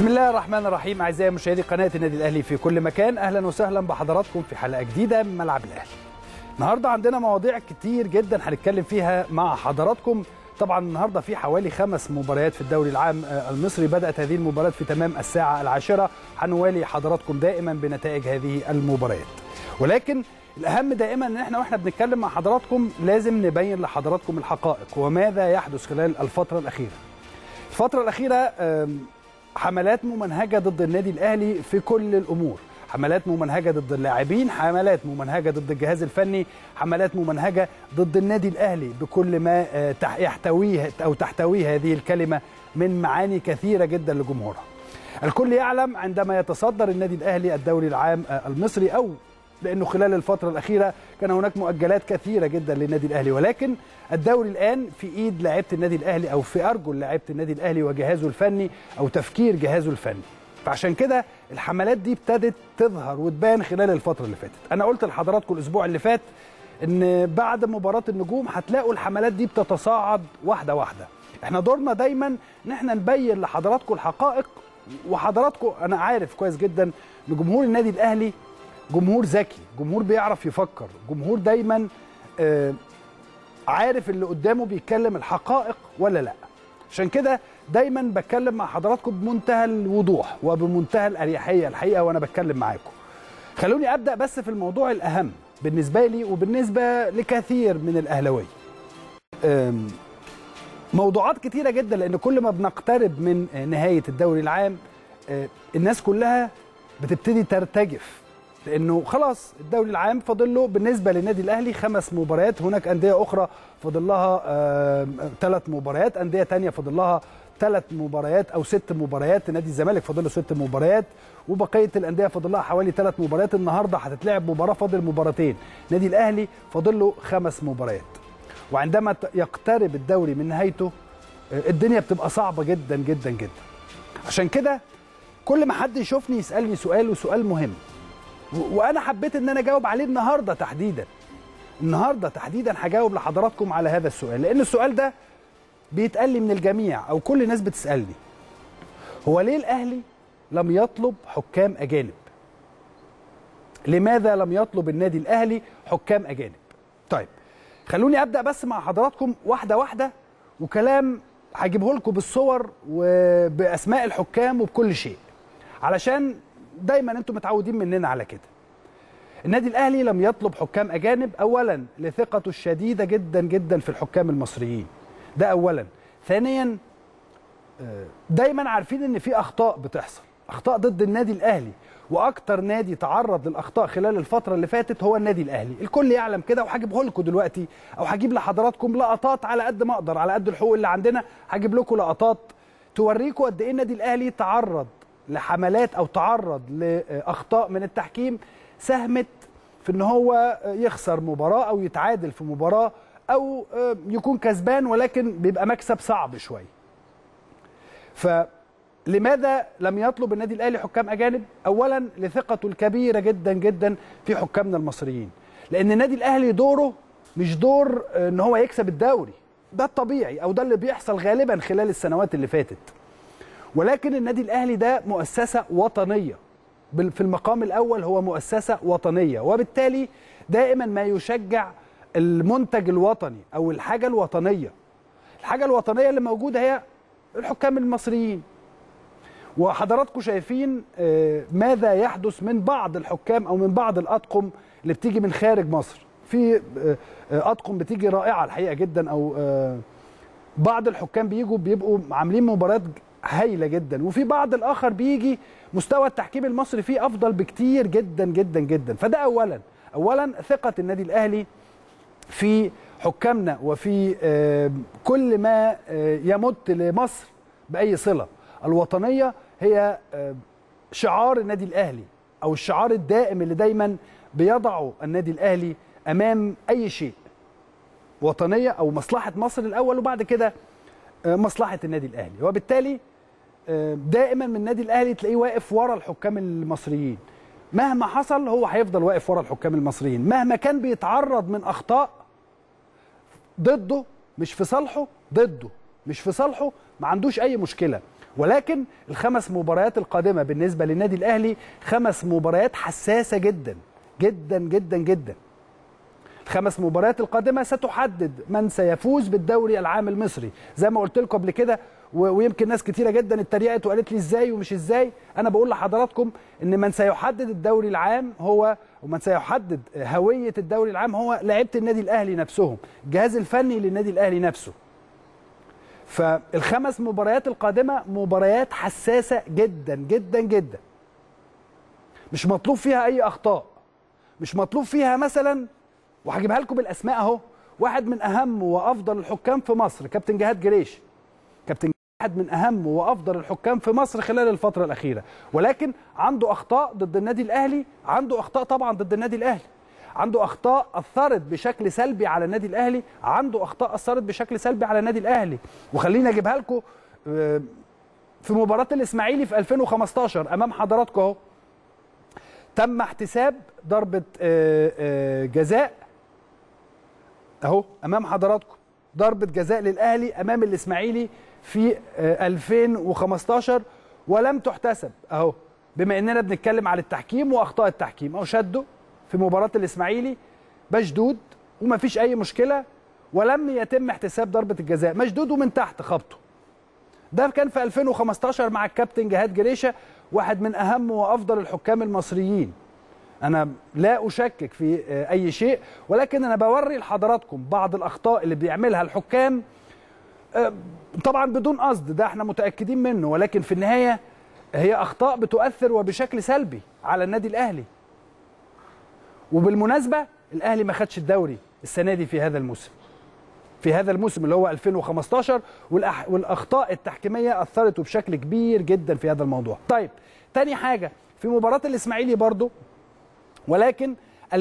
بسم الله الرحمن الرحيم اعزائي مشاهدي قناه النادي الاهلي في كل مكان اهلا وسهلا بحضراتكم في حلقه جديده من ملعب الاهلي. النهارده عندنا مواضيع كتير جدا هنتكلم فيها مع حضراتكم طبعا النهارده في حوالي خمس مباريات في الدوري العام المصري بدات هذه المباريات في تمام الساعه العاشره هنوالي حضراتكم دائما بنتائج هذه المباريات. ولكن الاهم دائما ان احنا واحنا بنتكلم مع حضراتكم لازم نبين لحضراتكم الحقائق وماذا يحدث خلال الفتره الاخيره. الفتره الاخيره حملات ممنهجه ضد النادي الاهلي في كل الامور حملات ممنهجه ضد اللاعبين حملات ممنهجه ضد الجهاز الفني حملات ممنهجه ضد النادي الاهلي بكل ما يحتويه او تحتويه هذه الكلمه من معاني كثيره جدا لجمهورها الكل يعلم عندما يتصدر النادي الاهلي الدوري العام المصري او لانه خلال الفتره الاخيره كان هناك مؤجلات كثيره جدا للنادي الاهلي ولكن الدوري الان في ايد لاعيبه النادي الاهلي او في ارجل لاعيبه النادي الاهلي وجهازه الفني او تفكير جهازه الفني فعشان كده الحملات دي ابتدت تظهر وتبان خلال الفتره اللي فاتت انا قلت لحضراتكم الاسبوع اللي فات ان بعد مباراه النجوم هتلاقوا الحملات دي بتتصاعد واحده واحده احنا دورنا دايما ان احنا نبين لحضراتكم الحقائق وحضراتكم انا عارف كويس جدا ان جمهور النادي الاهلي جمهور ذكي جمهور بيعرف يفكر جمهور دايما آه عارف اللي قدامه بيتكلم الحقائق ولا لا عشان كده دايما بتكلم مع حضراتكم بمنتهى الوضوح وبمنتهى الاريحيه الحقيقه وانا بتكلم معاكم خلوني ابدا بس في الموضوع الاهم بالنسبه لي وبالنسبه لكثير من الاهلاويه موضوعات كتيره جدا لان كل ما بنقترب من نهايه الدوري العام الناس كلها بتبتدي ترتجف لانه خلاص الدوري العام فاضل له بالنسبه للنادي الاهلي خمس مباريات هناك انديه اخرى فاضل لها ثلاث مباريات انديه ثانيه فاضل لها ثلاث مباريات او ست مباريات نادي الزمالك فاضل له ست مباريات وبقيه الانديه فاضل لها حوالي ثلاث مباريات النهارده هتتلعب مباراه فاضل مباراتين النادي الاهلي فاضل له خمس مباريات وعندما يقترب الدوري من نهايته الدنيا بتبقى صعبه جدا جدا جدا عشان كده كل ما حد يشوفني يسالني سؤال وسؤال مهم وانا حبيت ان انا اجاوب عليه النهارده تحديدا النهارده تحديدا هجاوب لحضراتكم على هذا السؤال لان السؤال ده بيتقال لي من الجميع او كل الناس بتسالني هو ليه الاهلي لم يطلب حكام اجانب لماذا لم يطلب النادي الاهلي حكام اجانب طيب خلوني ابدا بس مع حضراتكم واحده واحده وكلام هجيبه لكم بالصور وباسماء الحكام وبكل شيء علشان دايما انتم متعودين مننا على كده النادي الاهلي لم يطلب حكام اجانب اولا لثقته الشديده جدا جدا في الحكام المصريين ده اولا ثانيا دايما عارفين ان في اخطاء بتحصل اخطاء ضد النادي الاهلي واكتر نادي تعرض للاخطاء خلال الفتره اللي فاتت هو النادي الاهلي الكل يعلم كده وهجيبه لكم دلوقتي او هجيب لحضراتكم لقطات على قد ما اقدر على قد الحقوق اللي عندنا هجيب لكم لقطات توريكم قد ايه النادي الاهلي تعرض لحملات او تعرض لاخطاء من التحكيم ساهمت في ان هو يخسر مباراه او يتعادل في مباراه او يكون كسبان ولكن بيبقى مكسب صعب شويه. فلماذا لم يطلب النادي الاهلي حكام اجانب؟ اولا لثقته الكبيره جدا جدا في حكامنا المصريين. لان النادي الاهلي دوره مش دور ان هو يكسب الدوري. ده الطبيعي او ده اللي بيحصل غالبا خلال السنوات اللي فاتت. ولكن النادي الاهلي ده مؤسسه وطنيه في المقام الاول هو مؤسسه وطنيه وبالتالي دائما ما يشجع المنتج الوطني او الحاجه الوطنيه الحاجه الوطنيه اللي موجوده هي الحكام المصريين وحضراتكم شايفين ماذا يحدث من بعض الحكام او من بعض الاطقم اللي بتيجي من خارج مصر في اطقم بتيجي رائعه الحقيقه جدا او بعض الحكام بيجوا بيبقوا عاملين مباريات هايله جدا وفي بعض الاخر بيجي مستوى التحكيم المصري فيه افضل بكتير جدا جدا جدا فده اولا اولا ثقه النادي الاهلي في حكامنا وفي كل ما يمت لمصر باي صله الوطنيه هي شعار النادي الاهلي او الشعار الدائم اللي دايما بيضعه النادي الاهلي امام اي شيء وطنيه او مصلحه مصر الاول وبعد كده مصلحه النادي الاهلي وبالتالي دائما من النادي الاهلي تلاقيه واقف ورا الحكام المصريين مهما حصل هو هيفضل واقف ورا الحكام المصريين مهما كان بيتعرض من اخطاء ضده مش في صالحه ضده مش في صالحه ما عندوش اي مشكله ولكن الخمس مباريات القادمه بالنسبه للنادي الاهلي خمس مباريات حساسه جدا جدا جدا جدا الخمس مباريات القادمه ستحدد من سيفوز بالدوري العام المصري زي ما قلت لكم قبل كده ويمكن ناس كتيره جدا اتريقت وقالت لي ازاي ومش ازاي انا بقول لحضراتكم ان من سيحدد الدوري العام هو ومن سيحدد هويه الدوري العام هو لعيبه النادي الاهلي نفسهم الجهاز الفني للنادي الاهلي نفسه فالخمس مباريات القادمه مباريات حساسه جدا جدا جدا مش مطلوب فيها اي اخطاء مش مطلوب فيها مثلا وهجيبها لكم بالاسماء اهو واحد من اهم وافضل الحكام في مصر كابتن جهاد جريش كابتن واحد من اهم وافضل الحكام في مصر خلال الفتره الاخيره ولكن عنده اخطاء ضد النادي الاهلي عنده اخطاء طبعا ضد النادي الاهلي عنده اخطاء اثرت بشكل سلبي على النادي الاهلي عنده اخطاء اثرت بشكل سلبي على النادي الاهلي وخليني اجيبها لكم في مباراه الاسماعيلي في 2015 امام حضراتكم اهو تم احتساب ضربه جزاء اهو امام حضراتكم ضربه جزاء للاهلي امام الاسماعيلي في 2015 ولم تحتسب اهو بما اننا بنتكلم على التحكيم واخطاء التحكيم اهو شده في مباراه الاسماعيلي مشدود ومفيش اي مشكله ولم يتم احتساب ضربه الجزاء مشدود ومن تحت خبطه ده كان في 2015 مع الكابتن جهاد جريشه واحد من اهم وافضل الحكام المصريين انا لا اشكك في اي شيء ولكن انا بوري لحضراتكم بعض الاخطاء اللي بيعملها الحكام طبعا بدون قصد ده احنا متاكدين منه ولكن في النهايه هي اخطاء بتؤثر وبشكل سلبي على النادي الاهلي وبالمناسبه الاهلي ما خدش الدوري السنه دي في هذا الموسم في هذا الموسم اللي هو 2015 والأح... والاخطاء التحكيميه اثرت بشكل كبير جدا في هذا الموضوع طيب تاني حاجه في مباراه الاسماعيلي برضو ولكن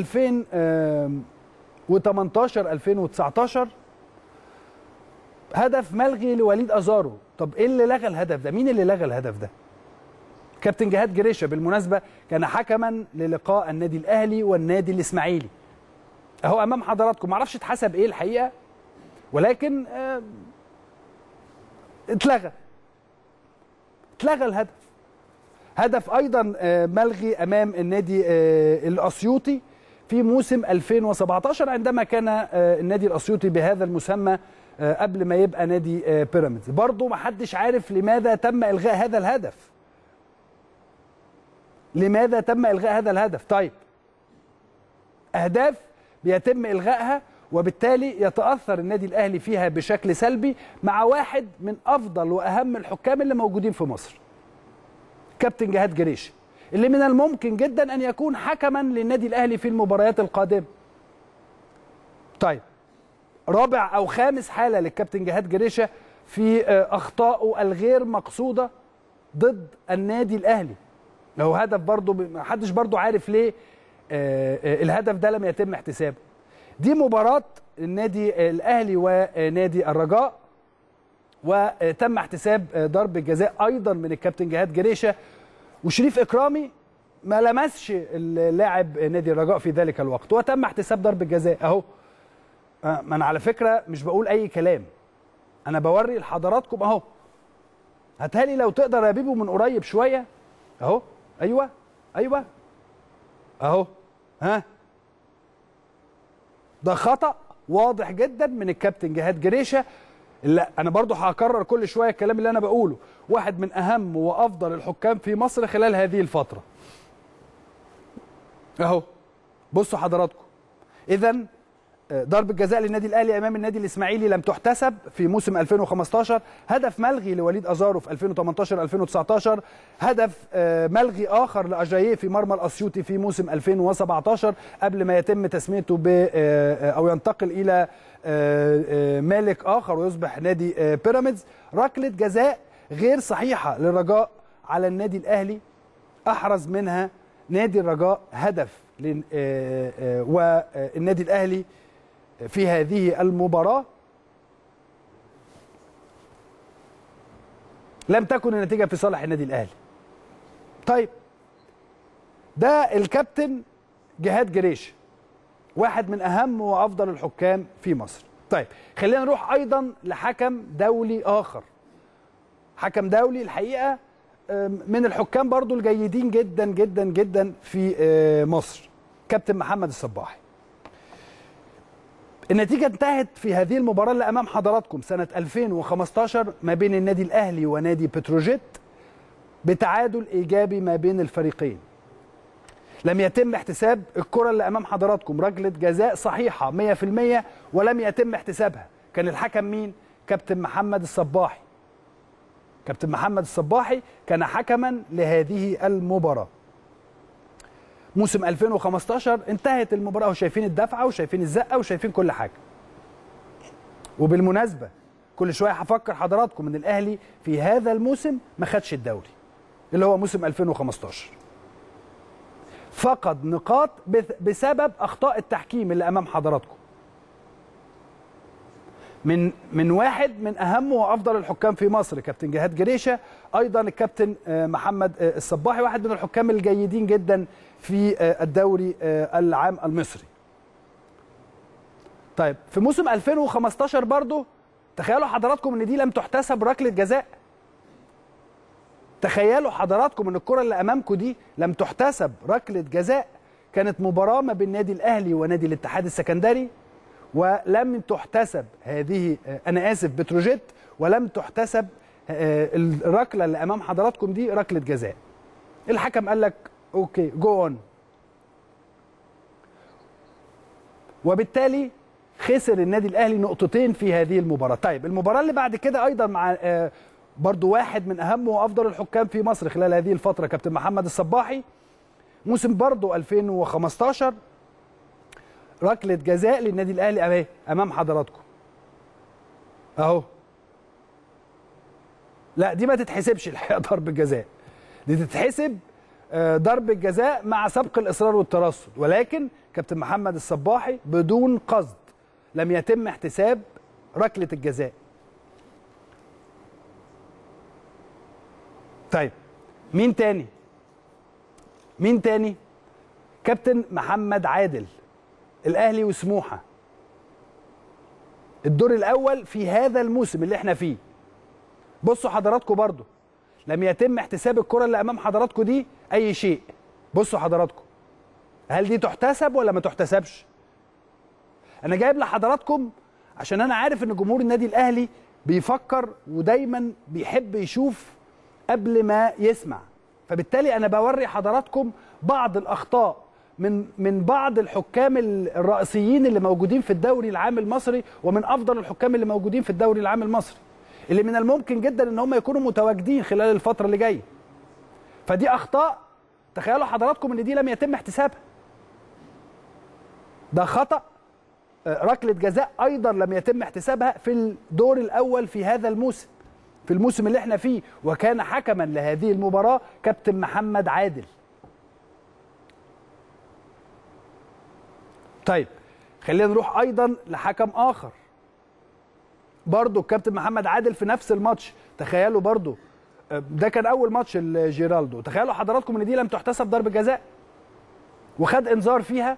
2018 2019 هدف ملغي لوليد ازارو طب ايه اللي لغى الهدف ده مين اللي لغى الهدف ده كابتن جهاد جريشه بالمناسبه كان حكما للقاء النادي الاهلي والنادي الاسماعيلي اهو امام حضراتكم معرفش اتحسب ايه الحقيقه ولكن آه اتلغى اتلغى الهدف هدف ايضا آه ملغي امام النادي آه الاسيوطي في موسم 2017 عندما كان النادي الاسيوطي بهذا المسمى قبل ما يبقى نادي بيراميدز برضه ما حدش عارف لماذا تم الغاء هذا الهدف لماذا تم الغاء هذا الهدف طيب اهداف بيتم الغائها وبالتالي يتاثر النادي الاهلي فيها بشكل سلبي مع واحد من افضل واهم الحكام اللي موجودين في مصر كابتن جهاد جريش اللي من الممكن جدا ان يكون حكما للنادي الاهلي في المباريات القادمه طيب رابع او خامس حاله للكابتن جهاد جريشه في اخطائه الغير مقصوده ضد النادي الاهلي لو هدف برضه ما حدش برضه عارف ليه الهدف ده لم يتم احتسابه دي مباراه النادي الاهلي ونادي الرجاء وتم احتساب ضربه جزاء ايضا من الكابتن جهاد جريشه وشريف اكرامي ما لمسش اللاعب نادي الرجاء في ذلك الوقت وتم احتساب ضربه جزاء اهو ما انا على فكره مش بقول اي كلام انا بوري لحضراتكم اهو هاتها لي لو تقدر يا بيبو من قريب شويه اهو ايوه ايوه اهو ها ده خطا واضح جدا من الكابتن جهاد جريشه لا انا برضو هكرر كل شويه الكلام اللي انا بقوله واحد من اهم وافضل الحكام في مصر خلال هذه الفتره اهو بصوا حضراتكم اذا ضربة جزاء للنادي الاهلي امام النادي الاسماعيلي لم تحتسب في موسم 2015 هدف ملغي لوليد ازارو في 2018 2019 هدف ملغي اخر لاجاييه في مرمى الاسيوطي في موسم 2017 قبل ما يتم تسميته ب او ينتقل الى مالك اخر ويصبح نادي بيراميدز ركله جزاء غير صحيحه للرجاء على النادي الاهلي احرز منها نادي الرجاء هدف والنادي الاهلي في هذه المباراة لم تكن النتيجة في صالح النادي الأهلي طيب ده الكابتن جهاد جريش واحد من أهم وأفضل الحكام في مصر طيب خلينا نروح أيضا لحكم دولي آخر حكم دولي الحقيقه من الحكام برضو الجيدين جدا جدا جدا في مصر كابتن محمد الصباحي النتيجة انتهت في هذه المباراة اللي أمام حضراتكم سنة 2015 ما بين النادي الأهلي ونادي بتروجيت بتعادل إيجابي ما بين الفريقين لم يتم احتساب الكرة اللي أمام حضراتكم ركلة جزاء صحيحة 100% ولم يتم احتسابها كان الحكم مين؟ كابتن محمد الصباحي كابتن محمد الصباحي كان حكما لهذه المباراة موسم 2015 انتهت المباراة وشايفين الدفعة وشايفين الزقة وشايفين كل حاجة وبالمناسبة كل شوية هفكر حضراتكم ان الاهلي في هذا الموسم ما خدش الدوري اللي هو موسم 2015 فقد نقاط بسبب اخطاء التحكيم اللي امام حضراتكم من من واحد من اهم وافضل الحكام في مصر كابتن جهاد جريشه ايضا الكابتن محمد الصباحي واحد من الحكام الجيدين جدا في الدوري العام المصري طيب في موسم 2015 برضو تخيلوا حضراتكم ان دي لم تحتسب ركله جزاء تخيلوا حضراتكم ان الكره اللي امامكم دي لم تحتسب ركله جزاء كانت مباراه ما بين النادي الاهلي ونادي الاتحاد السكندري ولم تحتسب هذه انا اسف بتروجيت ولم تحتسب الركله اللي امام حضراتكم دي ركله جزاء الحكم قال لك اوكي جو اون وبالتالي خسر النادي الاهلي نقطتين في هذه المباراه طيب المباراه اللي بعد كده ايضا مع برضو واحد من اهم وافضل الحكام في مصر خلال هذه الفتره كابتن محمد الصباحي موسم برضو 2015 ركله جزاء للنادي الاهلي اهي امام حضراتكم اهو لا دي ما تتحسبش الحقيقه ضربه جزاء دي تتحسب ضربه جزاء مع سبق الاصرار والترصد ولكن كابتن محمد الصباحي بدون قصد لم يتم احتساب ركله الجزاء طيب مين تاني مين تاني كابتن محمد عادل الاهلي وسموحه الدور الاول في هذا الموسم اللي احنا فيه بصوا حضراتكم برضو لم يتم احتساب الكره اللي امام حضراتكم دي اي شيء بصوا حضراتكم هل دي تحتسب ولا ما تحتسبش انا جايب لحضراتكم عشان انا عارف ان جمهور النادي الاهلي بيفكر ودايما بيحب يشوف قبل ما يسمع فبالتالي انا بوري حضراتكم بعض الاخطاء من من بعض الحكام الرئيسيين اللي موجودين في الدوري العام المصري ومن افضل الحكام اللي موجودين في الدوري العام المصري اللي من الممكن جدا ان هم يكونوا متواجدين خلال الفتره اللي جايه فدي اخطاء تخيلوا حضراتكم ان دي لم يتم احتسابها ده خطا ركله جزاء ايضا لم يتم احتسابها في الدور الاول في هذا الموسم في الموسم اللي احنا فيه وكان حكما لهذه المباراه كابتن محمد عادل طيب خلينا نروح ايضا لحكم اخر برضه الكابتن محمد عادل في نفس الماتش تخيلوا برضه ده كان اول ماتش لجيرالدو تخيلوا حضراتكم ان دي لم تحتسب ضربه جزاء وخد انذار فيها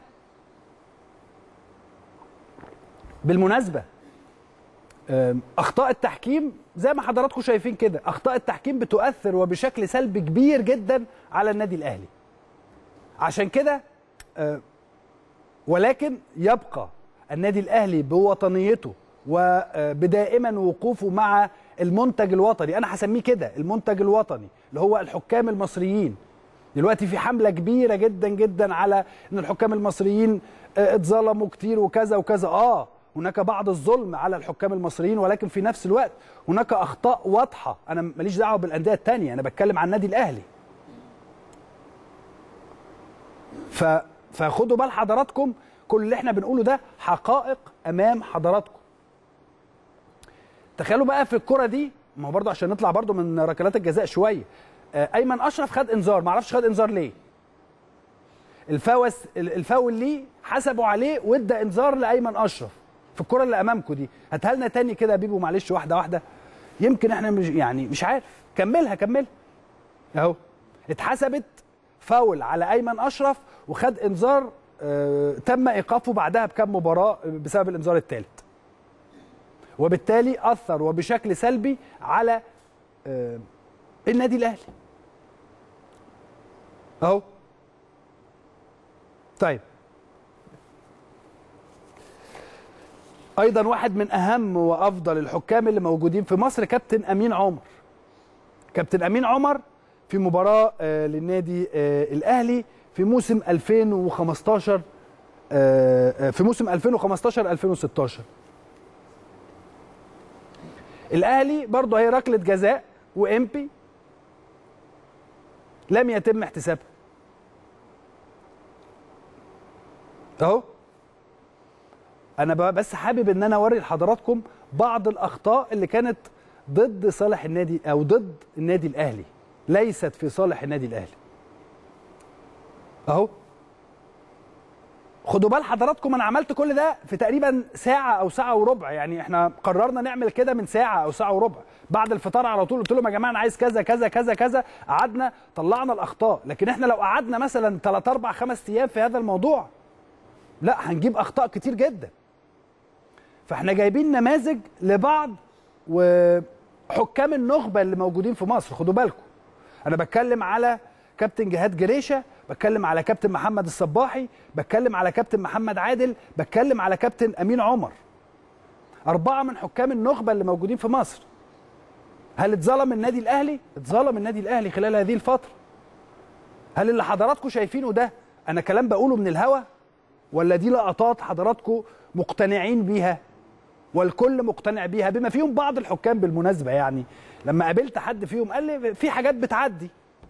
بالمناسبه اخطاء التحكيم زي ما حضراتكم شايفين كده اخطاء التحكيم بتؤثر وبشكل سلبي كبير جدا على النادي الاهلي عشان كده ولكن يبقى النادي الاهلي بوطنيته وبدائما وقوفه مع المنتج الوطني انا هسميه كده المنتج الوطني اللي هو الحكام المصريين دلوقتي في حمله كبيره جدا جدا على ان الحكام المصريين اتظلموا كتير وكذا وكذا اه هناك بعض الظلم على الحكام المصريين ولكن في نفس الوقت هناك اخطاء واضحه انا ماليش دعوه بالانديه الثانيه انا بتكلم عن النادي الاهلي ف فخدوا بال حضراتكم كل اللي احنا بنقوله ده حقائق امام حضراتكم تخيلوا بقى في الكره دي ما هو برضه عشان نطلع برضه من ركلات الجزاء شويه ايمن اشرف خد انذار ما اعرفش خد انذار ليه الفاوس الفاول ليه حسبوا عليه وادى انذار لايمن اشرف في الكره اللي امامكم دي هاتها لنا تاني كده يا بيبو معلش واحده واحده يمكن احنا مش يعني مش عارف كملها كملها اهو اتحسبت فاول على ايمن اشرف وخد انذار اه تم ايقافه بعدها بكام مباراه بسبب الانذار الثالث وبالتالي اثر وبشكل سلبي على آه، النادي الاهلي اهو طيب ايضا واحد من اهم وافضل الحكام اللي موجودين في مصر كابتن امين عمر كابتن امين عمر في مباراه آه، للنادي آه، الاهلي في موسم 2015 آه، آه، في موسم 2015 2016 الاهلي برضه هي ركله جزاء وامبي لم يتم احتسابها اهو انا بقى بس حابب ان انا اوري لحضراتكم بعض الاخطاء اللي كانت ضد صالح النادي او ضد النادي الاهلي ليست في صالح النادي الاهلي اهو خدوا بال حضراتكم انا عملت كل ده في تقريبا ساعه او ساعه وربع يعني احنا قررنا نعمل كده من ساعه او ساعه وربع بعد الفطار على طول قلت لهم يا جماعه انا عايز كذا كذا كذا كذا قعدنا طلعنا الاخطاء لكن احنا لو قعدنا مثلا 3 4 5 ايام في هذا الموضوع لا هنجيب اخطاء كتير جدا فاحنا جايبين نماذج لبعض وحكام النخبه اللي موجودين في مصر خدوا بالكم انا بتكلم على كابتن جهاد جريشه بتكلم على كابتن محمد الصباحي بتكلم على كابتن محمد عادل بتكلم على كابتن امين عمر اربعه من حكام النخبه اللي موجودين في مصر هل اتظلم النادي الاهلي اتظلم النادي الاهلي خلال هذه الفتره هل اللي حضراتكم شايفينه ده انا كلام بقوله من الهوا ولا دي لقطات حضراتكم مقتنعين بيها والكل مقتنع بيها بما فيهم بعض الحكام بالمناسبه يعني لما قابلت حد فيهم قال لي في حاجات بتعدي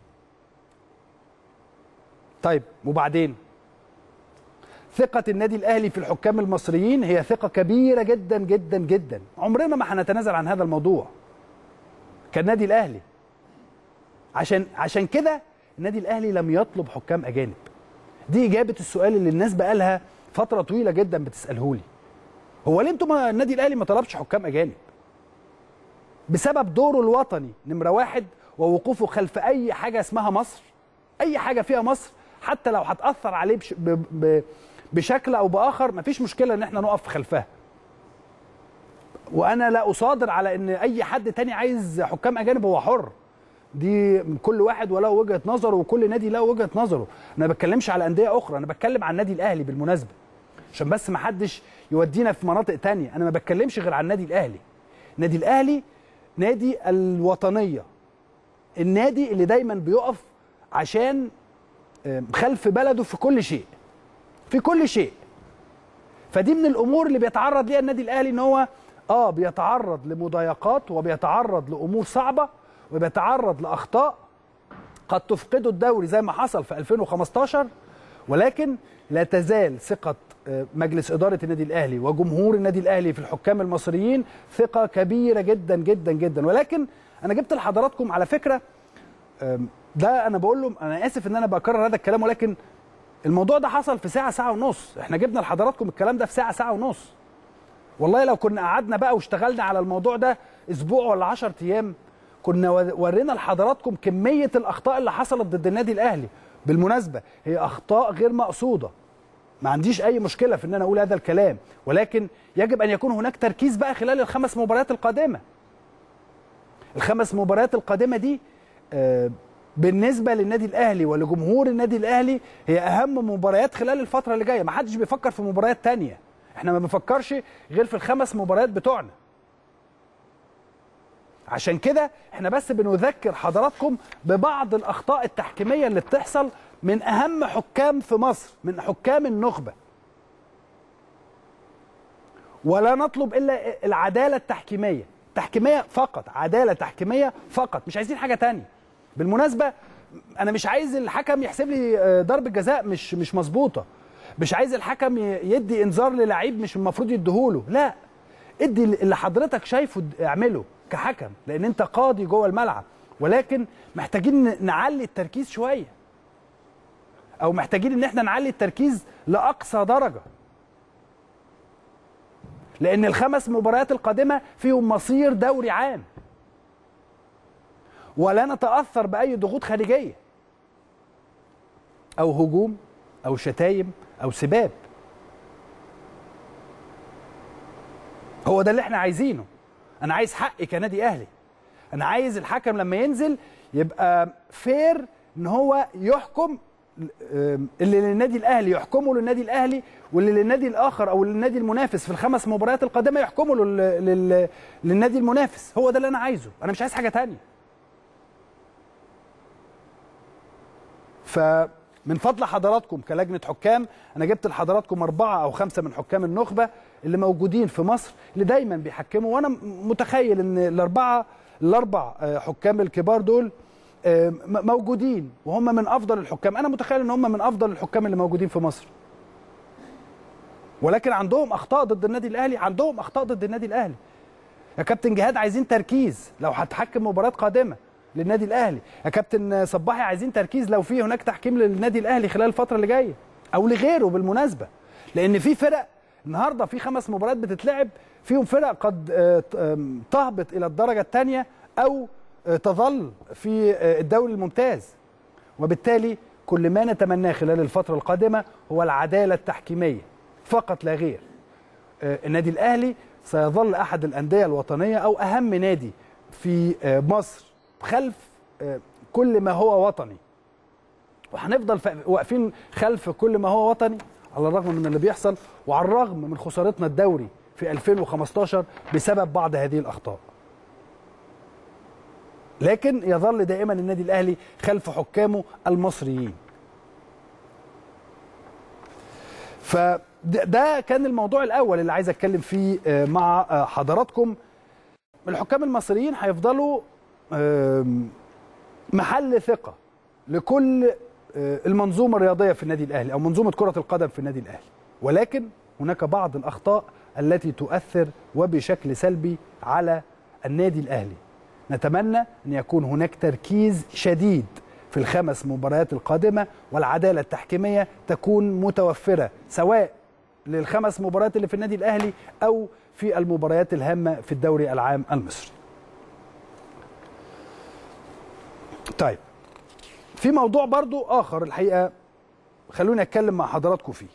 طيب وبعدين ثقة النادي الأهلي في الحكام المصريين هي ثقة كبيرة جدا جدا جدا عمرنا ما هنتنازل عن هذا الموضوع كالنادي الأهلي عشان عشان كده النادي الأهلي لم يطلب حكام أجانب دي إجابة السؤال اللي الناس بقالها فترة طويلة جدا بتسأله لي هو ليه انتوا ما- النادي الأهلي ما طلبش حكام أجانب بسبب دوره الوطني نمرة واحد ووقوفه خلف أي حاجة اسمها مصر أي حاجة فيها مصر حتى لو هتأثر عليه بش ب ب بشكل أو بآخر مفيش مشكلة إن احنا نقف خلفها وأنا لا أصادر على إن أي حد تاني عايز حكام أجانب هو حر دي كل واحد وله وجهة نظره وكل نادي له وجهة نظره أنا ما بتكلمش على أندية أخرى أنا بتكلم عن النادي الأهلي بالمناسبة عشان بس ما حدش يودينا في مناطق تانية أنا ما بتكلمش غير عن النادي الأهلي النادي الأهلي نادي الوطنية النادي اللي دايما بيقف عشان آه، خلف بلده في كل شيء في كل شيء فدي من الامور اللي بيتعرض ليها النادي الاهلي ان هو اه بيتعرض لمضايقات وبيتعرض لامور صعبه وبيتعرض لاخطاء قد تفقده الدوري زي ما حصل في 2015 ولكن لا تزال ثقة آه، مجلس إدارة النادي الأهلي وجمهور النادي الأهلي في الحكام المصريين ثقة كبيرة جدا جدا جدا ولكن أنا جبت لحضراتكم على فكرة آم، ده أنا بقول لهم أنا آسف إن أنا بكرر هذا الكلام ولكن الموضوع ده حصل في ساعة ساعة ونص احنا جبنا لحضراتكم الكلام ده في ساعة ساعة ونص والله لو كنا قعدنا بقى واشتغلنا على الموضوع ده اسبوع ولا 10 ايام كنا و- ورينا لحضراتكم كمية الأخطاء اللي حصلت ضد النادي الأهلي بالمناسبة هي أخطاء غير مقصودة ما عنديش أي مشكلة في إن أنا أقول هذا الكلام ولكن يجب أن يكون هناك تركيز بقى خلال الخمس مباريات القادمة الخمس مباريات القادمة دي آه، بالنسبة للنادي الأهلي ولجمهور النادي الأهلي هي أهم مباريات خلال الفترة اللي جاية ما حدش بيفكر في مباريات تانية احنا ما بنفكرش غير في الخمس مباريات بتوعنا عشان كده احنا بس بنذكر حضراتكم ببعض الاخطاء التحكيميه اللي بتحصل من اهم حكام في مصر من حكام النخبه ولا نطلب الا العداله التحكيميه تحكيميه فقط عداله تحكيميه فقط مش عايزين حاجه تانية بالمناسبه انا مش عايز الحكم يحسب لي آه، ضربه جزاء مش مش مظبوطه مش عايز الحكم ي- يدي انذار للعيب مش المفروض يديهوله لا ادي اللي حضرتك شايفه د- اعمله كحكم لان انت قاضي جوه الملعب ولكن محتاجين ن- نعلي التركيز شويه او محتاجين ان احنا نعلي التركيز لاقصى درجه لان الخمس مباريات القادمه فيهم مصير دوري عام ولا نتاثر باي ضغوط خارجيه او هجوم او شتايم او سباب هو ده اللي احنا عايزينه انا عايز حقي كنادي اهلي انا عايز الحكم لما ينزل يبقى فير ان هو يحكم اللي للنادي الاهلي يحكمه للنادي الاهلي واللي للنادي الاخر او للنادي المنافس في الخمس مباريات القادمه يحكمه لل... لل... للنادي المنافس هو ده اللي انا عايزه انا مش عايز حاجه تانية فمن فضل حضراتكم كلجنه حكام انا جبت لحضراتكم اربعه او خمسه من حكام النخبه اللي موجودين في مصر اللي دايما بيحكموا وانا متخيل ان الاربعه الاربع حكام الكبار دول موجودين وهم من افضل الحكام انا متخيل ان هم من افضل الحكام اللي موجودين في مصر ولكن عندهم اخطاء ضد النادي الاهلي عندهم اخطاء ضد النادي الاهلي يا كابتن جهاد عايزين تركيز لو هتحكم مباريات قادمه للنادي الاهلي يا كابتن صباحي عايزين تركيز لو في هناك تحكيم للنادي الاهلي خلال الفتره اللي جايه او لغيره بالمناسبه لان في فرق النهارده في خمس مباريات بتتلعب فيهم فرق قد تهبط الى الدرجه الثانيه او تظل في الدوري الممتاز وبالتالي كل ما نتمناه خلال الفترة القادمة هو العدالة التحكيمية فقط لا غير النادي الأهلي سيظل أحد الأندية الوطنية أو أهم نادي في مصر خلف كل ما هو وطني وهنفضل واقفين خلف كل ما هو وطني على الرغم من اللي بيحصل وعلى الرغم من خسارتنا الدوري في 2015 بسبب بعض هذه الأخطاء لكن يظل دائما النادي الاهلي خلف حكامه المصريين فده كان الموضوع الاول اللي عايز اتكلم فيه مع حضراتكم الحكام المصريين هيفضلوا محل ثقه لكل المنظومه الرياضيه في النادي الاهلي او منظومه كره القدم في النادي الاهلي ولكن هناك بعض الاخطاء التي تؤثر وبشكل سلبي على النادي الاهلي نتمنى ان يكون هناك تركيز شديد في الخمس مباريات القادمه والعداله التحكيميه تكون متوفره سواء للخمس مباريات اللي في النادي الاهلي او في المباريات الهامه في الدوري العام المصري. طيب في موضوع برضو اخر الحقيقه خلوني اتكلم مع حضراتكم فيه.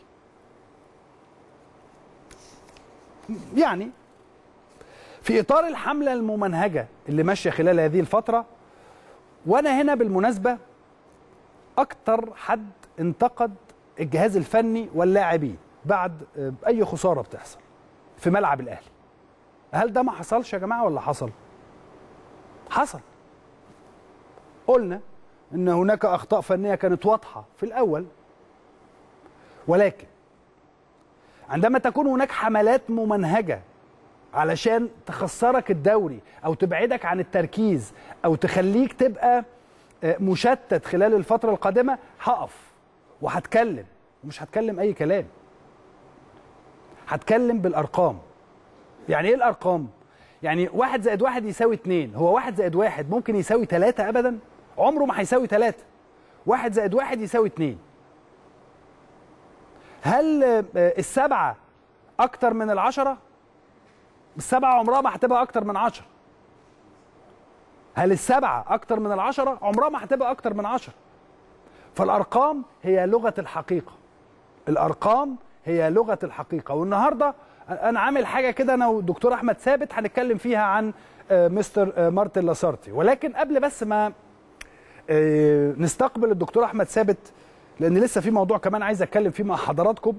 يعني في اطار الحمله الممنهجه اللي ماشيه خلال هذه الفتره وانا هنا بالمناسبه اكتر حد انتقد الجهاز الفني واللاعبين بعد اي خساره بتحصل في ملعب الاهلي هل ده ما حصلش يا جماعه ولا حصل حصل قلنا ان هناك اخطاء فنيه كانت واضحه في الاول ولكن عندما تكون هناك حملات ممنهجه علشان تخسرك الدوري او تبعدك عن التركيز او تخليك تبقى مشتت خلال الفتره القادمه هقف وهتكلم ومش هتكلم اي كلام هتكلم بالارقام يعني ايه الارقام يعني واحد زائد واحد يساوي اتنين هو واحد زائد واحد ممكن يساوي تلاتة ابدا عمره ما هيساوي تلاتة واحد زائد واحد يساوي اتنين هل السبعة اكتر من العشرة السبعة عمرها ما هتبقى أكتر من عشرة هل السبعة أكتر من العشرة؟ عمرها ما هتبقى أكتر من عشرة فالأرقام هي لغة الحقيقة الأرقام هي لغة الحقيقة والنهاردة أنا عامل حاجة كده أنا والدكتور أحمد ثابت هنتكلم فيها عن مستر مارتن لاسارتي ولكن قبل بس ما نستقبل الدكتور أحمد ثابت لأن لسه في موضوع كمان عايز أتكلم فيه مع حضراتكم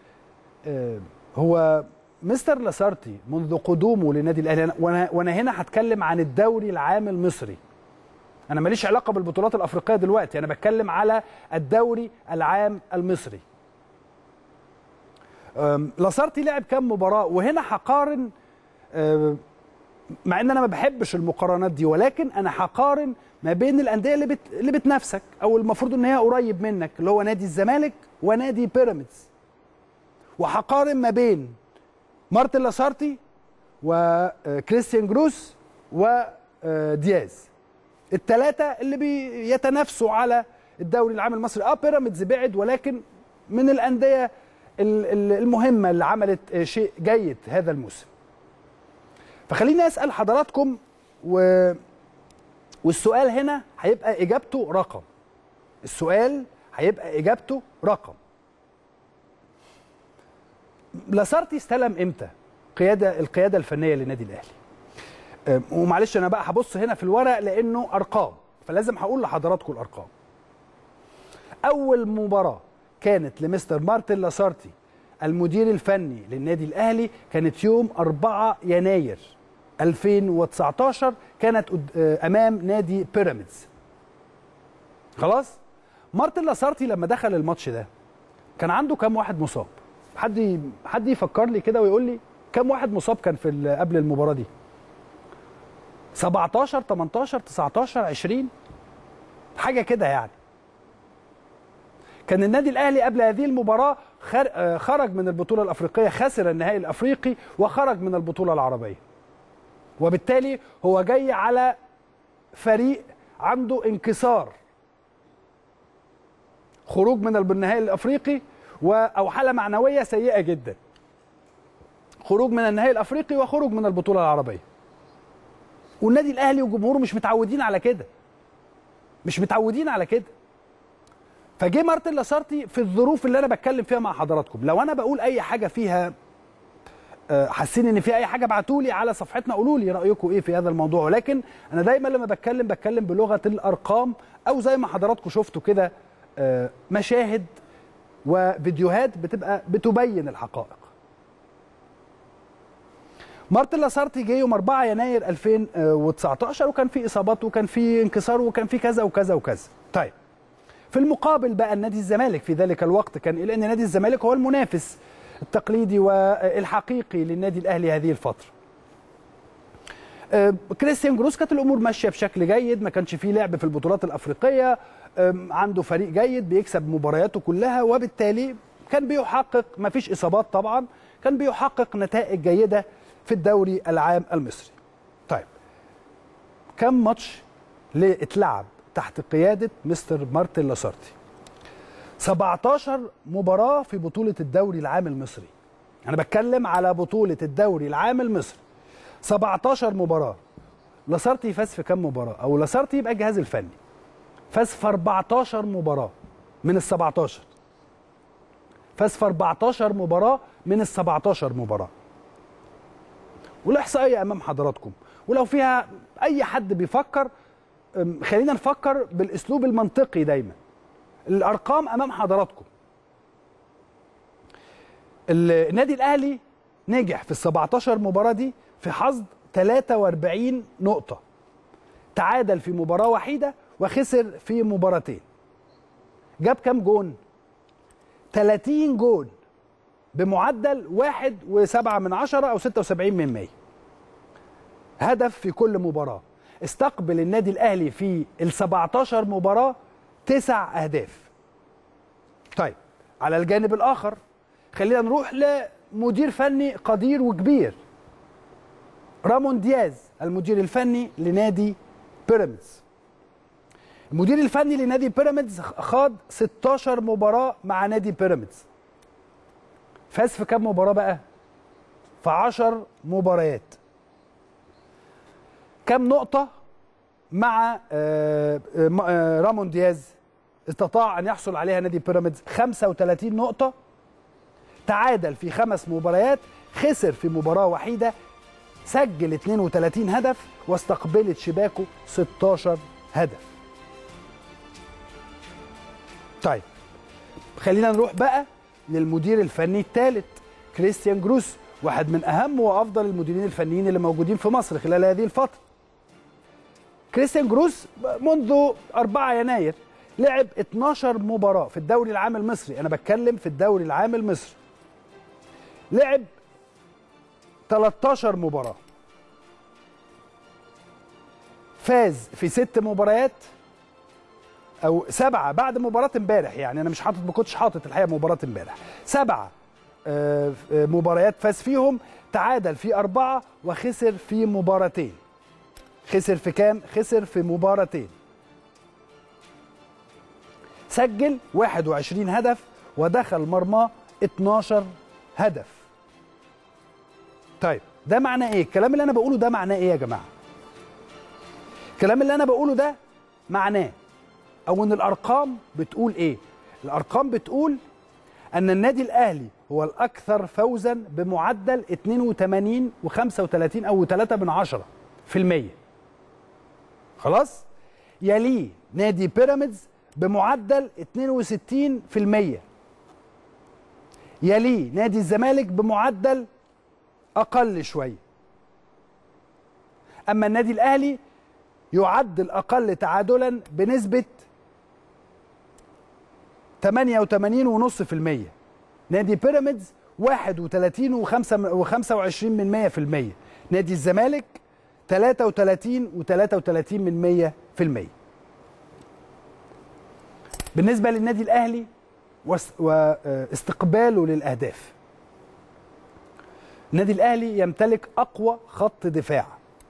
هو مستر لاسارتي منذ قدومه للنادي الاهلي وانا وانا هنا هتكلم عن الدوري العام المصري انا ماليش علاقه بالبطولات الافريقيه دلوقتي انا بتكلم على الدوري العام المصري لاسارتي لعب كام مباراه وهنا هقارن مع ان انا ما بحبش المقارنات دي ولكن انا هقارن ما بين الانديه اللي بت... اللي بتنافسك او المفروض ان هي قريب منك اللي هو نادي الزمالك ونادي بيراميدز وهقارن ما بين مارتن لاسارتي وكريستيان جروس ودياز الثلاثه اللي بيتنافسوا على الدوري العام المصري اه بيراميدز بعد ولكن من الانديه المهمه اللي عملت شيء جيد هذا الموسم فخليني اسال حضراتكم و... والسؤال هنا هيبقى اجابته رقم السؤال هيبقى اجابته رقم لاسارتي استلم امتى قياده القياده الفنيه للنادي الاهلي آه، ومعلش انا بقى هبص هنا في الورق لانه ارقام فلازم هقول لحضراتكم الارقام اول مباراه كانت لمستر مارتن لاسارتي المدير الفني للنادي الاهلي كانت يوم 4 يناير 2019 كانت قد- آه، امام نادي بيراميدز خلاص مارتن لاسارتي لما دخل الماتش ده كان عنده كام واحد مصاب حد ي- حد يفكر لي كده ويقول لي كام واحد مصاب كان في ال- قبل المباراه دي 17 18 19 20 حاجه كده يعني كان النادي الاهلي قبل هذه المباراه خر- آه، خرج من البطوله الافريقيه خسر النهائي الافريقي وخرج من البطوله العربيه وبالتالي هو جاي على فريق عنده انكسار خروج من النهائي الافريقي و او حاله معنويه سيئه جدا خروج من النهائي الافريقي وخروج من البطوله العربيه والنادي الاهلي وجمهوره مش متعودين على كده مش متعودين على كده فجه مارتن لاسارتي في الظروف اللي انا بتكلم فيها مع حضراتكم لو انا بقول اي حاجه فيها آه، حاسين ان في اي حاجه ابعتوا لي على صفحتنا قولوا لي رايكم ايه في هذا الموضوع ولكن انا دايما لما بتكلم بتكلم بلغه الارقام او زي ما حضراتكم شفتوا كده آه، مشاهد وفيديوهات بتبقى بتبين الحقائق مارتن لاسارتي جه يوم 4 يناير 2019 وكان في اصابات وكان في انكسار وكان في كذا وكذا وكذا طيب في المقابل بقى النادي الزمالك في ذلك الوقت كان لان نادي الزمالك هو المنافس التقليدي والحقيقي للنادي الاهلي هذه الفتره آه، كريستيان جروس كانت الامور ماشيه بشكل جيد ما كانش فيه لعب في البطولات الافريقيه آم، عنده فريق جيد بيكسب مبارياته كلها وبالتالي كان بيحقق ما فيش اصابات طبعا كان بيحقق نتائج جيده في الدوري العام المصري طيب كم ماتش اللي اتلعب تحت قياده مستر مارتن لاسارتي 17 مباراه في بطوله الدوري العام المصري انا بتكلم على بطوله الدوري العام المصري 17 مباراه لاسارتي فاز في كام مباراه او لاسارتي يبقى الجهاز الفني فاز في 14 مباراه من ال 17 فاز في 14 مباراه من ال 17 مباراه والاحصائيه امام حضراتكم ولو فيها اي حد بيفكر أم، خلينا نفكر بالاسلوب المنطقي دايما الارقام امام حضراتكم ال- النادي الاهلي نجح في ال 17 مباراه دي في حصد 43 نقطه تعادل في مباراه وحيده وخسر في مباراتين جاب كام جون 30 جون بمعدل واحد وسبعة من عشرة أو ستة وسبعين من مية هدف في كل مباراة استقبل النادي الأهلي في ال 17 مباراة تسع أهداف طيب على الجانب الآخر خلينا نروح لمدير فني قدير وكبير رامون دياز المدير الفني لنادي بيراميدز المدير الفني لنادي بيراميدز خاض 16 مباراة مع نادي بيراميدز فاز في كام مباراة بقى؟ في 10 مباريات كام نقطة مع آه، آه، آه، رامون دياز استطاع أن يحصل عليها نادي بيراميدز 35 نقطة تعادل في خمس مباريات خسر في مباراة وحيدة سجل 32 هدف واستقبلت شباكه 16 هدف طيب خلينا نروح بقى للمدير الفني الثالث كريستيان جروس واحد من اهم وافضل المديرين الفنيين اللي موجودين في مصر خلال هذه الفتره كريستيان جروس منذ 4 يناير لعب 12 مباراه في الدوري العام المصري انا بتكلم في الدوري العام المصري لعب 13 مباراه فاز في ست مباريات او سبعه بعد مباراه امبارح يعني انا مش حاطط ما كنتش حاطط الحقيقه مباراه امبارح سبعه آه، آه، مباريات فاز فيهم تعادل في اربعه وخسر في مباراتين خسر في كام خسر في مباراتين سجل 21 هدف ودخل مرماه 12 هدف طيب ده معناه ايه الكلام اللي انا بقوله ده معناه ايه يا جماعه الكلام اللي انا بقوله ده معناه او ان الارقام بتقول ايه الارقام بتقول ان النادي الاهلي هو الاكثر فوزا بمعدل 82 و35 او 3 من عشرة في المية خلاص يليه نادي بيراميدز بمعدل 62 في المية يليه نادي الزمالك بمعدل أقل شوية أما النادي الأهلي يعد الأقل تعادلا بنسبة 88.5% نادي بيراميدز 31 و25 من 100 في المية نادي الزمالك 33 و33 من 100 في المية بالنسبة للنادي الأهلي واستقباله للأهداف النادي الأهلي يمتلك أقوى خط دفاع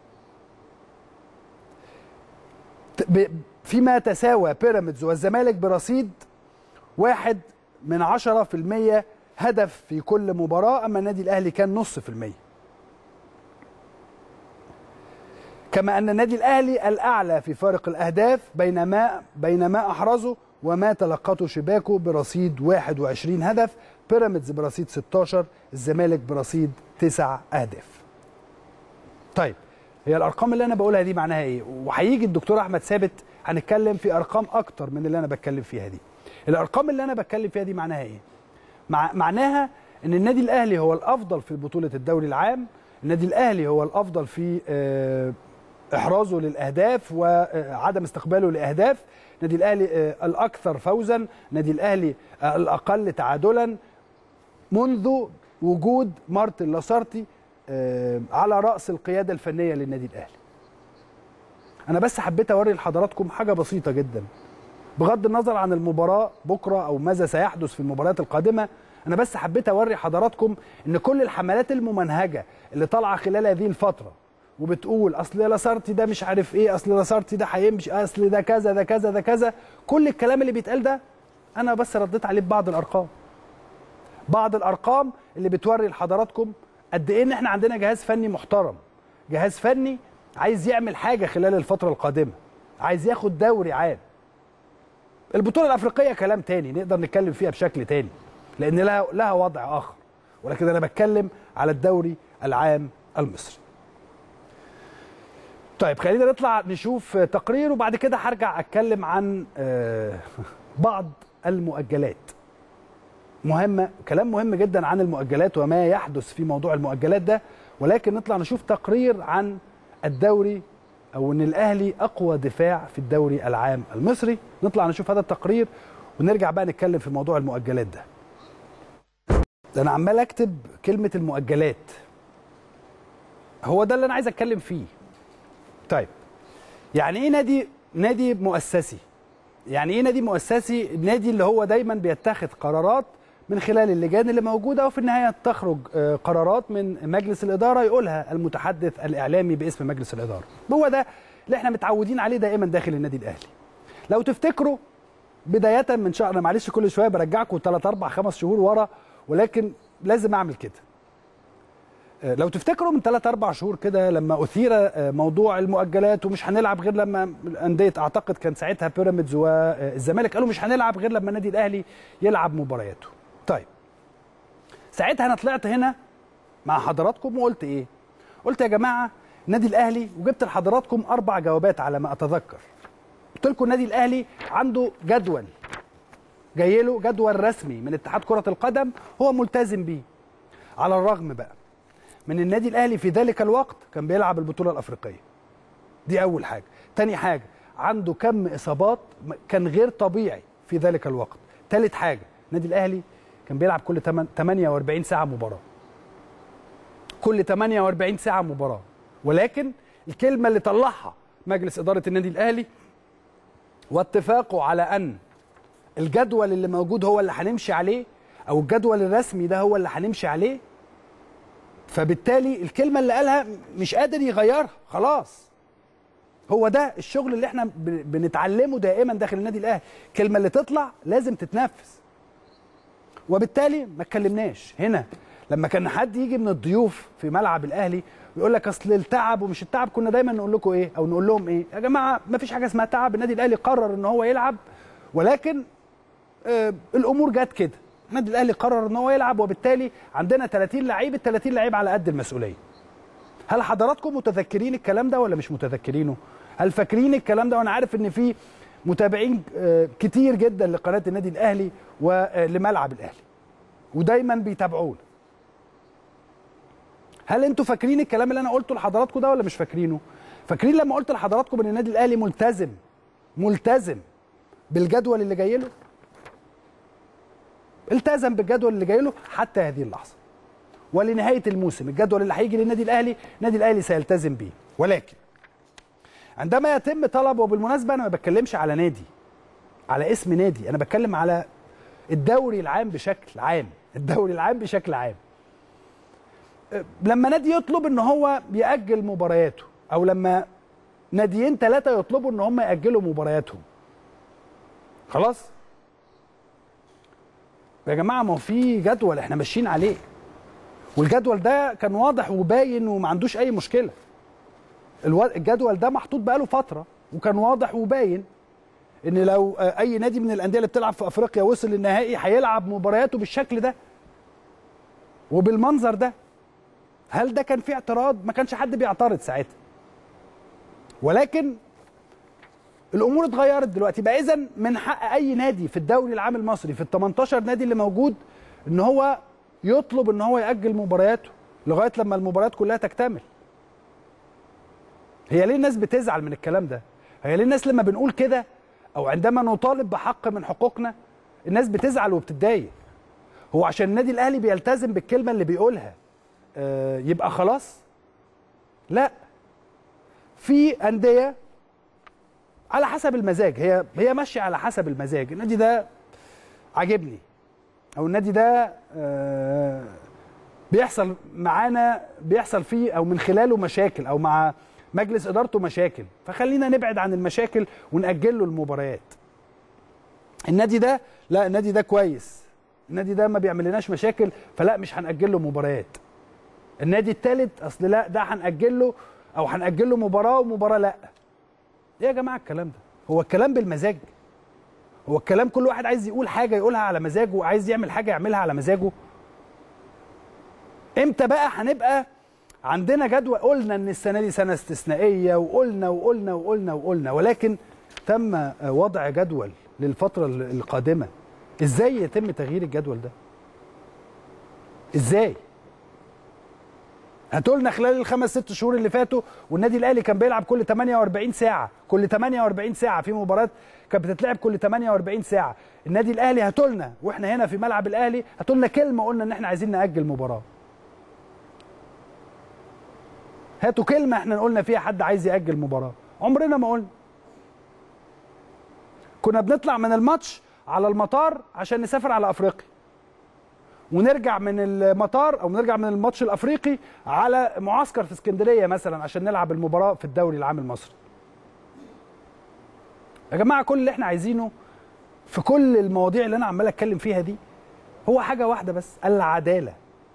فيما تساوى بيراميدز والزمالك برصيد واحد من عشرة في المية هدف في كل مباراة أما النادي الأهلي كان نص في المية كما أن النادي الأهلي الأعلى في فارق الأهداف بين ما بين ما أحرزه وما تلقته شباكه برصيد 21 هدف بيراميدز برصيد 16 الزمالك برصيد 9 أهداف طيب هي الأرقام اللي أنا بقولها دي معناها إيه وهيجي الدكتور أحمد ثابت هنتكلم في أرقام أكتر من اللي أنا بتكلم فيها دي الأرقام اللي أنا بتكلم فيها دي معناها إيه مع معناها ان النادي الاهلي هو الافضل في بطوله الدوري العام النادي الاهلي هو الافضل في احرازه للاهداف وعدم استقباله لاهداف النادي الاهلي الاكثر فوزا النادي الاهلي الاقل تعادلا منذ وجود مارتن لاسارتي على راس القياده الفنيه للنادي الاهلي انا بس حبيت اوري لحضراتكم حاجه بسيطه جدا بغض النظر عن المباراه بكره او ماذا سيحدث في المباريات القادمه انا بس حبيت اوري حضراتكم ان كل الحملات الممنهجه اللي طالعه خلال هذه الفتره وبتقول اصل لاسارتي ده مش عارف ايه اصل لاسارتي ده هيمشي اصل ده كذا ده كذا ده كذا كل الكلام اللي بيتقال ده انا بس رديت عليه ببعض الارقام بعض الارقام اللي بتوري لحضراتكم قد ايه ان احنا عندنا جهاز فني محترم جهاز فني عايز يعمل حاجه خلال الفتره القادمه عايز ياخد دوري عام البطوله الافريقيه كلام تاني نقدر نتكلم فيها بشكل تاني لان لها لها وضع اخر ولكن انا بتكلم على الدوري العام المصري طيب خلينا نطلع نشوف تقرير وبعد كده هرجع اتكلم عن بعض المؤجلات مهمه كلام مهم جدا عن المؤجلات وما يحدث في موضوع المؤجلات ده ولكن نطلع نشوف تقرير عن الدوري او ان الاهلي اقوى دفاع في الدوري العام المصري نطلع نشوف هذا التقرير ونرجع بقى نتكلم في موضوع المؤجلات ده انا عمال اكتب كلمه المؤجلات هو ده اللي انا عايز اتكلم فيه طيب يعني ايه نادي نادي مؤسسي يعني ايه نادي مؤسسي النادي اللي هو دايما بيتخذ قرارات من خلال اللجان اللي موجوده وفي النهايه تخرج قرارات من مجلس الاداره يقولها المتحدث الاعلامي باسم مجلس الاداره هو ده اللي احنا متعودين عليه دائما داخل النادي الاهلي لو تفتكروا بدايه من شهر انا معلش كل شويه برجعكم 3 4 5 شهور ورا ولكن لازم اعمل كده لو تفتكروا من 3 4 شهور كده لما اثير موضوع المؤجلات ومش هنلعب غير لما الانديه اعتقد كان ساعتها بيراميدز والزمالك قالوا مش هنلعب غير لما النادي الاهلي يلعب مبارياته طيب ساعتها انا طلعت هنا مع حضراتكم وقلت ايه قلت يا جماعه النادي الاهلي وجبت لحضراتكم اربع جوابات على ما اتذكر قلت لكم النادي الاهلي عنده جدول جاي له جدول رسمي من اتحاد كره القدم هو ملتزم بيه على الرغم بقى من النادي الاهلي في ذلك الوقت كان بيلعب البطوله الافريقيه دي اول حاجه تاني حاجه عنده كم اصابات كان غير طبيعي في ذلك الوقت ثالث حاجه النادي الاهلي كان بيلعب كل 48 ساعه مباراه كل 48 ساعه مباراه ولكن الكلمه اللي طلعها مجلس اداره النادي الاهلي واتفاقه على ان الجدول اللي موجود هو اللي هنمشي عليه او الجدول الرسمي ده هو اللي هنمشي عليه فبالتالي الكلمه اللي قالها مش قادر يغيرها خلاص هو ده الشغل اللي احنا بنتعلمه دائما داخل النادي الاهلي الكلمه اللي تطلع لازم تتنفذ وبالتالي ما اتكلمناش هنا لما كان حد يجي من الضيوف في ملعب الاهلي ويقول لك اصل التعب ومش التعب كنا دايما نقول لكم ايه او نقول لهم ايه يا جماعه ما فيش حاجه اسمها تعب النادي الاهلي قرر ان هو يلعب ولكن آه الامور جت كده النادي الاهلي قرر ان هو يلعب وبالتالي عندنا 30 لعيب ال 30 لعيب على قد المسؤوليه هل حضراتكم متذكرين الكلام ده ولا مش متذكرينه هل فاكرين الكلام ده وانا عارف ان في متابعين آه، كتير جدا لقناه النادي الاهلي ولملعب الاهلي ودايما بيتابعونا هل انتوا فاكرين الكلام اللي انا قلته لحضراتكم ده ولا مش فاكرينه فاكرين لما قلت لحضراتكم ان النادي الاهلي ملتزم ملتزم بالجدول اللي جاي له التزم بالجدول اللي جاي له حتى هذه اللحظه ولنهايه الموسم الجدول اللي هيجي للنادي الاهلي النادي الاهلي سيلتزم به ولكن عندما يتم طلب وبالمناسبه انا ما بتكلمش على نادي على اسم نادي انا بتكلم على الدوري العام بشكل عام الدوري العام بشكل عام لما نادي يطلب ان هو ياجل مبارياته او لما ناديين ثلاثه يطلبوا ان هم ياجلوا مبارياتهم خلاص يا جماعه ما هو في جدول احنا ماشيين عليه والجدول ده كان واضح وباين وما عندوش اي مشكله الو- الجدول ده محطوط بقاله فتره وكان واضح وباين ان لو آه، اي نادي من الانديه اللي بتلعب في افريقيا وصل للنهائي هيلعب مبارياته بالشكل ده وبالمنظر ده هل ده كان فيه اعتراض ما كانش حد بيعترض ساعتها ولكن الامور اتغيرت دلوقتي بقى اذا من حق اي نادي في الدوري العام المصري في ال 18 نادي اللي موجود ان هو يطلب ان هو ياجل مبارياته لغايه لما المباريات كلها تكتمل هي ليه الناس بتزعل من الكلام ده هي ليه الناس لما بنقول كده او عندما نطالب بحق من حقوقنا الناس بتزعل وبتتضايق هو عشان النادي الاهلي بيلتزم بالكلمه اللي بيقولها آه، يبقى خلاص لا في انديه على حسب المزاج هي هي ماشيه على حسب المزاج النادي ده عاجبني او النادي ده آه، بيحصل معانا بيحصل فيه او من خلاله مشاكل او مع مجلس ادارته مشاكل فخلينا نبعد عن المشاكل ونأجل له المباريات النادي ده لا النادي ده كويس النادي ده ما بيعمل لناش مشاكل فلا مش هنأجل له مباريات النادي الثالث اصل لا ده هنأجل له او هنأجل له مباراه ومباراه لا ايه يا جماعه الكلام ده هو الكلام بالمزاج هو الكلام كل واحد عايز يقول حاجه يقولها على مزاجه وعايز يعمل حاجه يعملها على مزاجه امتى بقى هنبقى عندنا جدول قلنا ان السنه دي سنه استثنائيه وقلنا وقلنا وقلنا وقلنا ولكن تم وضع جدول للفتره القادمه ازاي يتم تغيير الجدول ده ازاي هتقولنا خلال الخمس ست شهور اللي فاتوا والنادي الاهلي كان بيلعب كل 48 ساعه كل 48 ساعه في مباراه كانت بتتلعب كل 48 ساعه النادي الاهلي هتقولنا واحنا هنا في ملعب الاهلي هتقولنا كلمه قلنا ان احنا عايزين ناجل مباراه هاتوا كلمه احنا قلنا فيها حد عايز ياجل مباراه عمرنا ما قلنا كنا بنطلع من الماتش على المطار عشان نسافر على افريقيا ونرجع من المطار او نرجع من الماتش الافريقي على معسكر في اسكندريه مثلا عشان نلعب المباراه في الدوري العام المصري يا جماعه كل اللي احنا عايزينه في كل المواضيع اللي انا عمال اتكلم فيها دي هو حاجه واحده بس العداله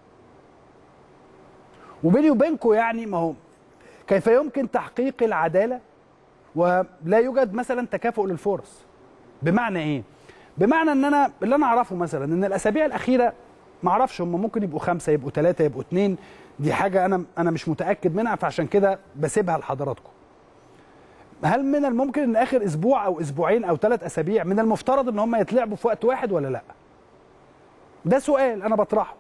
وبيني وبينكم يعني ما هو كيف يمكن تحقيق العداله ولا يوجد مثلا تكافؤ للفرص بمعنى ايه بمعنى ان انا اللي انا اعرفه مثلا ان الاسابيع الاخيره ما اعرفش هم ممكن يبقوا خمسه يبقوا ثلاثه يبقوا اثنين دي حاجه انا انا مش متاكد منها فعشان كده بسيبها لحضراتكم هل من الممكن ان اخر اسبوع او اسبوعين او ثلاث اسابيع من المفترض ان هم يتلعبوا في وقت واحد ولا لا ده سؤال انا بطرحه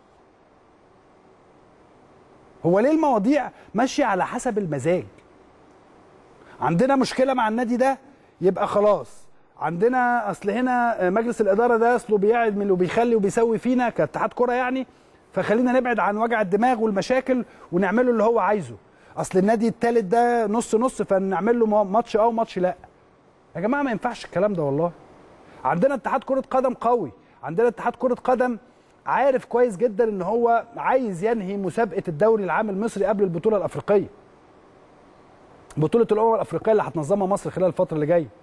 هو ليه المواضيع ماشيه على حسب المزاج عندنا مشكله مع النادي ده يبقى خلاص عندنا اصل هنا مجلس الاداره ده اصله بيعمل وبيخلي وبيسوي فينا كاتحاد كره يعني فخلينا نبعد عن وجع الدماغ والمشاكل ونعمله اللي هو عايزه اصل النادي الثالث ده نص نص فنعمل له ماتش اه وماتش لا يا جماعه ما ينفعش الكلام ده والله عندنا اتحاد كره قدم قوي عندنا اتحاد كره قدم عارف كويس جدا ان هو عايز ينهي مسابقه الدوري العام المصري قبل البطوله الافريقيه بطوله الامم الافريقيه اللي هتنظمها مصر خلال الفتره اللي جايه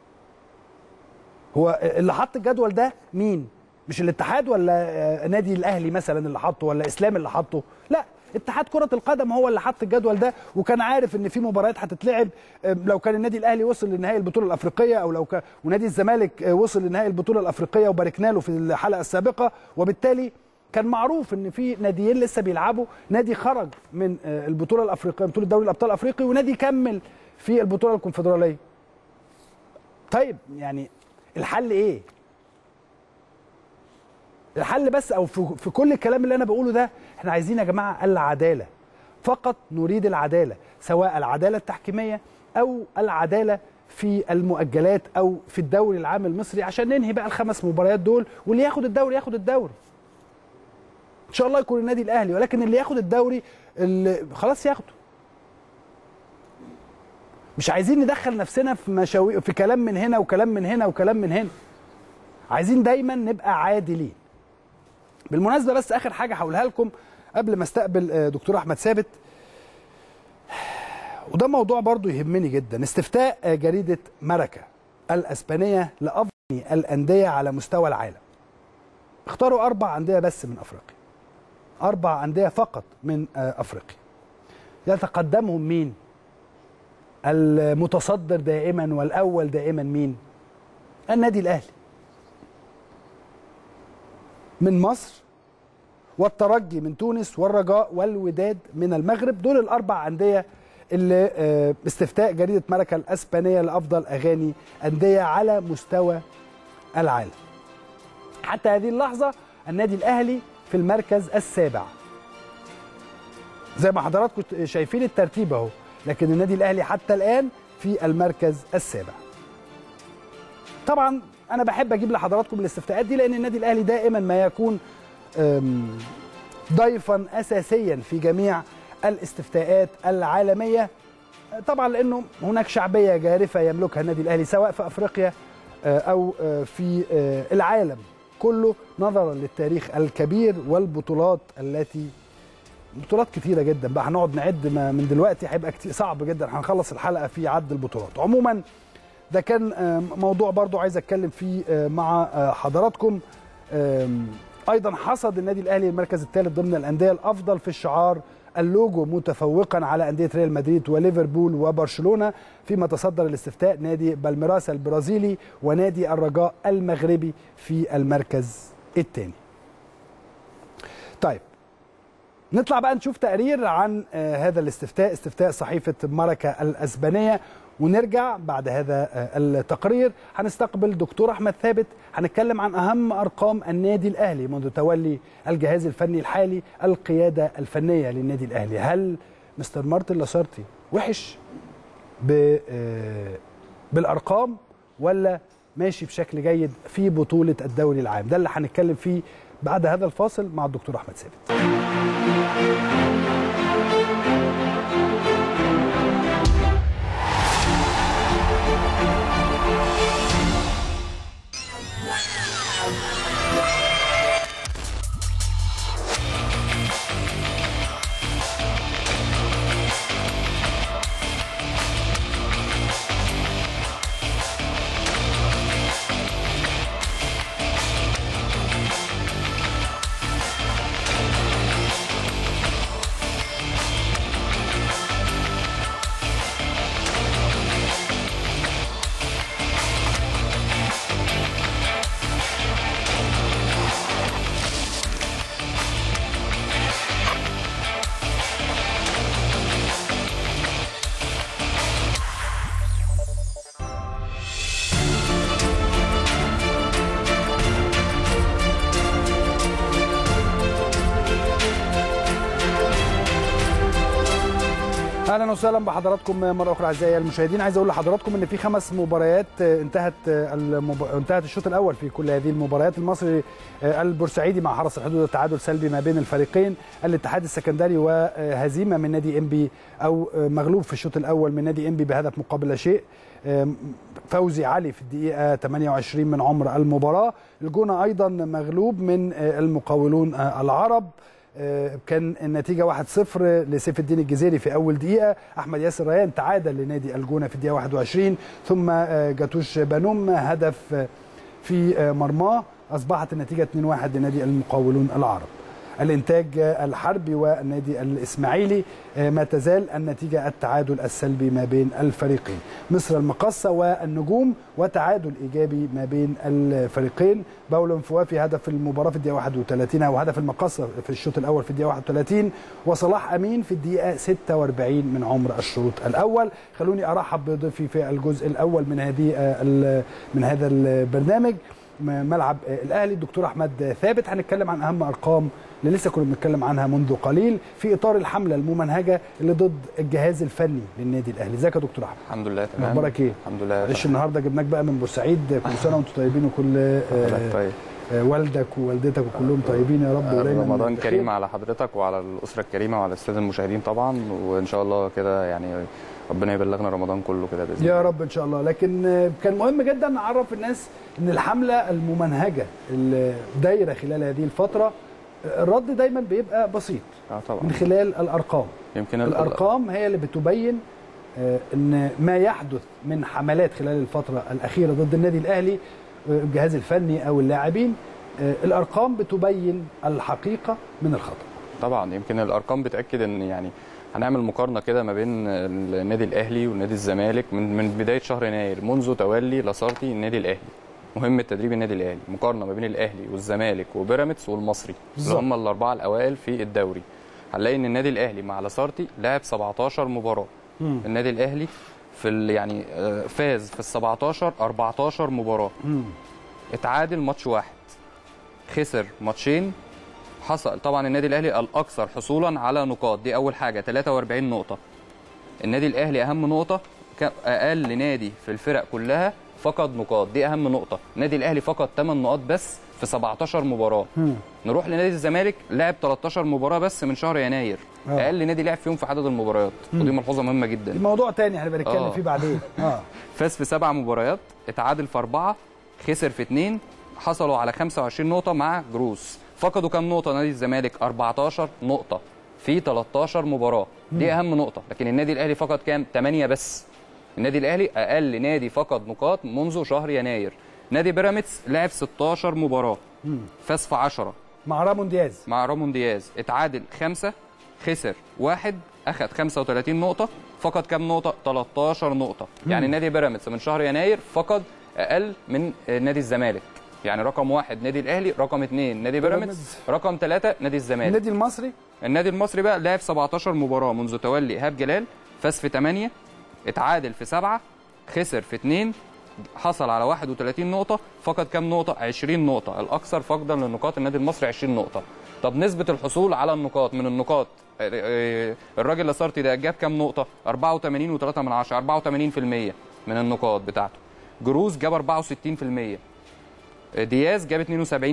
هو اللي حط الجدول ده مين مش الاتحاد ولا نادي الاهلي مثلا اللي حطه ولا اسلام اللي حطه لا اتحاد كره القدم هو اللي حط الجدول ده وكان عارف ان في مباريات هتتلعب لو كان النادي الاهلي وصل لنهائي البطوله الافريقيه او لو كان ونادي الزمالك وصل لنهائي البطوله الافريقيه وباركنا له في الحلقه السابقه وبالتالي كان معروف ان في ناديين لسه بيلعبوا نادي خرج من البطوله الافريقيه بطوله دوري الابطال الافريقي ونادي كمل في البطوله الكونفدراليه طيب يعني الحل ايه الحل بس او في كل الكلام اللي انا بقوله ده احنا عايزين يا جماعه العداله فقط نريد العداله سواء العداله التحكيميه او العداله في المؤجلات او في الدوري العام المصري عشان ننهي بقى الخمس مباريات دول واللي ياخد الدوري ياخد الدوري ان شاء الله يكون النادي الاهلي ولكن اللي ياخد الدوري اللي خلاص ياخده مش عايزين ندخل نفسنا في مشاوي في كلام من هنا وكلام من هنا وكلام من هنا عايزين دايما نبقى عادلين بالمناسبه بس اخر حاجه هقولها لكم قبل ما استقبل دكتور احمد ثابت وده موضوع برضو يهمني جدا استفتاء جريده مركه الاسبانيه لافضل الانديه على مستوى العالم اختاروا اربع انديه بس من افريقيا اربع انديه فقط من افريقيا يتقدمهم مين المتصدر دائما والاول دائما مين النادي الاهلي من مصر والترجي من تونس والرجاء والوداد من المغرب دول الاربع انديه اللي استفتاء جريده مركه الاسبانيه لافضل اغاني انديه على مستوى العالم حتى هذه اللحظه النادي الاهلي في المركز السابع زي ما حضراتكم شايفين الترتيب اهو لكن النادي الاهلي حتى الان في المركز السابع طبعا انا بحب اجيب لحضراتكم الاستفتاءات دي لان النادي الاهلي دائما ما يكون ضيفا اساسيا في جميع الاستفتاءات العالميه طبعا لانه هناك شعبيه جارفه يملكها النادي الاهلي سواء في افريقيا او في العالم كله نظرا للتاريخ الكبير والبطولات التي بطولات كتيره جدا بقى هنقعد نعد من دلوقتي هيبقى كتير صعب جدا هنخلص الحلقه في عد البطولات عموما ده كان موضوع برضو عايز اتكلم فيه مع حضراتكم ايضا حصد النادي الاهلي المركز الثالث ضمن الانديه الافضل في الشعار اللوجو متفوقا على انديه ريال مدريد وليفربول وبرشلونه فيما تصدر الاستفتاء نادي بالميراس البرازيلي ونادي الرجاء المغربي في المركز الثاني. طيب نطلع بقى نشوف تقرير عن هذا الاستفتاء استفتاء صحيفه مركه الاسبانيه ونرجع بعد هذا التقرير هنستقبل دكتور احمد ثابت هنتكلم عن اهم ارقام النادي الاهلي منذ تولي الجهاز الفني الحالي القياده الفنيه للنادي الاهلي هل مستر مارتن لاسارتي وحش بالارقام ولا ماشي بشكل جيد في بطوله الدوري العام ده اللي هنتكلم فيه بعد هذا الفاصل مع الدكتور احمد ثابت اهلا وسهلا بحضراتكم مره اخرى اعزائي المشاهدين عايز اقول لحضراتكم ان في خمس مباريات انتهت المب... انتهت الشوط الاول في كل هذه المباريات المصري البورسعيدي مع حرس الحدود التعادل سلبي ما بين الفريقين الاتحاد السكندري وهزيمه من نادي انبي او مغلوب في الشوط الاول من نادي انبي بهدف مقابل لا شيء فوزي علي في الدقيقه 28 من عمر المباراه الجونه ايضا مغلوب من المقاولون العرب كان النتيجة 1-0 لسيف الدين الجزيري في أول دقيقة أحمد ياسر ريان تعادل لنادي الجونة في الدقيقة 21 ثم جاتوش بانوم هدف في مرماه أصبحت النتيجة 2-1 لنادي المقاولون العرب الانتاج الحربي والنادي الاسماعيلي ما تزال النتيجه التعادل السلبي ما بين الفريقين مصر المقصه والنجوم وتعادل ايجابي ما بين الفريقين باولو فوافي هدف المباراه في الدقيقه 31 او هدف المقصه في الشوط الاول في الدقيقه 31 وصلاح امين في الدقيقه 46 من عمر الشوط الاول خلوني ارحب بضيفي في الجزء الاول من هذه من هذا البرنامج ملعب الاهلي الدكتور احمد ثابت هنتكلم عن اهم ارقام اللي لسه كنا بنتكلم عنها منذ قليل في اطار الحمله الممنهجه اللي ضد الجهاز الفني للنادي الاهلي ازيك يا دكتور احمد الحمد لله تمام اخبارك ايه الحمد لله معلش النهارده جبناك بقى من بورسعيد كل سنه وانتم طيبين وكل آه طيب. آه والدك ووالدتك وكلهم طيبين يا رب ودايما رمضان كريم على حضرتك وعلى الاسره الكريمه وعلى الساده المشاهدين طبعا وان شاء الله كده يعني ربنا يبلغنا رمضان كله كده باذن يا رب ان شاء الله لكن كان مهم جدا نعرف الناس ان الحمله الممنهجه اللي دايره خلال هذه الفتره الرد دايما بيبقى بسيط آه طبعا. من خلال الارقام يمكن الارقام هي اللي بتبين ان ما يحدث من حملات خلال الفتره الاخيره ضد النادي الاهلي الجهاز الفني او اللاعبين الارقام بتبين الحقيقه من الخطا طبعا يمكن الارقام بتاكد ان يعني هنعمل مقارنه كده ما بين النادي الاهلي ونادي الزمالك من من بدايه شهر يناير منذ تولي لاسارتي النادي الاهلي مهمه تدريب النادي الاهلي مقارنه ما بين الاهلي والزمالك وبيراميدز والمصري اللي هم الاربعه الاوائل في الدوري هنلاقي ان النادي الاهلي مع لاسارتي لعب 17 مباراه مم. النادي الاهلي في يعني فاز في ال 17 14 مباراه مم. اتعادل ماتش واحد خسر ماتشين حصل طبعا النادي الاهلي الاكثر حصولا على نقاط دي اول حاجه 43 نقطه النادي الاهلي اهم نقطه اقل نادي في الفرق كلها فقد نقاط دي اهم نقطه النادي الاهلي فقد 8 نقاط بس في 17 مباراه م. نروح لنادي الزمالك لعب 13 مباراه بس من شهر يناير أوه. اقل نادي لعب فيهم في عدد المباريات م. ودي ملحوظه مهمه جدا الموضوع تاني احنا بنتكلم فيه بعدين اه فاز في سبع مباريات اتعادل في اربعه خسر في اثنين حصلوا على 25 نقطه مع جروس فقدوا كام نقطه نادي الزمالك 14 نقطه في 13 مباراه دي اهم نقطه لكن النادي الاهلي فقد كام 8 بس النادي الاهلي اقل نادي فقد نقاط منذ شهر يناير نادي بيراميدز لعب 16 مباراه فاز في 10 مع رامون دياز مع رامون دياز اتعادل 5 خسر واحد اخذ 35 نقطه فقد كام نقطه 13 نقطه مم. يعني نادي بيراميدز من شهر يناير فقد اقل من نادي الزمالك يعني رقم واحد نادي الاهلي رقم اثنين نادي بيراميدز رقم ثلاثه نادي الزمالك النادي المصري النادي المصري بقى لعب 17 مباراه منذ تولي ايهاب جلال فاز في 8 اتعادل في 7 خسر في 2 حصل على 31 نقطة فقد كام نقطة؟ 20 نقطة، الأكثر فقدا للنقاط النادي المصري 20 نقطة. طب نسبة الحصول على النقاط من النقاط الراجل لاسارتي ده جاب كام نقطة؟ 84 و3 من 10 84% من النقاط بتاعته. جروز جاب 64%. دياز جاب 72%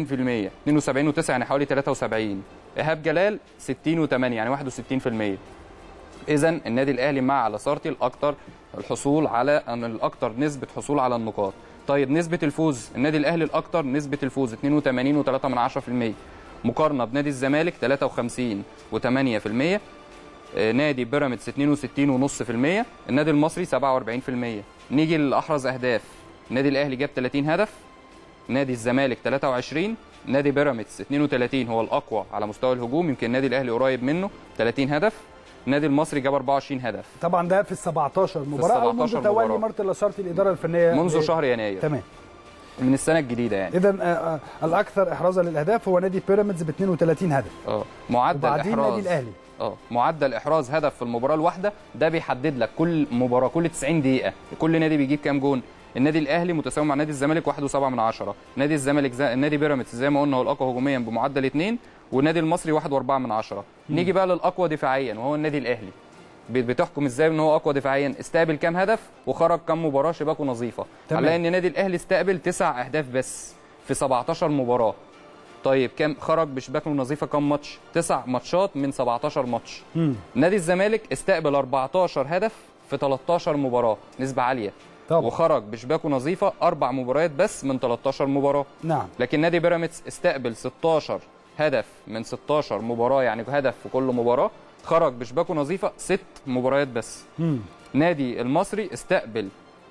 72 و9 يعني حوالي 73 ايهاب جلال 60 و8 يعني 61% اذا النادي الاهلي مع لاسارتي الاكثر الحصول على ان الاكثر نسبه حصول على النقاط طيب نسبه الفوز النادي الاهلي الاكثر نسبه الفوز 82 و3 من 10% مقارنه بنادي الزمالك 53 و8% نادي بيراميدز 62.5% النادي المصري 47% نيجي لاحرز اهداف النادي الاهلي جاب 30 هدف نادي الزمالك 23 نادي بيراميدز 32 هو الاقوى على مستوى الهجوم يمكن النادي الاهلي قريب منه 30 هدف النادي المصري جاب 24 هدف طبعا ده في ال 17 مباراه في او منذ تولي مارتن لاسارتي الاداره الفنيه منذ شهر يناير تمام من السنه الجديده يعني اذا الاكثر احرازا للاهداف هو نادي بيراميدز ب 32 هدف اه معدل وبعدين احراز النادي الاهلي اه معدل احراز هدف في المباراه الواحده ده بيحدد لك كل مباراه كل 90 دقيقه كل نادي بيجيب كام جون النادي الاهلي متساوي مع نادي الزمالك 1.7 من 10 نادي الزمالك زي... نادي بيراميدز زي ما قلنا هو الاقوى هجوميا بمعدل 2 والنادي المصري 1.4 من 10 نيجي بقى للاقوى دفاعيا وهو النادي الاهلي بتحكم ازاي ان هو اقوى دفاعيا استقبل كام هدف وخرج كام مباراه شباكه نظيفه هنلاقي ان النادي الاهلي استقبل تسع اهداف بس في 17 مباراه طيب كام خرج بشباكه نظيفه كام ماتش تسع ماتشات من 17 ماتش مم. نادي الزمالك استقبل 14 هدف في 13 مباراه نسبه عاليه طبعا. وخرج بشباكه نظيفه اربع مباريات بس من 13 مباراه نعم لكن نادي بيراميدز استقبل 16 هدف من 16 مباراه يعني هدف في كل مباراه خرج بشباكه نظيفه ست مباريات بس مم. نادي المصري استقبل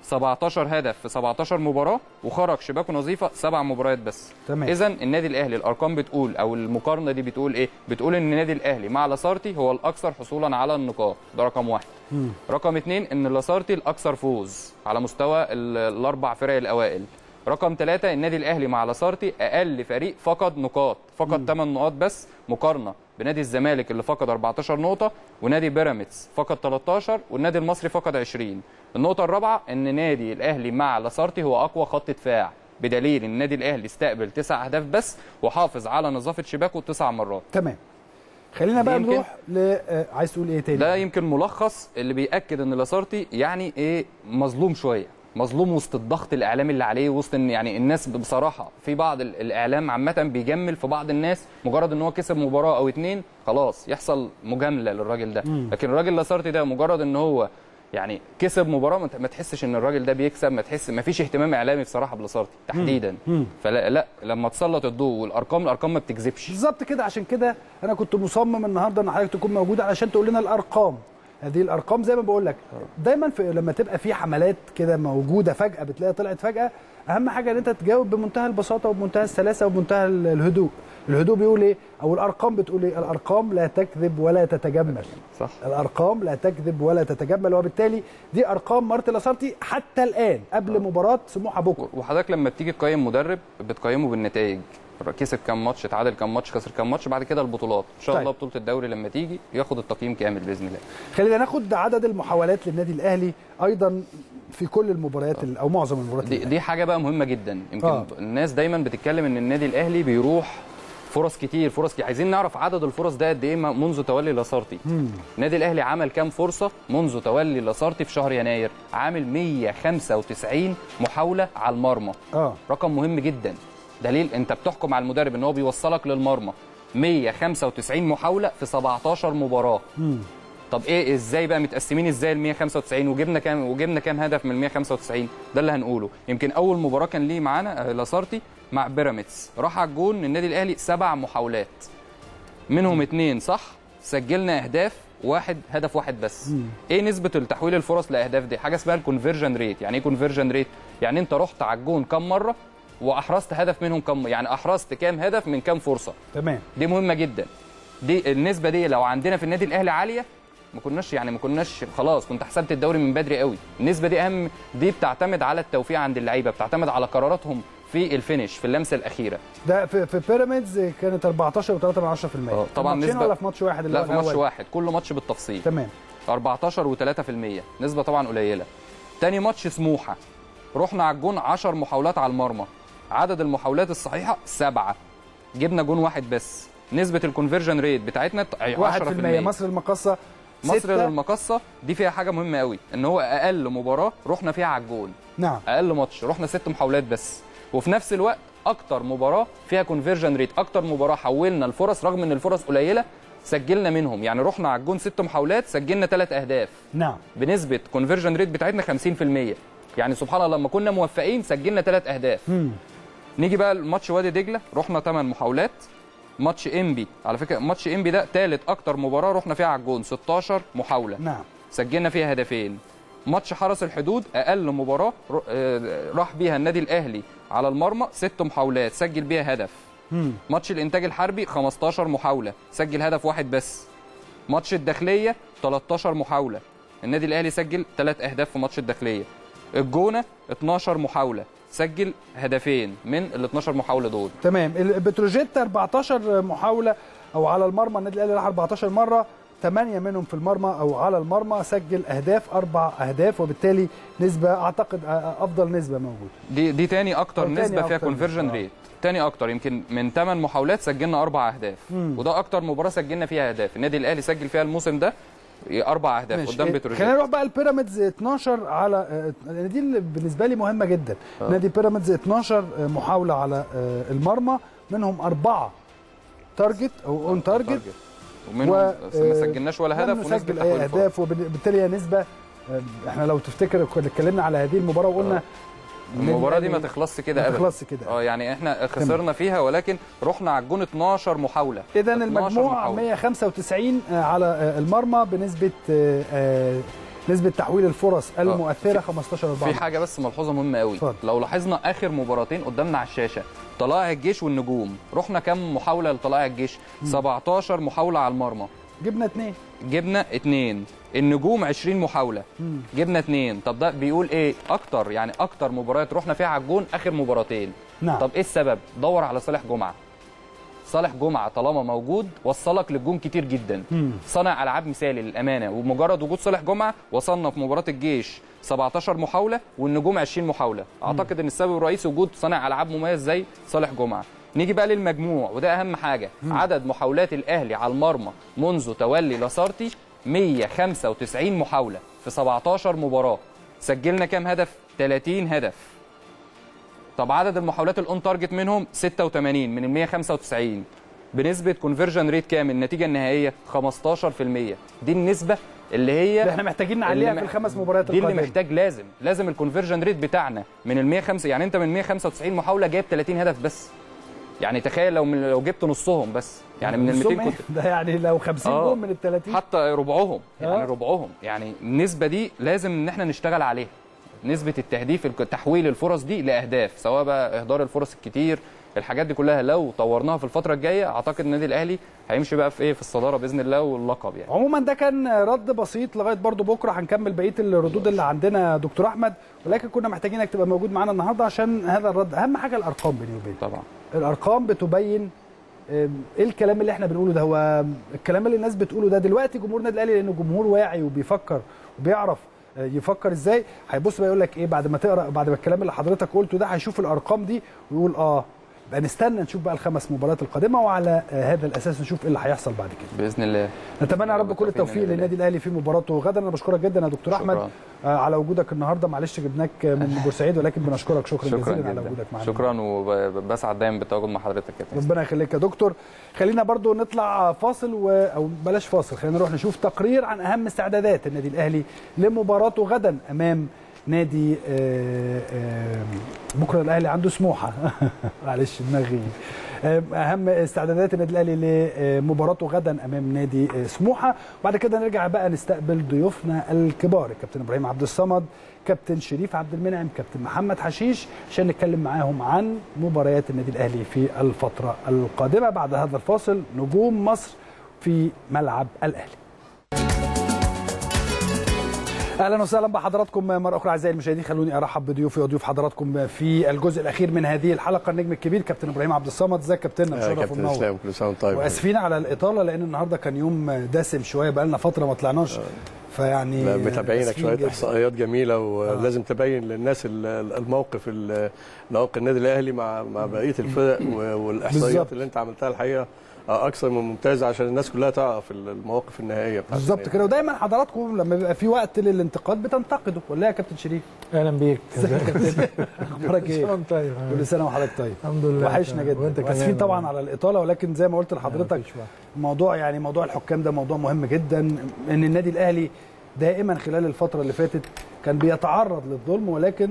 17 هدف في 17 مباراه وخرج شباكه نظيفه سبع مباريات بس تمام. اذا النادي الاهلي الارقام بتقول او المقارنه دي بتقول ايه بتقول ان النادي الاهلي مع لاسارتي هو الاكثر حصولا على النقاط ده رقم واحد رقم اتنين ان لاسارتي الاكثر فوز على مستوى ال- الاربع فرق الاوائل رقم ثلاثة النادي الاهلي مع لاسارتي اقل فريق فقد نقاط فقد 8 نقاط بس مقارنه بنادي الزمالك اللي فقد 14 نقطه ونادي بيراميدز فقد 13 والنادي المصري فقد 20 النقطه الرابعه ان نادي الاهلي مع لاسارتي هو اقوى خط دفاع بدليل ان النادي الاهلي استقبل تسع اهداف بس وحافظ على نظافه شباكه تسع مرات تمام خلينا بقى يمكن- نروح ل آه، عايز تقول ايه تاني ده يمكن ملخص اللي بياكد ان لاسارتي يعني ايه مظلوم شويه مظلوم وسط الضغط الاعلامي اللي عليه وسط ان يعني الناس بصراحه في بعض ال- الاعلام عامه بيجمل في بعض الناس مجرد ان هو كسب مباراه او اتنين خلاص يحصل مجامله للراجل ده لكن الراجل لاسارتي ده مجرد ان هو يعني كسب مباراه ما ت- ما تحسش ان الراجل ده بيكسب ما تحس ما فيش اهتمام اعلامي بصراحه بلاسارتي تحديدا فلا لا لما تسلط الضوء والارقام الارقام ما بتكذبش بالظبط كده عشان كده انا كنت مصمم النهارده ان حضرتك تكون موجود علشان تقول لنا الارقام هذه الارقام زي ما بقول لك دايما في لما تبقى في حملات كده موجوده فجاه بتلاقيها طلعت فجاه اهم حاجه ان انت تجاوب بمنتهى البساطه وبمنتهى السلاسه وبمنتهى ال- الهدوء الهدوء بيقول ايه او الارقام بتقول ايه الارقام لا تكذب ولا تتجمل صح الارقام لا تكذب ولا تتجمل وبالتالي دي ارقام مارتن لاسارتي حتى الان قبل مباراه سموحه بكره وحضرتك لما بتيجي تقيم مدرب بتقيمه بالنتائج كسب كام ماتش اتعادل كام ماتش خسر كام ماتش بعد كده البطولات ان شاء طيب. الله بطوله الدوري لما تيجي ياخد التقييم كامل باذن الله خلينا ناخد عدد المحاولات للنادي الاهلي ايضا في كل المباريات ال- او معظم المباريات دي, دي حاجه بقى مهمه جدا يمكن آه. آه. الناس دايما بتتكلم ان النادي الاهلي بيروح فرص كتير فرص كتير عايزين نعرف عدد الفرص ده قد ايه منذ تولي لاسارتي النادي الاهلي عمل كام فرصه منذ تولي لاسارتي في شهر يناير عامل 195 محاوله على المرمى اه رقم مهم جدا دليل انت بتحكم على المدرب ان هو بيوصلك للمرمى 195 محاوله في 17 مباراه طب ايه ازاي بقى متقسمين ازاي ال 195 وجبنا كام وجبنا كام هدف من ال 195 ده اللي هنقوله يمكن اول مباراه كان ليه معانا آه، لاسارتي مع بيراميدز راح على الجون النادي الاهلي سبع محاولات منهم اتنين صح سجلنا اهداف واحد هدف واحد بس ايه نسبه التحويل الفرص لاهداف دي حاجه اسمها الكونفرجن ريت يعني ايه كونفرجن ريت يعني انت رحت على الجون كام مره واحرزت هدف منهم كم يعني احرزت كام هدف من كام فرصه تمام دي مهمه جدا دي النسبه دي لو عندنا في النادي الاهلي عاليه ما كناش يعني ما كناش خلاص كنت حسبت الدوري من بدري قوي النسبه دي اهم دي بتعتمد على التوفيق عند اللعيبه بتعتمد على قراراتهم في الفينش في اللمسه الاخيره ده في, في بيراميدز كانت 14 و3 من 10% آه، طبعاً ماتشين نسبة- ولا في ماتش واحد اللي لا هو في ماتش الأول؟ واحد كل ماتش بالتفصيل تمام 14 و3% نسبه طبعا قليله تاني ماتش سموحه رحنا على الجون 10 محاولات على المرمى عدد المحاولات الصحيحه سبعة جبنا جون واحد بس نسبه الكونفرجن ريت بتاعتنا 10% 1% مصر المقصه مصر ستة. للمقصه دي فيها حاجه مهمه قوي ان هو اقل مباراه رحنا فيها على الجون نعم اقل ماتش رحنا ست محاولات بس وفي نفس الوقت اكتر مباراه فيها كونفرجن ريت اكتر مباراه حولنا الفرص رغم ان الفرص قليله سجلنا منهم يعني رحنا على الجون ست محاولات سجلنا ثلاث اهداف نعم بنسبه كونفرجن ريت بتاعتنا 50% يعني سبحان الله لما كنا موفقين سجلنا ثلاث اهداف مم. نيجي بقى الماتش وادي دجله رحنا 8 محاولات ماتش انبي على فكره ماتش انبي ده ثالث اكتر مباراه رحنا فيها على الجون 16 محاوله نعم سجلنا فيها هدفين ماتش حرس الحدود اقل مباراه ر- آه، راح بيها النادي الاهلي على المرمى ست محاولات سجل بيها هدف مم. ماتش الانتاج الحربي 15 محاوله سجل هدف واحد بس ماتش الداخليه 13 محاوله النادي الاهلي سجل ثلاث اهداف في ماتش الداخليه الجونه 12 محاوله سجل هدفين من ال 12 محاوله دول تمام البتروجيت 14 محاوله او على المرمى النادي الاهلي راح 14 مره 8 منهم في المرمى او على المرمى سجل اهداف اربع اهداف وبالتالي نسبه اعتقد افضل نسبه موجوده دي دي تاني اكتر أو تاني نسبه فيها أكتر كونفرجن نسبة، آه. ريت تاني اكتر يمكن من 8 محاولات سجلنا اربع اهداف مم. وده اكتر مباراه سجلنا فيها اهداف النادي الاهلي سجل فيها الموسم ده اربع اهداف ماشي. قدام إيه، بتروجيت خلينا نروح بقى البيراميدز 12 على آه، دي اللي بالنسبه لي مهمه جدا نادي بيراميدز 12 محاوله على آه، المرمى منهم اربعه تارجت او اون تارجت ومنهم و- ما سجلناش ولا لم هدف ونسبه نسجل تحويل اي الفرص. اهداف وبالتالي هي نسبه آه، احنا لو تفتكر كنا اتكلمنا على هذه المباراه وقلنا المباراه دي ما الأهلي تخلصش كده ما ابدا تخلصش كده اه يعني احنا خسرنا فيها ولكن رحنا على الجون 12 محاوله اذا 12 المجموع محاولة. 195 آه، على آه، المرمى بنسبه آه، آه، نسبه تحويل الفرص المؤثره 15 4 في حاجه بس ملحوظه مهمه قوي اتفضل. لو لاحظنا اخر مباراتين قدامنا على الشاشه طلائع الجيش والنجوم رحنا كام محاوله لطلائع الجيش 17 محاوله على المرمى جبنا اثنين جبنا اتنين النجوم 20 محاوله جبنا اتنين طب ده بيقول ايه اكتر يعني اكتر مباريات رحنا فيها على الجون اخر مباراتين نعم. طب ايه السبب دور على صالح جمعه صالح جمعه طالما موجود وصلك للجون كتير جدا صانع العاب مثالي للامانه ومجرد وجود صالح جمعه وصلنا في مباراه الجيش 17 محاوله والنجوم 20 محاوله اعتقد ان السبب الرئيسي وجود صانع العاب مميز زي صالح جمعه نيجي بقى للمجموع وده اهم حاجه عدد محاولات الاهلي على المرمى منذ تولي لاسارتي 195 محاوله في 17 مباراه سجلنا كام هدف 30 هدف طب عدد المحاولات الاون تارجت منهم 86 من ال 195 بنسبه كونفرجن ريت كام النتيجه النهائيه 15% دي النسبه اللي هي اللي احنا محتاجين نعليها اللي في مح- الخمس مباريات دي اللي القادمه محتاج لازم لازم الكونفرجن ريت بتاعنا من ال 105 يعني انت من 195 محاوله جايب 30 هدف بس يعني تخيل لو من لو جبت نصهم بس يعني من ال 200 نصهم كنت إيه؟ ده يعني لو 50 آه. جول من ال 30 حتى ربعهم يعني آه. ربعهم يعني النسبه دي لازم ان احنا نشتغل عليها نسبه التهديف الك- تحويل الفرص دي لاهداف سواء بقى اهدار الفرص الكتير الحاجات دي كلها لو طورناها في الفتره الجايه اعتقد النادي الاهلي هيمشي بقى في ايه في الصداره باذن الله واللقب يعني عموما ده كان رد بسيط لغايه برضو بكره هنكمل بقيه الردود اللي عندنا دكتور احمد ولكن كنا محتاجينك تبقى موجود معانا النهارده عشان هذا الرد اهم حاجه الارقام بيني وبينك طبعا الارقام بتبين آم، ايه الكلام اللي احنا بنقوله ده هو الكلام اللي الناس بتقوله ده دلوقتي جمهور النادي الاهلي لانه جمهور واعي وبيفكر وبيعرف آه، يفكر ازاي هيبص بقى يقول لك ايه بعد ما تقرا بعد ما الكلام اللي حضرتك قلته ده هيشوف الارقام دي ويقول اه بقى نستنى نشوف بقى الخمس مباريات القادمه وعلى آه، هذا الاساس نشوف ايه اللي هيحصل بعد كده باذن الله نتمنى يا رب كل التوفيق للنادي الاهلي في مباراته غدا انا بشكرك جدا يا دكتور احمد شكراً. آه، على وجودك النهارده معلش جبناك من بورسعيد ولكن بنشكرك شكرا, شكرا جزيلا على جدا وجودك معنا شكرا وبسعد دايما بالتواجد مع حضرتك يا فندم. ربنا يخليك يا دكتور خلينا برضو نطلع فاصل و... او بلاش فاصل خلينا نروح نشوف تقرير عن اهم استعدادات النادي الاهلي لمباراته غدا امام نادي آه، آه، بكره الاهلي عنده سموحه معلش دماغي آه، اهم استعدادات النادي الاهلي لمباراته غدا امام نادي آه، سموحه وبعد كده نرجع بقى نستقبل ضيوفنا الكبار الكابتن ابراهيم عبد الصمد كابتن شريف عبد المنعم كابتن محمد حشيش عشان نتكلم معاهم عن مباريات النادي الاهلي في الفتره القادمه بعد هذا الفاصل نجوم مصر في ملعب الاهلي اهلا وسهلا بحضراتكم مره اخرى اعزائي المشاهدين خلوني ارحب بضيوفي وضيوف حضراتكم في الجزء الاخير من هذه الحلقه النجم الكبير كابتن ابراهيم عبد الصمد ازيك يا كابتن يا مشرف كابتن ومنور اسلام كل سنه وانت طيب واسفين على الاطاله لان النهارده كان يوم دسم شويه بقى لنا فتره ما طلعناش فيعني لا، متابعينك آسفين شويه جداً. احصائيات جميله ولازم تبين للناس ال- ال- الموقف ال- نواقع النادي الاهلي مع مع بقيه الفرق و- بالظبط. والاحصائيات اللي انت عملتها الحقيقه آه، اكثر من ممتازه عشان الناس كلها تعرف المواقف النهائيه بتاعت بالظبط النادي. كده ودايما حضراتكم لما بيبقى في وقت للانتقاد بتنتقدوا ولا إيه يا كابتن شريف؟ اهلا بيك ازيك يا كابتن؟ اخبارك ايه؟ وانت طيب كل سنه وحضرتك طيب الحمد لله وحشنا جدا وانت كمان واسفين طبعا على الاطاله ولكن زي ما قلت لحضرتك مفيش وقت. موضوع يعني موضوع الحكام ده موضوع مهم جدا ان النادي الاهلي دائما خلال الفتره اللي فاتت كان بيتعرض للظلم ولكن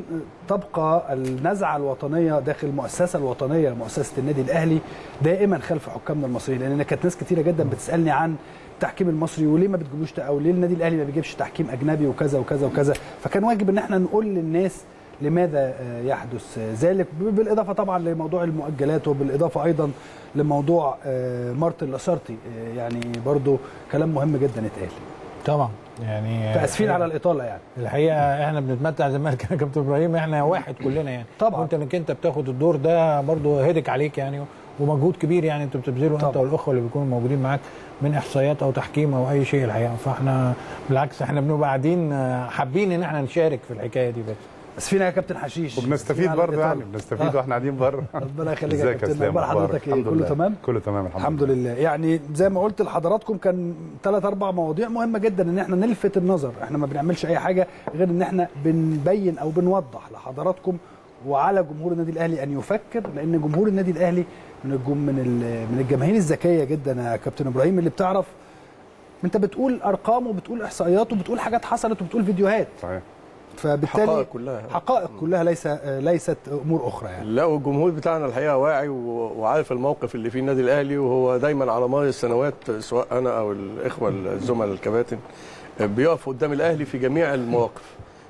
تبقى النزعه الوطنيه داخل المؤسسه الوطنيه مؤسسه النادي الاهلي دائما خلف حكامنا المصريين لان كانت ناس كتيره جدا بتسالني عن التحكيم المصري وليه ما بتجيبوش او ليه النادي الاهلي ما بيجيبش تحكيم اجنبي وكذا وكذا وكذا فكان واجب ان احنا نقول للناس لماذا آه، يحدث آه، ذلك بالاضافه طبعا لموضوع المؤجلات وبالاضافه ايضا لموضوع آه، مارتن لاسارتي آه، يعني برضو كلام مهم جدا اتقال طبعا يعني فاسفين على الاطاله يعني الحقيقه احنا بنتمتع زي ما كان كابتن ابراهيم احنا واحد كلنا يعني طبعاً. وانت انك انت بتاخد الدور ده برضو هدك عليك يعني ومجهود كبير يعني انت بتبذله انت طبعاً. والاخوه اللي بيكونوا موجودين معاك من احصائيات او تحكيم او اي شيء الحقيقه فاحنا بالعكس احنا بنبقى قاعدين آه، حابين ان احنا نشارك في الحكايه دي بس اسفين يا كابتن حشيش أسفين وبنستفيد على برضه الإطالة. يعني بنستفيد آه. واحنا قاعدين بره ربنا يخليك يا ازيك يا كابتن اسلام اخبار أخبارك؟ حضرتك ايه الحمد كله لله. تمام كله تمام الحمد, الحمد لله يعني زي ما قلت لحضراتكم كان ثلاث اربع مواضيع مهمه جدا ان احنا نلفت النظر احنا ما بنعملش اي حاجه غير ان احنا بنبين او بنوضح لحضراتكم وعلى جمهور النادي الاهلي ان يفكر لان جمهور النادي الاهلي من الجم من ال- من الجماهير الذكيه جدا يا كابتن ابراهيم اللي بتعرف انت بتقول ارقام وبتقول احصائيات وبتقول حاجات حصلت وبتقول فيديوهات صحيح فبالتالي حقائق كلها. حقائق كلها ليس ليست امور اخرى يعني لا والجمهور بتاعنا الحقيقه واعي و- وعارف الموقف اللي فيه النادي الاهلي وهو دايما على مر السنوات سواء انا او الاخوه الزملاء الكباتن بيقف قدام الاهلي في جميع المواقف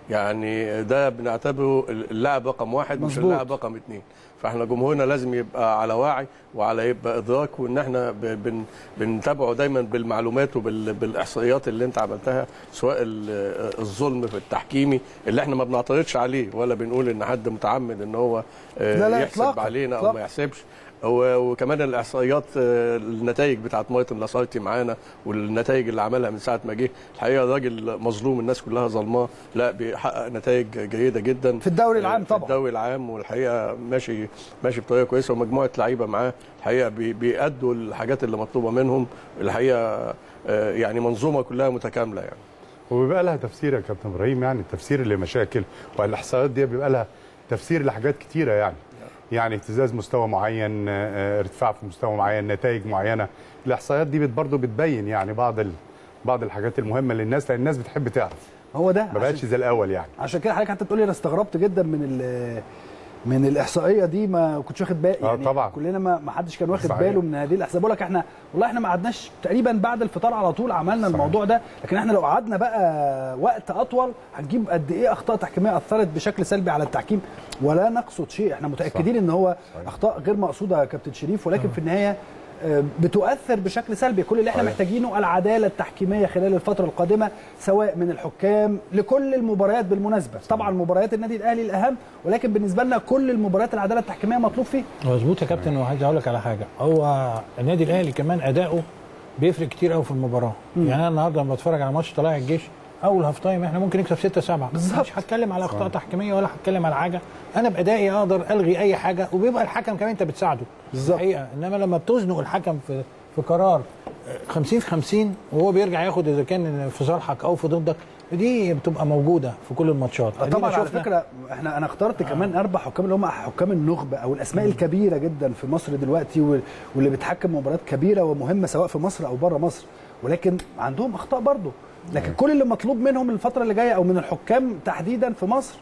يعني ده بنعتبره اللاعب رقم واحد مش مظبوط. اللاعب رقم اثنين فاحنا جمهورنا لازم يبقى على وعي وعلى يبقى ادراك وان احنا ب- بن بنتابعه دايما بالمعلومات وبالاحصائيات اللي انت عملتها سواء ال- الظلم في التحكيمي اللي احنا ما بنعترضش عليه ولا بنقول ان حد متعمد ان هو آه، لا لا، يحسب إطلاقاً، علينا او إطلاقاً. ما يحسبش و- وكمان الاحصائيات آه، النتائج بتاعت مارتن لاسارتي معانا والنتائج اللي عملها من ساعه ما جه الحقيقه الراجل مظلوم الناس كلها ظلماه لا بيحقق نتائج جيده جدا في الدوري العام في طبعا الدوري العام والحقيقه ماشي ماشي بطريقه كويسه ومجموعه لعيبه معاه الحقيقه بي- بيأدوا الحاجات اللي مطلوبه منهم الحقيقه آه، يعني منظومه كلها متكامله يعني وبيبقى لها تفسير يا كابتن ابراهيم يعني التفسير لمشاكل والاحصائيات دي بيبقى لها تفسير لحاجات كتيره يعني يعني اهتزاز مستوى معين آه، ارتفاع في مستوى معين نتائج معينه الاحصائيات دي بت- برضه بتبين يعني بعض ال... بعض الحاجات المهمه للناس لان الناس بتحب تعرف هو ده ما بقتش عشان, زي الاول يعني عشان كده حضرتك حتى تقولي انا استغربت جدا من ال من الاحصائيه دي ما كنتش واخد بالي آه، يعني طبعاً. كلنا ما ما حدش كان واخد صحيح. باله من هذه الاحصائيه بقول لك احنا والله احنا ما قعدناش تقريبا بعد الفطار على طول عملنا صحيح. الموضوع ده لكن احنا لو قعدنا بقى وقت اطول هنجيب قد ايه اخطاء تحكيميه اثرت بشكل سلبي على التحكيم ولا نقصد شيء احنا متاكدين ان هو اخطاء غير مقصوده يا كابتن شريف ولكن في النهايه آه، بتؤثر بشكل سلبي كل اللي احنا صحيح. محتاجينه العداله التحكيميه خلال الفتره القادمه سواء من الحكام لكل المباريات بالمناسبه طبعا مباريات النادي الاهلي الاهم ولكن بالنسبه لنا كل المباريات العداله التحكيميه مطلوب فيه مظبوط يا كابتن وعايز اقول لك على حاجه هو النادي الاهلي كمان اداؤه بيفرق كتير قوي في المباراه يعني انا النهارده لما بتفرج على ماتش طلائع الجيش اول هاف تايم احنا ممكن نكسب 6 7 بالظبط. مش هتكلم على اخطاء تحكيميه ولا هتكلم على حاجه انا بادائي اقدر الغي اي حاجه وبيبقى الحكم كمان انت بتساعده بالظبط. الحقيقه انما لما بتزنق الحكم في في قرار 50 في 50 وهو بيرجع ياخد اذا كان في صالحك او في ضدك دي بتبقى موجوده في كل الماتشات أدينا طبعا على شفنا- فكره احنا انا اخترت كمان اربع حكام اللي هم حكام النخبه او الاسماء الكبيره جدا في مصر دلوقتي وال- واللي بتحكم مباريات كبيره ومهمه سواء في مصر او بره مصر ولكن عندهم اخطاء برضه لكن كل اللي مطلوب منهم الفتره اللي جايه او من الحكام تحديدا في مصر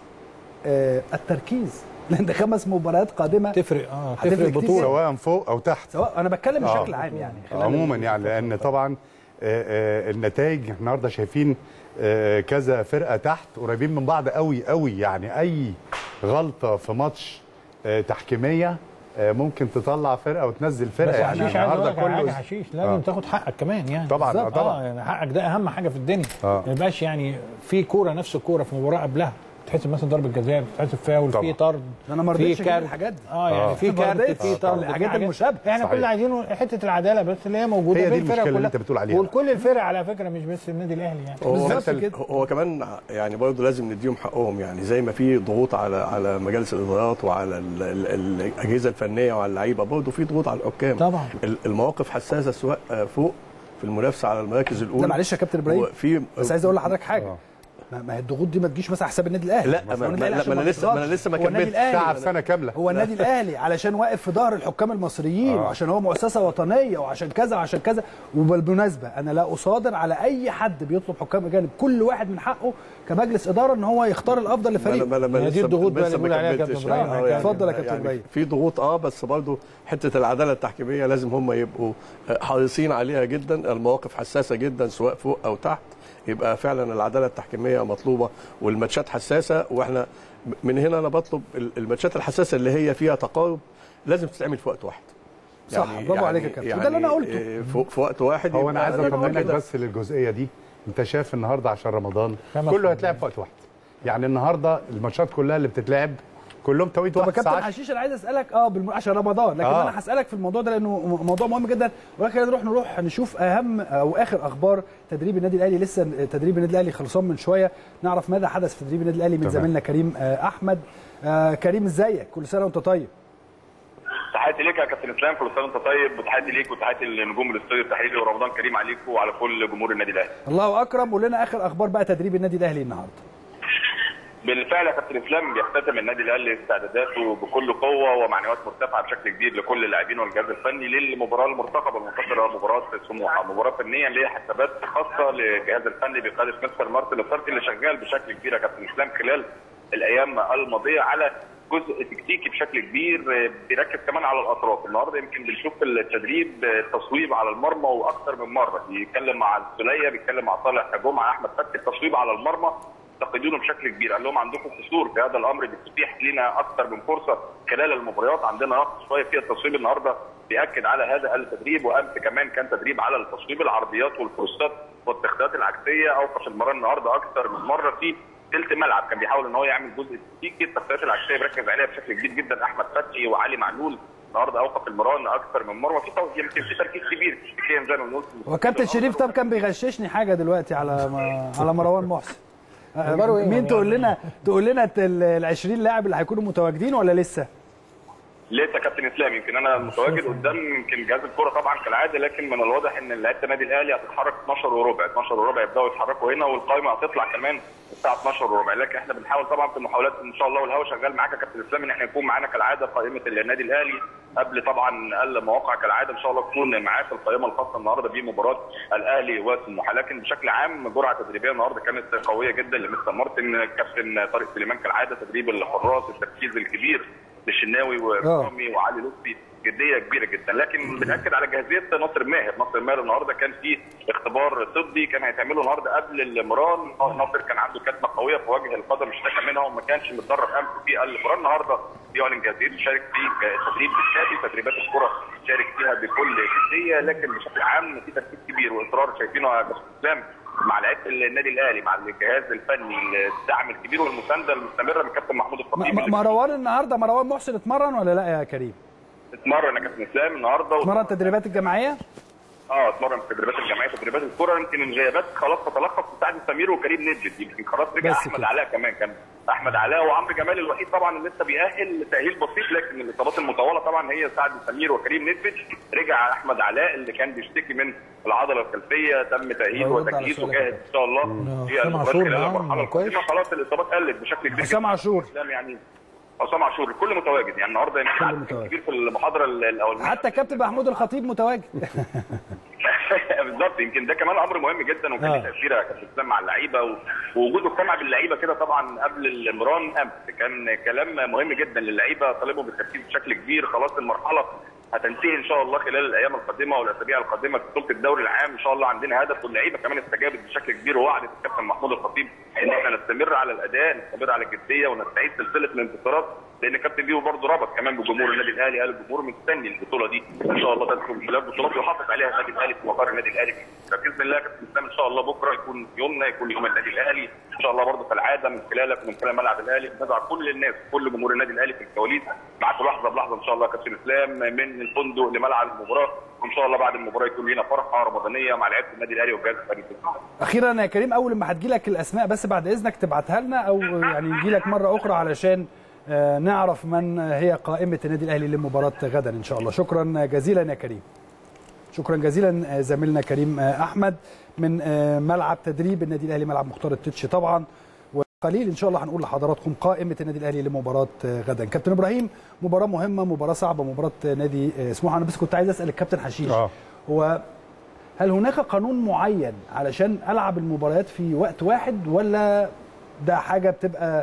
آه التركيز لان ده خمس مباريات قادمه تفرق اه هتفرق تفرق كتير بطوله سواء فوق او تحت سواء انا بتكلم آه. بشكل عام يعني خلال عموما ال- يعني لان طبعا آه، آه، النتائج النهارده شايفين آه، كذا فرقه تحت قريبين من بعض قوي قوي يعني اي غلطه في ماتش آه، تحكيميه آه، ممكن تطلع فرقه وتنزل فرقه بس يعني حشيش عايز اقول لك على حاجه كله حشيش لازم آه. تاخد حقك كمان يعني طبعاً، بالظبط. آه، طبعاً. اه يعني حقك ده اهم حاجه في الدنيا آه. ما يبقاش يعني في كوره نفس الكوره في مباراه قبلها تحسب مثلا ضربه جزاء تحسب فاول طبعاً. في طرد انا ما في رضيتش أجيب كارت الحاجات دي. اه يعني آه. في ما كارت رضيتش. في طرد الحاجات في حاجات- المشابهة. احنا كل صحيح. اللي عايزينه حته العداله بس اللي هي موجوده هي دي بين الفرق المشكلة اللي كلها. أنت بتقول عليها. وكل الفرق على فكره مش بس النادي الاهلي يعني هو بالظبط حتى ال- كده. هو كمان يعني برضه لازم نديهم حقهم يعني زي ما في ضغوط على على مجالس الادارات وعلى ال- ال- الاجهزه الفنيه وعلى اللعيبه برضه في ضغوط على الحكام طبعاً. ال- المواقف حساسه سواء فوق في المنافسه على المراكز الاولى لا معلش يا كابتن ابراهيم وفي بس عايز اقول لحضرتك حاجه آه. ما ما هي الضغوط دي ما تجيش مثلا على حساب النادي الاهلي لا، ما ما- هو النادي ما- الأهلي ما عشان أنا لسه- ما أنا بيضغطش. لسه ما هو النادي كملتش. الأهلي تعب سنه كامله هو النادي الاهلي علشان واقف في ظهر الحكام المصريين آه. وعشان هو مؤسسه وطنيه وعشان كذا وعشان كذا وبالمناسبه انا لا اصادر على اي حد بيطلب حكام اجانب كل واحد من حقه كمجلس اداره ان هو يختار الافضل ما أنا- لفريقه ما أنا- ما أنا هي دي لسه- الضغوط بقى لسه اللي ما بيقول عليها كملتش. كابتن إبراهيم. آه، يعني- اتفضل يا كابتن يعني إبراهيم. في ضغوط اه بس برضه حته العداله التحكيميه لازم هم يبقوا حريصين عليها جدا المواقف حساسه جدا سواء فوق او تحت يبقى فعلا العداله التحكيميه مطلوبه والماتشات حساسه واحنا من هنا انا بطلب الماتشات الحساسه اللي هي فيها تقارب لازم تتعمل في وقت واحد صح، برافو عليك يا كابتن. وده اللي أنا قلته. إيه، في في وقت واحد هو يبقى انا عايز نبقى اطمنك كده. بس للجزئيه دي انت شايف النهارده عشان رمضان خمس كله مرات. هيتلعب في وقت واحد يعني النهارده الماتشات كلها اللي بتتلعب كلهم توقيت طب يا واحد كابتن الساعه 10 حشيش انا عايز اسالك اه بالم... عشان رمضان لكن آه. انا هسالك في الموضوع ده لانه م- موضوع مهم جدا ولكن نروح نروح نشوف اهم او اخر اخبار تدريب النادي الاهلي لسه تدريب النادي الاهلي خلصان من شويه نعرف ماذا حدث في تدريب النادي الاهلي من تمام. زميلنا كريم آه، احمد آه، كريم ازيك كل سنه وانت طيب تحياتي ليك يا كابتن اسلام كل سنه وانت طيب وتحياتي ليك وتحياتي لنجوم الاستوديو التحليلي ورمضان كريم عليكم وعلى كل جمهور النادي الاهلي. الله اكرم قول لنا اخر اخبار بقى تدريب النادي الاهلي النهارده بالفعل يا كابتن اسلام بيختتم النادي الاهلي استعداداته بكل قوه ومعنويات مرتفعه بشكل كبير لكل اللاعبين والجهاز الفني للمباراه المرتقبه المنتصره مباراه سموحه، مباراه فنيه ليها حسابات خاصه للجهاز الفني بقياده مستر مارتن الفارتي اللي شغال بشكل كبير يا كابتن اسلام خلال الايام الماضيه على جزء تكتيكي بشكل كبير آه، بيركز كمان على الاطراف النهارده يمكن بنشوف التدريب آه، تصويب على المرمى واكثر من مره بيتكلم مع السوليه بيتكلم مع صالح جمعه احمد فتحي التصويب على المرمى يفتقدونه بشكل كبير قال لهم عندكم قصور في هذا الامر بتتيح لنا اكثر من فرصه خلال المباريات عندنا نقص شويه في التصويب النهارده بياكد على هذا التدريب وامس كمان كان تدريب على التصويب العرضيات والكروسات والتغطيات العكسيه اوقف المران النهارده اكثر من مره في ثلث ملعب كان بيحاول ان هو يعمل جزء تكتيكي التغطيات العكسيه بيركز عليها بشكل كبير جدا احمد فتحي وعلي معلول النهارده اوقف المران اكثر من مره في توجيه يمكن في تركيز كبير تكتيكيا زي ما بنقول وكابتن شريف طب كان بيغششني حاجه دلوقتي على ما على مروان محسن آه، أخباره إيه مين مروان؟ تقول لنا تقول لنا ال 20 لاعب اللي هيكونوا متواجدين ولا لسه؟ لسه كابتن اسلام يمكن انا متواجد قدام يمكن جهاز الكوره طبعا كالعاده لكن من الواضح ان لعيبه النادي الاهلي هتتحرك 12 وربع 12 وربع يبداوا يتحركوا هنا والقائمه هتطلع كمان الساعه 12 وربع لكن احنا بنحاول طبعا في المحاولات ان شاء الله والهوا شغال معاك يا كابتن اسلام ان احنا يكون معانا كالعاده قائمه النادي الاهلي قبل طبعا المواقع كالعاده ان شاء الله تكون معاك القائمه الخاصه النهارده بمباراه الاهلي وسموحه لكن بشكل عام جرعه تدريبيه النهارده كانت قويه جدا لمستر مارتن كابتن طارق سليمان كالعاده تدريب الحراس التركيز الكبير للشناوي ورامي وعلي لطفي جديه كبيره جدا لكن بناكد على جاهزيه ناصر ماهر ناصر ماهر النهارده كان في اختبار طبي كان هيتعمله النهارده قبل المران ناصر كان عنده كتمه قويه في وجه القدم اشتكى منها وما كانش متدرب امس في المران النهارده بيعلن جاهزيته يشارك في التدريب بالكافي تدريبات الكره شارك فيها بكل جديه لكن بشكل عام في تركيز كبير واصرار شايفينه يا كابتن اسلام مع لعيبه النادي الاهلي مع الجهاز الفني الدعم الكبير والمسانده المستمره من كابتن محمود م- الخطيب م- مروان النهارده مروان محسن اتمرن ولا لا يا كريم؟ اتمرن يا كابتن اسلام النهارده اتمرن تدريبات الجماعيه؟ اه اتمرن في تدريبات الجمعيه تدريبات الكره يمكن الغيابات خلاص تتلخص في سعد سمير وكريم نجد يمكن خلاص رجع بس احمد كده. علاء كمان كان احمد علاء وعمرو جمال الوحيد طبعا اللي لسه بيأهل تأهيل بسيط لكن الاصابات المطوله طبعا هي سعد سمير وكريم نجد رجع احمد علاء اللي كان بيشتكي من العضله الخلفيه تم تأهيله برد على وتجهيزه سؤالك. وجاهز ان شاء الله نعم. في حسام المباراه عاشور خلال معاهم المرحله كويس. القادمه خلاص الاصابات قلت بشكل كبير حسام جداً. عاشور. اسلام يعني حسام عاشور الكل متواجد يعني النهارده يمكن كل عدد متواجد. كبير في المحاضره الاولانيه حتى كابتن محمود الخطيب متواجد بالظبط يمكن ده كمان امر مهم جدا وكان آه. ليه تاثير يا كابتن اسلام مع اللعيبه و- ووجوده اجتمع باللعيبه كده طبعا قبل المران امس كان كلام مهم جدا للعيبه طالبوا بالتركيز بشكل كبير خلاص المرحله هتنتهي ان شاء الله خلال الايام القادمه والاسابيع القادمه في بطوله الدوري العام ان شاء الله عندنا هدف واللعيبه كمان استجابت بشكل كبير ووعدت الكابتن محمود الخطيب ان احنا نستمر على الاداء نستمر على الجديه ونستعيد سلسله الانتصارات لان كابتن بيبو برضه ربط كمان بجمهور النادي الاهلي قال الجمهور مستني البطوله دي ان شاء الله تدخل من خلال بطولات يحافظ عليها النادي الاهلي في مقر النادي الاهلي باذن الله يا كابتن اسلام ان شاء الله بكره يكون يومنا يكون يوم النادي الاهلي ان شاء الله برضه كالعاده من خلالك ومن خلال ملعب الاهلي بندعو كل الناس كل جمهور النادي الاهلي في الكواليس معاكم لحظه بلحظه ان شاء الله يا كابتن اسلام من الفندق لملعب المباراه وان شاء الله بعد المباراه يكون لنا فرحه رمضانيه مع لعيبه النادي الاهلي والجهاز الفني اخيرا يا كريم اول ما هتجي لك الاسماء بس بعد اذنك تبعتها لنا او يعني نجي لك مره اخرى علشان آه، نعرف من هي قائمه النادي الاهلي لمباراه غدا ان شاء الله شكرا جزيلا يا كريم شكرا جزيلا آه، زميلنا كريم آه، احمد من آه، ملعب تدريب النادي الاهلي ملعب مختار التتش طبعا وقليل ان شاء الله هنقول لحضراتكم قائمه النادي الاهلي لمباراه آه، غدا كابتن ابراهيم مباراه مهمه مباراه صعبه مباراه آه، نادي آه، سموحه انا بس كنت عايز اسال الكابتن حشيش اه هو هل هناك قانون معين علشان العب المباريات في وقت واحد ولا ده حاجه بتبقى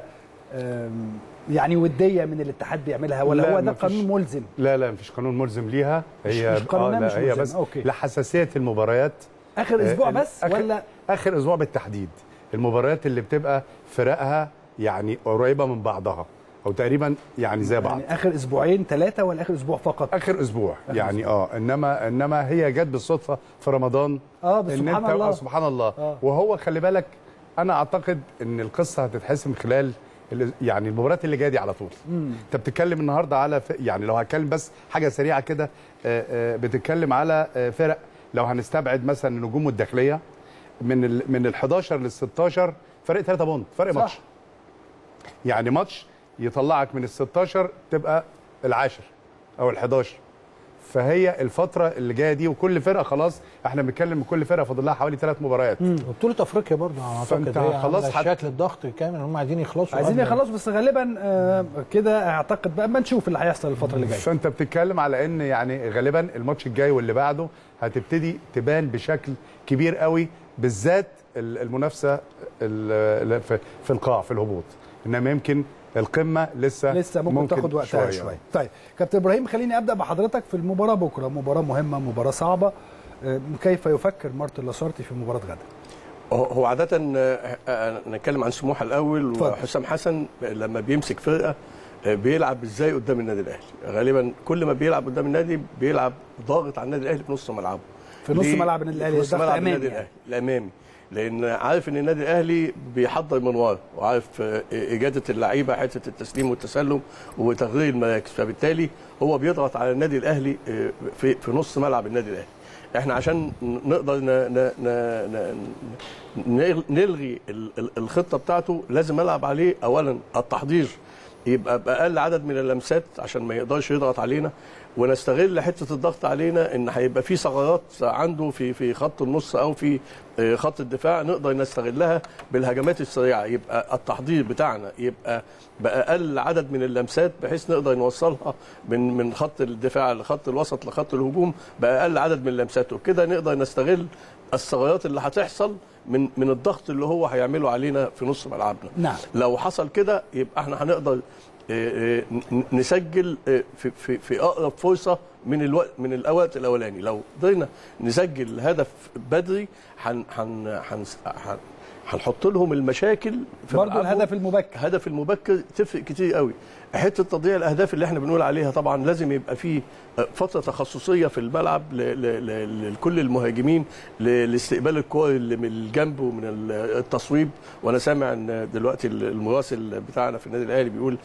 آم، يعني وديه من الاتحاد بيعملها ولا لا، هو ده مفيش. قانون ملزم لا لا مفيش قانون ملزم ليها هي مش قانونها لا مش هي ملزم. بس أوكي. لحساسيه المباريات اخر اسبوع آه، بس آخر ولا اخر اسبوع بالتحديد المباريات اللي بتبقى فرقها يعني قريبه من بعضها او تقريبا يعني زي بعض يعني اخر اسبوعين ثلاثه ولا اخر اسبوع فقط اخر اسبوع يعني اه انما انما هي جت بالصدفه في رمضان اه بس ان سبحان انت الله آه سبحان الله آه. وهو خلي بالك انا اعتقد ان القصه هتتحسم خلال ال- يعني المباريات اللي جايه دي على طول انت بتتكلم النهارده على ف... يعني لو هتكلم بس حاجه سريعه كده آه، آه، بتتكلم على آه، فرق لو هنستبعد مثلا النجوم الداخليه من ال من ال 11 لل 16 فرق 3 بونت فرق صح. ماتش يعني ماتش يطلعك من ال 16 تبقى العاشر او ال 11 فهي الفتره اللي جايه دي وكل فرقه خلاص احنا بنتكلم كل فرقه فاضل لها حوالي ثلاث مباريات وبطوله افريقيا برضه على ما فأنت اعتقد هي خلاص خلاص حت- شكل الضغط كامل هم عايزين يخلصوا عايزين قبل- يخلصوا بس غالبا آه، كده اعتقد بقى اما نشوف اللي هيحصل الفتره اللي جايه فانت بتتكلم على ان يعني غالبا الماتش الجاي واللي بعده هتبتدي تبان بشكل كبير قوي بالذات ال- المنافسه ال- ال- في- في القاع في الهبوط انما يمكن القمه لسه لسه ممكن, ممكن تاخد وقتها شويه, شوية. طيب كابتن ابراهيم خليني ابدا بحضرتك في المباراه بكره مباراه مهمه مباراه صعبه آه، كيف يفكر مارتن لاسارتي في مباراه غدا هو- هو عادة آه، آه، نتكلم عن سموحة الأول اتفضل. وحسام حسن لما بيمسك فرقة آه، بيلعب ازاي قدام النادي الأهلي غالبا كل ما بيلعب قدام النادي بيلعب ضاغط على النادي الأهلي في نص ملعبه في نص ليه؟ ملعب النادي الأهلي، في نص ضغط ملعب أمامي النادي يعني. الأهلي الأمامي لأن عارف إن النادي الأهلي بيحضر من ورا وعارف آه، إجادة اللعيبة حتة التسليم والتسلم وتغيير المراكز فبالتالي هو بيضغط على النادي الأهلي آه، في في نص ملعب النادي الأهلي احنا عشان نقدر ن... ن... ن... ن... نلغي ال- ال- الخطه بتاعته لازم العب عليه اولا التحضير يبقى باقل عدد من اللمسات عشان ما يقدرش يضغط علينا ونستغل حته الضغط علينا ان هيبقى في ثغرات عنده في في خط النص او في آه، خط الدفاع نقدر نستغلها بالهجمات السريعه يبقى التحضير بتاعنا يبقى باقل عدد من اللمسات بحيث نقدر نوصلها من من خط الدفاع لخط الوسط لخط الهجوم باقل عدد من اللمسات وكده نقدر نستغل الثغرات اللي هتحصل من من الضغط اللي هو هيعمله علينا في نص ملعبنا نعم. لو حصل كده يبقى احنا هنقدر آه، آه، ن- نسجل آه، في في في اقرب فرصه من الوقت من الاوقات الاولاني لو قدرنا نسجل هدف بدري هن هن هن هن- هنحط لهم المشاكل في برضه ملعبهم. الهدف المبكر الهدف المبكر تفرق كتير قوي حته تضييع الاهداف اللي احنا بنقول عليها طبعا لازم يبقى فيه فتره تخصصيه في الملعب ل- ل- ل- لكل المهاجمين ل- لاستقبال الكور اللي من الجنب ومن ال- التصويب وانا سامع ان دلوقتي ال- المراسل بتاعنا في النادي الاهلي بيقول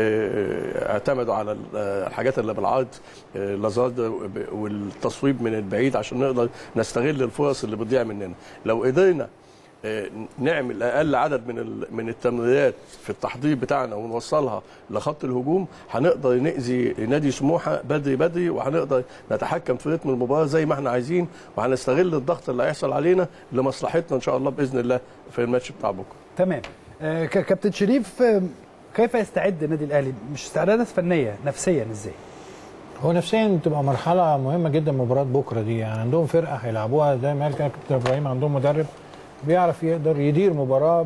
آه، اعتمدوا على ال- الحاجات اللي بالعرض آه، لازارد والتصويب من البعيد عشان نقدر نستغل الفرص اللي بتضيع مننا لو قدرنا آه، نعمل اقل عدد من ال- من التمريرات في التحضير بتاعنا ونوصلها لخط الهجوم هنقدر ناذي نادي سموحه بدري بدري وهنقدر نتحكم في رتم المباراه زي ما احنا عايزين وهنستغل الضغط اللي هيحصل علينا لمصلحتنا ان شاء الله باذن الله في الماتش بتاع بكره تمام آه، ك- كابتن شريف آه، كيف يستعد النادي الاهلي مش استعدادات فنيه نفسيا ازاي هو نفسيا بتبقى مرحله مهمه جدا مباراه بكره دي يعني عندهم فرقه هيلعبوها زي ما قال كده كابتن ابراهيم عندهم مدرب بيعرف يقدر يدير مباراه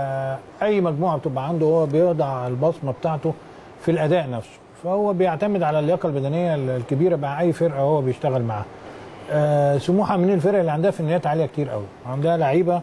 باي مجموعه بتبقى عنده هو بيضع البصمه بتاعته في الاداء نفسه فهو بيعتمد على اللياقه البدنيه الكبيره مع اي فرقه هو بيشتغل معاها آه سموحه من الفرق اللي عندها فنيات عاليه كتير قوي عندها لعيبه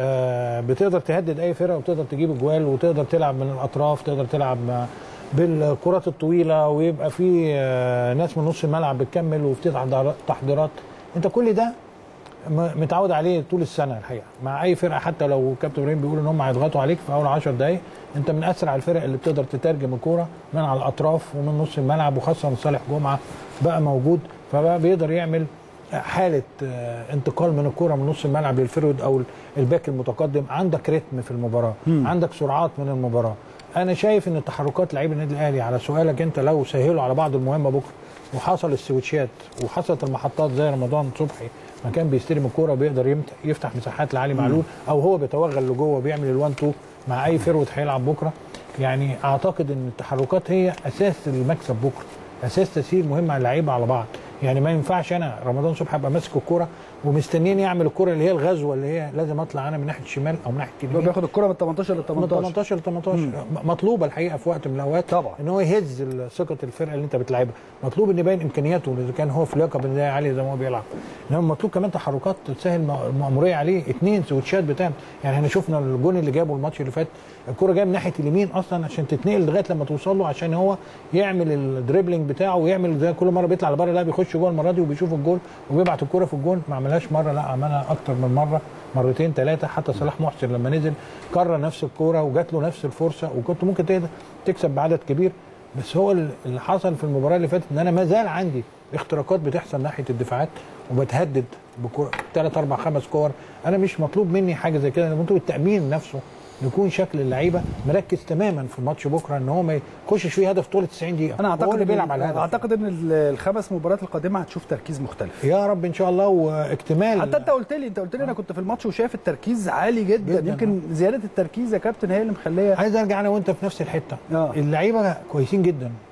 آه بتقدر تهدد اي فرقه وتقدر تجيب اجوال وتقدر تلعب من الاطراف تقدر تلعب آه، بالكرات الطويله ويبقى في آه ناس من نص الملعب بتكمل وفي تحضيرات- تحضيرات انت كل ده م- متعود عليه طول السنه الحقيقه مع اي فرقه حتى لو كابتن ابراهيم بيقول ان هم هيضغطوا عليك في اول 10 دقائق انت من اسرع الفرق اللي بتقدر تترجم الكوره من على الاطراف ومن نص الملعب وخاصه صالح جمعه بقى موجود فبقى بيقدر يعمل حاله آه، انتقال من الكوره من نص الملعب للفرود او الباك المتقدم عندك رتم في المباراه عندك سرعات من المباراه انا شايف ان تحركات لعيب النادي الاهلي على سؤالك انت لو سهلوا على بعض المهمه بكره وحصل السويتشات وحصلت المحطات زي رمضان صبحي ما كان بيستلم الكوره وبيقدر يمت- يفتح مساحات لعلي معلول او هو بيتوغل لجوه وبيعمل الوان تو مع اي فروت هيلعب بكره يعني اعتقد ان التحركات هي اساس المكسب بكره اساس تسهيل مهم على اللعيبه على بعض يعني ما ينفعش انا رمضان صبحي ابقى ماسك الكوره ومستنيني يعمل الكوره اللي هي الغزوه اللي هي لازم اطلع انا من ناحيه الشمال او من ناحيه هو اليمين بياخد الكره من 18 ل من 18 18 ل 18 مطلوبه الحقيقه في وقت من الاوقات طبعا. ان هو يهز ثقه الفرقه اللي انت بتلعبها مطلوب ان يبين امكانياته اذا كان هو في لياقه بدنيه عاليه زي ما هو بيلعب انما مطلوب كمان تحركات تسهل م- المأموريه عليه اثنين سويتشات بتعمل يعني احنا شفنا الجون اللي جابه الماتش اللي فات الكره جايه من ناحيه اليمين اصلا عشان تتنقل لغايه لما توصل له عشان هو يعمل الدريبلينج بتاعه ويعمل زي كل مره بيطلع لبره لا بيخش جوه المره دي وبيشوف الجول وبيبعت الكره في الجول ما عملهاش مره لا عملها اكتر من مره مرتين ثلاثه حتى صلاح محسن لما نزل كرر نفس الكوره وجات له نفس الفرصه وكنت ممكن تقدر تكسب بعدد كبير بس هو اللي حصل في المباراه اللي فاتت ان انا ما زال عندي اختراقات بتحصل ناحيه الدفاعات وبتهدد بثلاث اربع خمس كور انا مش مطلوب مني حاجه زي كده انا مطلوب التامين نفسه يكون شكل اللعيبه مركز تماما في ماتش بكره ان هو ما يخشش فيه هدف طول 90 دقيقه انا هو اعتقد اللي إن- بيلعب على الهدف اعتقد ان ال- الخمس مباريات القادمه هتشوف تركيز مختلف يا رب ان شاء الله واكتمال حتى انت قلت لي انت قلت لي انا كنت في الماتش وشايف التركيز عالي جدا, جداً. يمكن زياده التركيز يا كابتن هي اللي مخليه عايز ارجع انا وانت في نفس الحته آه. اللعيبه كويسين جدا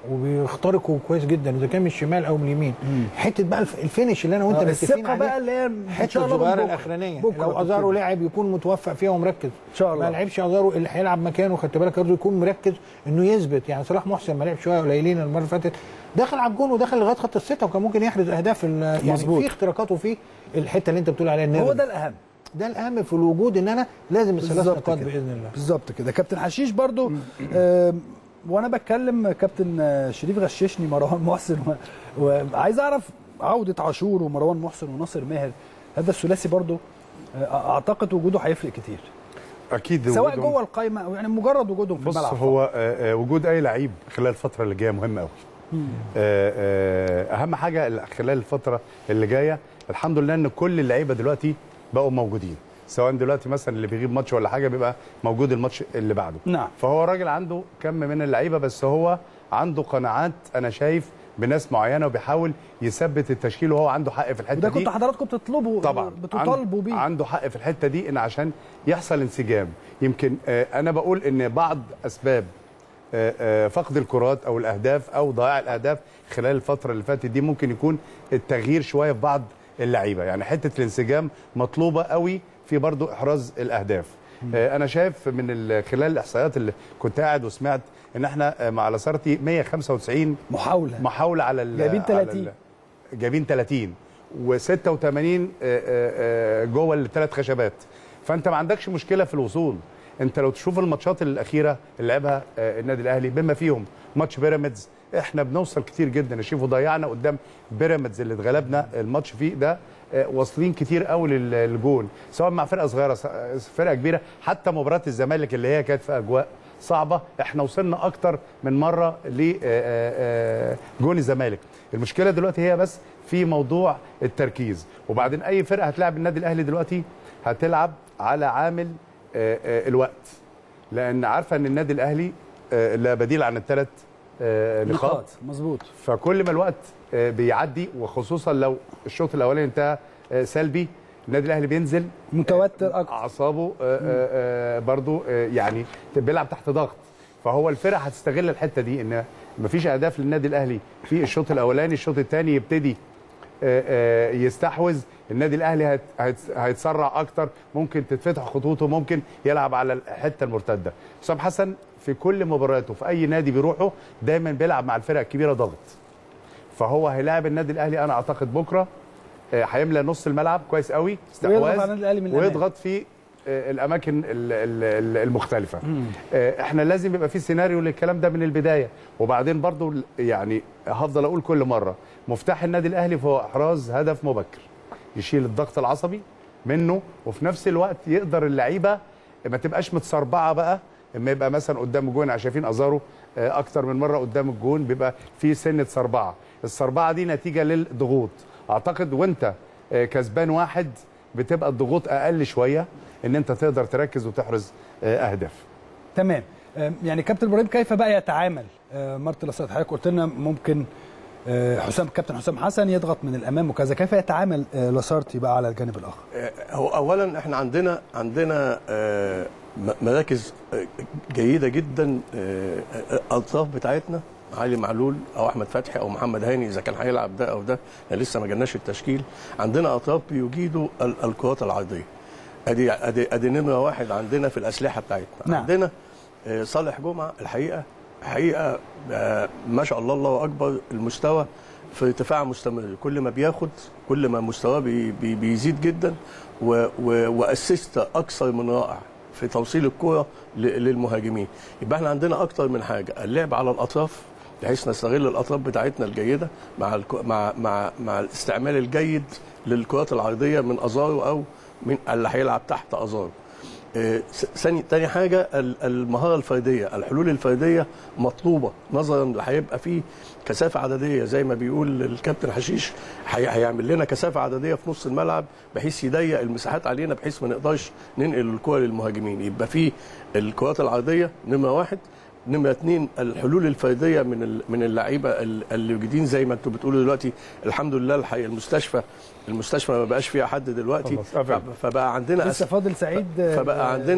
وبيخترقوا كويس جدا اذا كان من الشمال او من اليمين حته بقى الف- الفينش اللي انا وانت آه، متفقين الثقه عليه بقى اللي هي ان الحته شاء الله من الصغيره بكرة. الاخرانيه بكرة لو ازارو تبتدي. لاعب يكون متوفق فيها ومركز ان شاء الله ما لعبش ازارو اللي هيلعب مكانه خدت بالك برضه يكون مركز انه يثبت يعني صلاح محسن ما لعب شويه قليلين المره اللي فاتت دخل على الجون ودخل لغايه خط السته وكان ممكن يحرز اهداف ال- يعني مظبوط. في اختراقات وفي الحته اللي انت بتقول عليها النرد هو ده الاهم ده الاهم في الوجود ان انا لازم الثلاث بالظبط نقاط كده. باذن الله بالظبط كده كابتن حشيش برضو آم، وانا بتكلم كابتن آه، شريف غششني مروان محسن و- وعايز اعرف عوده عاشور ومروان محسن وناصر ماهر هذا الثلاثي برضو آه، اعتقد وجوده هيفرق كتير اكيد سواء وجودهم- جوه القايمه او يعني مجرد وجودهم في بص الملعب هو آه، آه، وجود اي لعيب خلال الفتره اللي جايه مهم قوي آه، آه، اهم حاجه ال- خلال الفتره اللي جايه الحمد لله ان كل اللعيبه دلوقتي بقوا موجودين سواء دلوقتي مثلا اللي بيغيب ماتش ولا حاجه بيبقى موجود الماتش اللي بعده نعم. فهو راجل عنده كم من اللعيبه بس هو عنده قناعات انا شايف بناس معينه وبيحاول يثبت التشكيل وهو عنده حق في الحته وده دي كنت حضراتكم بتطلبوا طبعا بتطالبوا عند- بيه عنده حق في الحته دي ان عشان يحصل انسجام يمكن آه، انا بقول ان بعض اسباب آه، آه، فقد الكرات او الاهداف او ضياع الاهداف خلال الفتره اللي فاتت دي ممكن يكون التغيير شويه في بعض اللعيبه يعني حته الانسجام مطلوبه قوي في برضو احراز الاهداف آه، انا شايف من ال- خلال الاحصائيات اللي كنت قاعد وسمعت ان احنا آه، مع لاسارتي 195 محاوله محاوله على ال- جايبين على 30. ال- جايبين 30 و86 جوه الثلاث خشبات فانت ما عندكش مشكله في الوصول انت لو تشوف الماتشات الاخيره اللي لعبها آه، النادي الاهلي بما فيهم ماتش بيراميدز احنا بنوصل كتير جدا شوفوا ضيعنا قدام بيراميدز اللي اتغلبنا الماتش فيه ده آه، واصلين كتير قوي لل- للجون سواء مع فرقه صغيره س- فرقه كبيره حتى مباراه الزمالك اللي هي كانت في اجواء صعبه احنا وصلنا اكتر من مره لجون الزمالك المشكله دلوقتي هي بس في موضوع التركيز وبعدين اي فرقه هتلاعب النادي الاهلي دلوقتي هتلعب على عامل آه، آه، الوقت لان عارفه ان النادي الاهلي آه، لا بديل عن الثلاث نقاط نقاط مظبوط فكل ما الوقت آه، بيعدي وخصوصا لو الشوط الاولاني انتهى آه، سلبي النادي الاهلي بينزل متوتر اكتر اعصابه آه، آه، آه، برضو آه، يعني بيلعب تحت ضغط فهو الفرقه هتستغل الحته دي ان مفيش اهداف للنادي الاهلي في الشوط الاولاني الشوط الثاني يبتدي آه، آه، يستحوذ النادي الاهلي هيت- هيت- هيتسرع اكتر ممكن تتفتح خطوطه ممكن يلعب على الحته المرتده حسام حسن في كل مبارياته في اي نادي بيروحه دايما بيلعب مع الفرق الكبيره ضغط فهو هيلاعب النادي الاهلي انا اعتقد بكره آه، هيملى نص الملعب كويس قوي ويضغط على النادي الأهلي من الأمام. ويضغط في آه، الاماكن ال- ال- ال- المختلفه آه، احنا لازم يبقى في سيناريو للكلام ده من البدايه وبعدين برضو يعني هفضل اقول كل مره مفتاح النادي الاهلي فهو احراز هدف مبكر يشيل الضغط العصبي منه وفي نفس الوقت يقدر اللعيبه ما تبقاش متسربعه بقى اما يبقى مثلا قدام الجون شايفين ازارو آه، اكتر من مره قدام الجون بيبقى في سنه سربعه السربعه دي نتيجه للضغوط اعتقد وانت آه، كسبان واحد بتبقى الضغوط اقل شويه ان انت تقدر تركز وتحرز آه، اهداف تمام آم، يعني كابتن ابراهيم كيف بقى يتعامل آه، مرت لصات حضرتك قلت لنا ممكن آه، حسام كابتن حسام حسن يضغط من الامام وكذا كيف يتعامل آه، لاسارتي بقى على الجانب الاخر آه، هو اولا احنا عندنا عندنا آه، م- مراكز آه، جيده جدا آه، آه، الاطراف بتاعتنا علي معلول او احمد فتحي او محمد هاني اذا كان هيلعب ده او ده احنا لسه ما جالناش التشكيل عندنا اطراف بيجيدوا ال- الكرات العرضيه ادي ادي ادي نمره واحد عندنا في الاسلحه بتاعتنا نعم. عندنا آه، صالح جمعه الحقيقه حقيقه آه، ما شاء الله الله اكبر المستوى في ارتفاع مستمر كل ما بياخد كل ما مستواه بي بي بيزيد جدا و- و- واسيست اكثر من رائع في توصيل الكره ل- للمهاجمين يبقى احنا عندنا اكتر من حاجه اللعب على الاطراف بحيث نستغل الاطراف بتاعتنا الجيده مع الك... مع مع مع الاستعمال الجيد للكرات العرضيه من ازارو او من اللي هيلعب تحت ازارو آه، س- ثاني تاني حاجه ال- المهاره الفرديه الحلول الفرديه مطلوبه نظرا اللي هيبقى فيه كثافه عدديه زي ما بيقول الكابتن حشيش هي- هيعمل لنا كثافه عدديه في نص الملعب بحيث يضيق المساحات علينا بحيث ما نقدرش ننقل الكره للمهاجمين يبقى فيه الكرات العرضيه نمره واحد نمره اثنين الحلول الفرديه من ال- من اللعيبه ال- اللي جديدين زي ما انتم بتقولوا دلوقتي الحمد لله الحقيقه المستشفى المستشفى ما بقاش فيها حد دلوقتي خلاص، قفل. فبقى عندنا لسه أس... فاضل سعيد آه، فبقى عندنا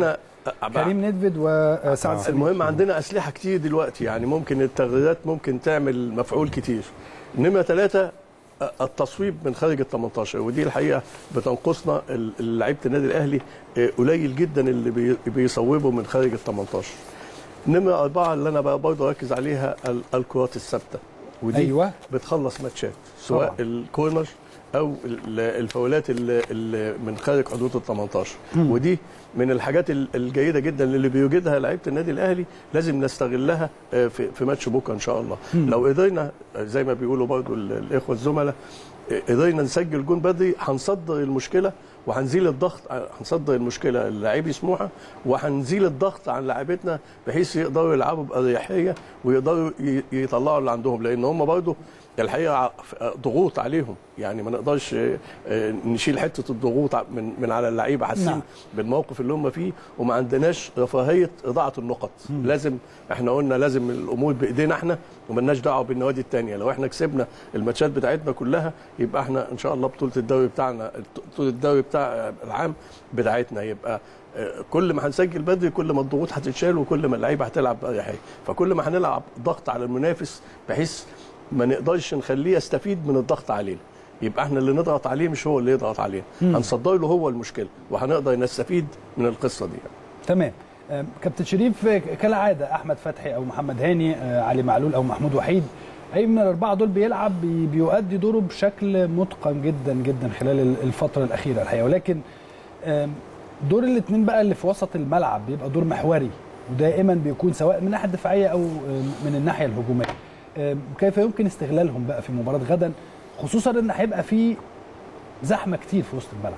كريم ندفد وسعد سمير المهم عندنا اسلحه كتير دلوقتي يعني ممكن التغييرات ممكن تعمل مفعول كتير نمره ثلاثه التصويب من خارج ال 18 ودي الحقيقه بتنقصنا ال- لعيبه النادي الاهلي آه، قليل جدا اللي بي- بيصوبوا من خارج ال 18 نمره اربعه اللي انا بقى برضه اركز عليها ال- الكرات الثابته ودي أيوة. بتخلص ماتشات سواء طبعاً. الكورنر او ال- الفاولات اللي اللي من خارج حدود ال 18 ودي من الحاجات ال- الجيده جدا اللي بيوجدها لعيبه النادي الاهلي لازم نستغلها آه، في في ماتش بكره ان شاء الله لو قدرنا آه، زي ما بيقولوا برضو ال- الاخوه الزملاء آه، قدرنا نسجل جون بدري هنصدر المشكله وهنزيل الضغط آه، هنصدر المشكله للاعبي سموحه وهنزيل الضغط عن لاعبتنا بحيث يقدروا يلعبوا باريحيه ويقدروا ي- يطلعوا اللي عندهم لان هم برضو الحقيقه ع- ضغوط عليهم يعني ما نقدرش آه، آه، نشيل حته الضغوط ع- من من على اللعيبه حاسين نعم. بالموقف اللي هم فيه وما عندناش رفاهيه اضاعه النقط لازم احنا قلنا لازم الامور بايدينا احنا وملناش دعوه بالنوادي الثانيه لو احنا كسبنا الماتشات بتاعتنا كلها يبقى احنا ان شاء الله بطوله الدوري بتاعنا بطوله الدوري بتاع العام بتاعتنا يبقى آه، كل ما هنسجل بدري كل ما الضغوط هتتشال وكل ما اللعيبه هتلعب باريحيه فكل ما هنلعب ضغط على المنافس بحيث ما نقدرش نخليه يستفيد من الضغط علينا يبقى احنا اللي نضغط عليه مش هو اللي يضغط علينا هنصدر له هو المشكله وهنقدر نستفيد من القصه دي تمام آم، كابتن شريف آه، كالعاده احمد فتحي او محمد هاني آه، علي معلول او محمود وحيد اي من الاربعه دول بيلعب بي- بيؤدي دوره بشكل متقن جدا جدا خلال ال- الفتره الاخيره الحقيقه ولكن آم، دور الاثنين بقى اللي في وسط الملعب بيبقى دور محوري ودائما بيكون سواء من الناحيه الدفاعيه او آم، من الناحيه الهجوميه آم، كيف يمكن استغلالهم بقى في مباراه غدا خصوصا ان هيبقى في زحمه كتير في وسط الملعب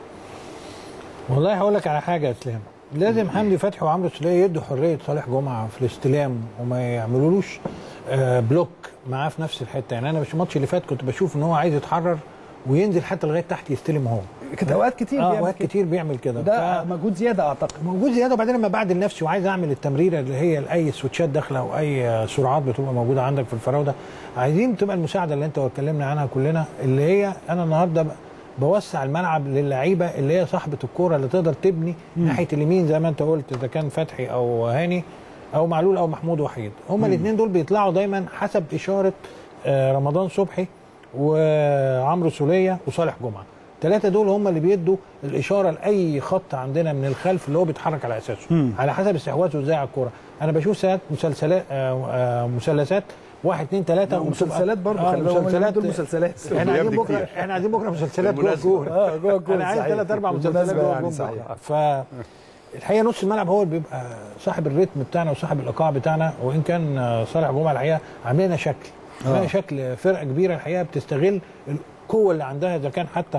والله هقول لك على حاجه يا اسلام لازم حمدي فتحي وعمرو سوليه يدوا حريه صالح جمعه في الاستلام وما يعملولوش آه، بلوك معاه في نفس الحته يعني انا مش الماتش اللي فات كنت بشوف ان هو عايز يتحرر وينزل حتى لغايه تحت يستلم هو كانت اوقات كتير اه بيعمل اوقات كده. كتير بيعمل كده ده ف- مجهود زياده اعتقد موجود زياده وبعدين لما بعد لنفسي وعايز اعمل التمريره اللي هي لاي سويتشات داخله او اي سرعات بتبقى موجوده عندك في الفراوده عايزين تبقى المساعده اللي انت اتكلمنا عنها كلنا اللي هي انا النهارده ب- بوسع الملعب للعيبه اللي هي صاحبه الكوره اللي تقدر تبني ناحيه اليمين زي ما انت قلت اذا كان فتحي او هاني او معلول او محمود وحيد هما الاثنين دول بيطلعوا دايما حسب اشاره آه، رمضان صبحي وعمرو سوليه وصالح جمعه الثلاثه دول هم اللي بيدوا الاشاره لاي خط عندنا من الخلف اللي هو بيتحرك على اساسه على حسب استحواذه ازاي على الكوره انا بشوف ساعات مسلسلات آه، آه، مثلثات واحد اثنين ثلاثه ومسلسلات برضه خلي بالك هم دول مسلسلات احنا عايزين بيبني بكره كتير. احنا عايزين بكره مسلسلات جوه بالمناسبة. الجول اه جوه الجول انا عايز صحيح. ثلاث اربع مسلسلات بالمناسبة جوه يعني الجول صحيح. بكرة. ف الحقيقه نص الملعب هو اللي بيبقى صاحب الريتم بتاعنا وصاحب الايقاع بتاعنا وان كان آه، صالح جمعه الحقيقه عامل لنا شكل عامل لنا شكل فرقه كبيره الحقيقه بتستغل القوه اللي عندها اذا كان حتى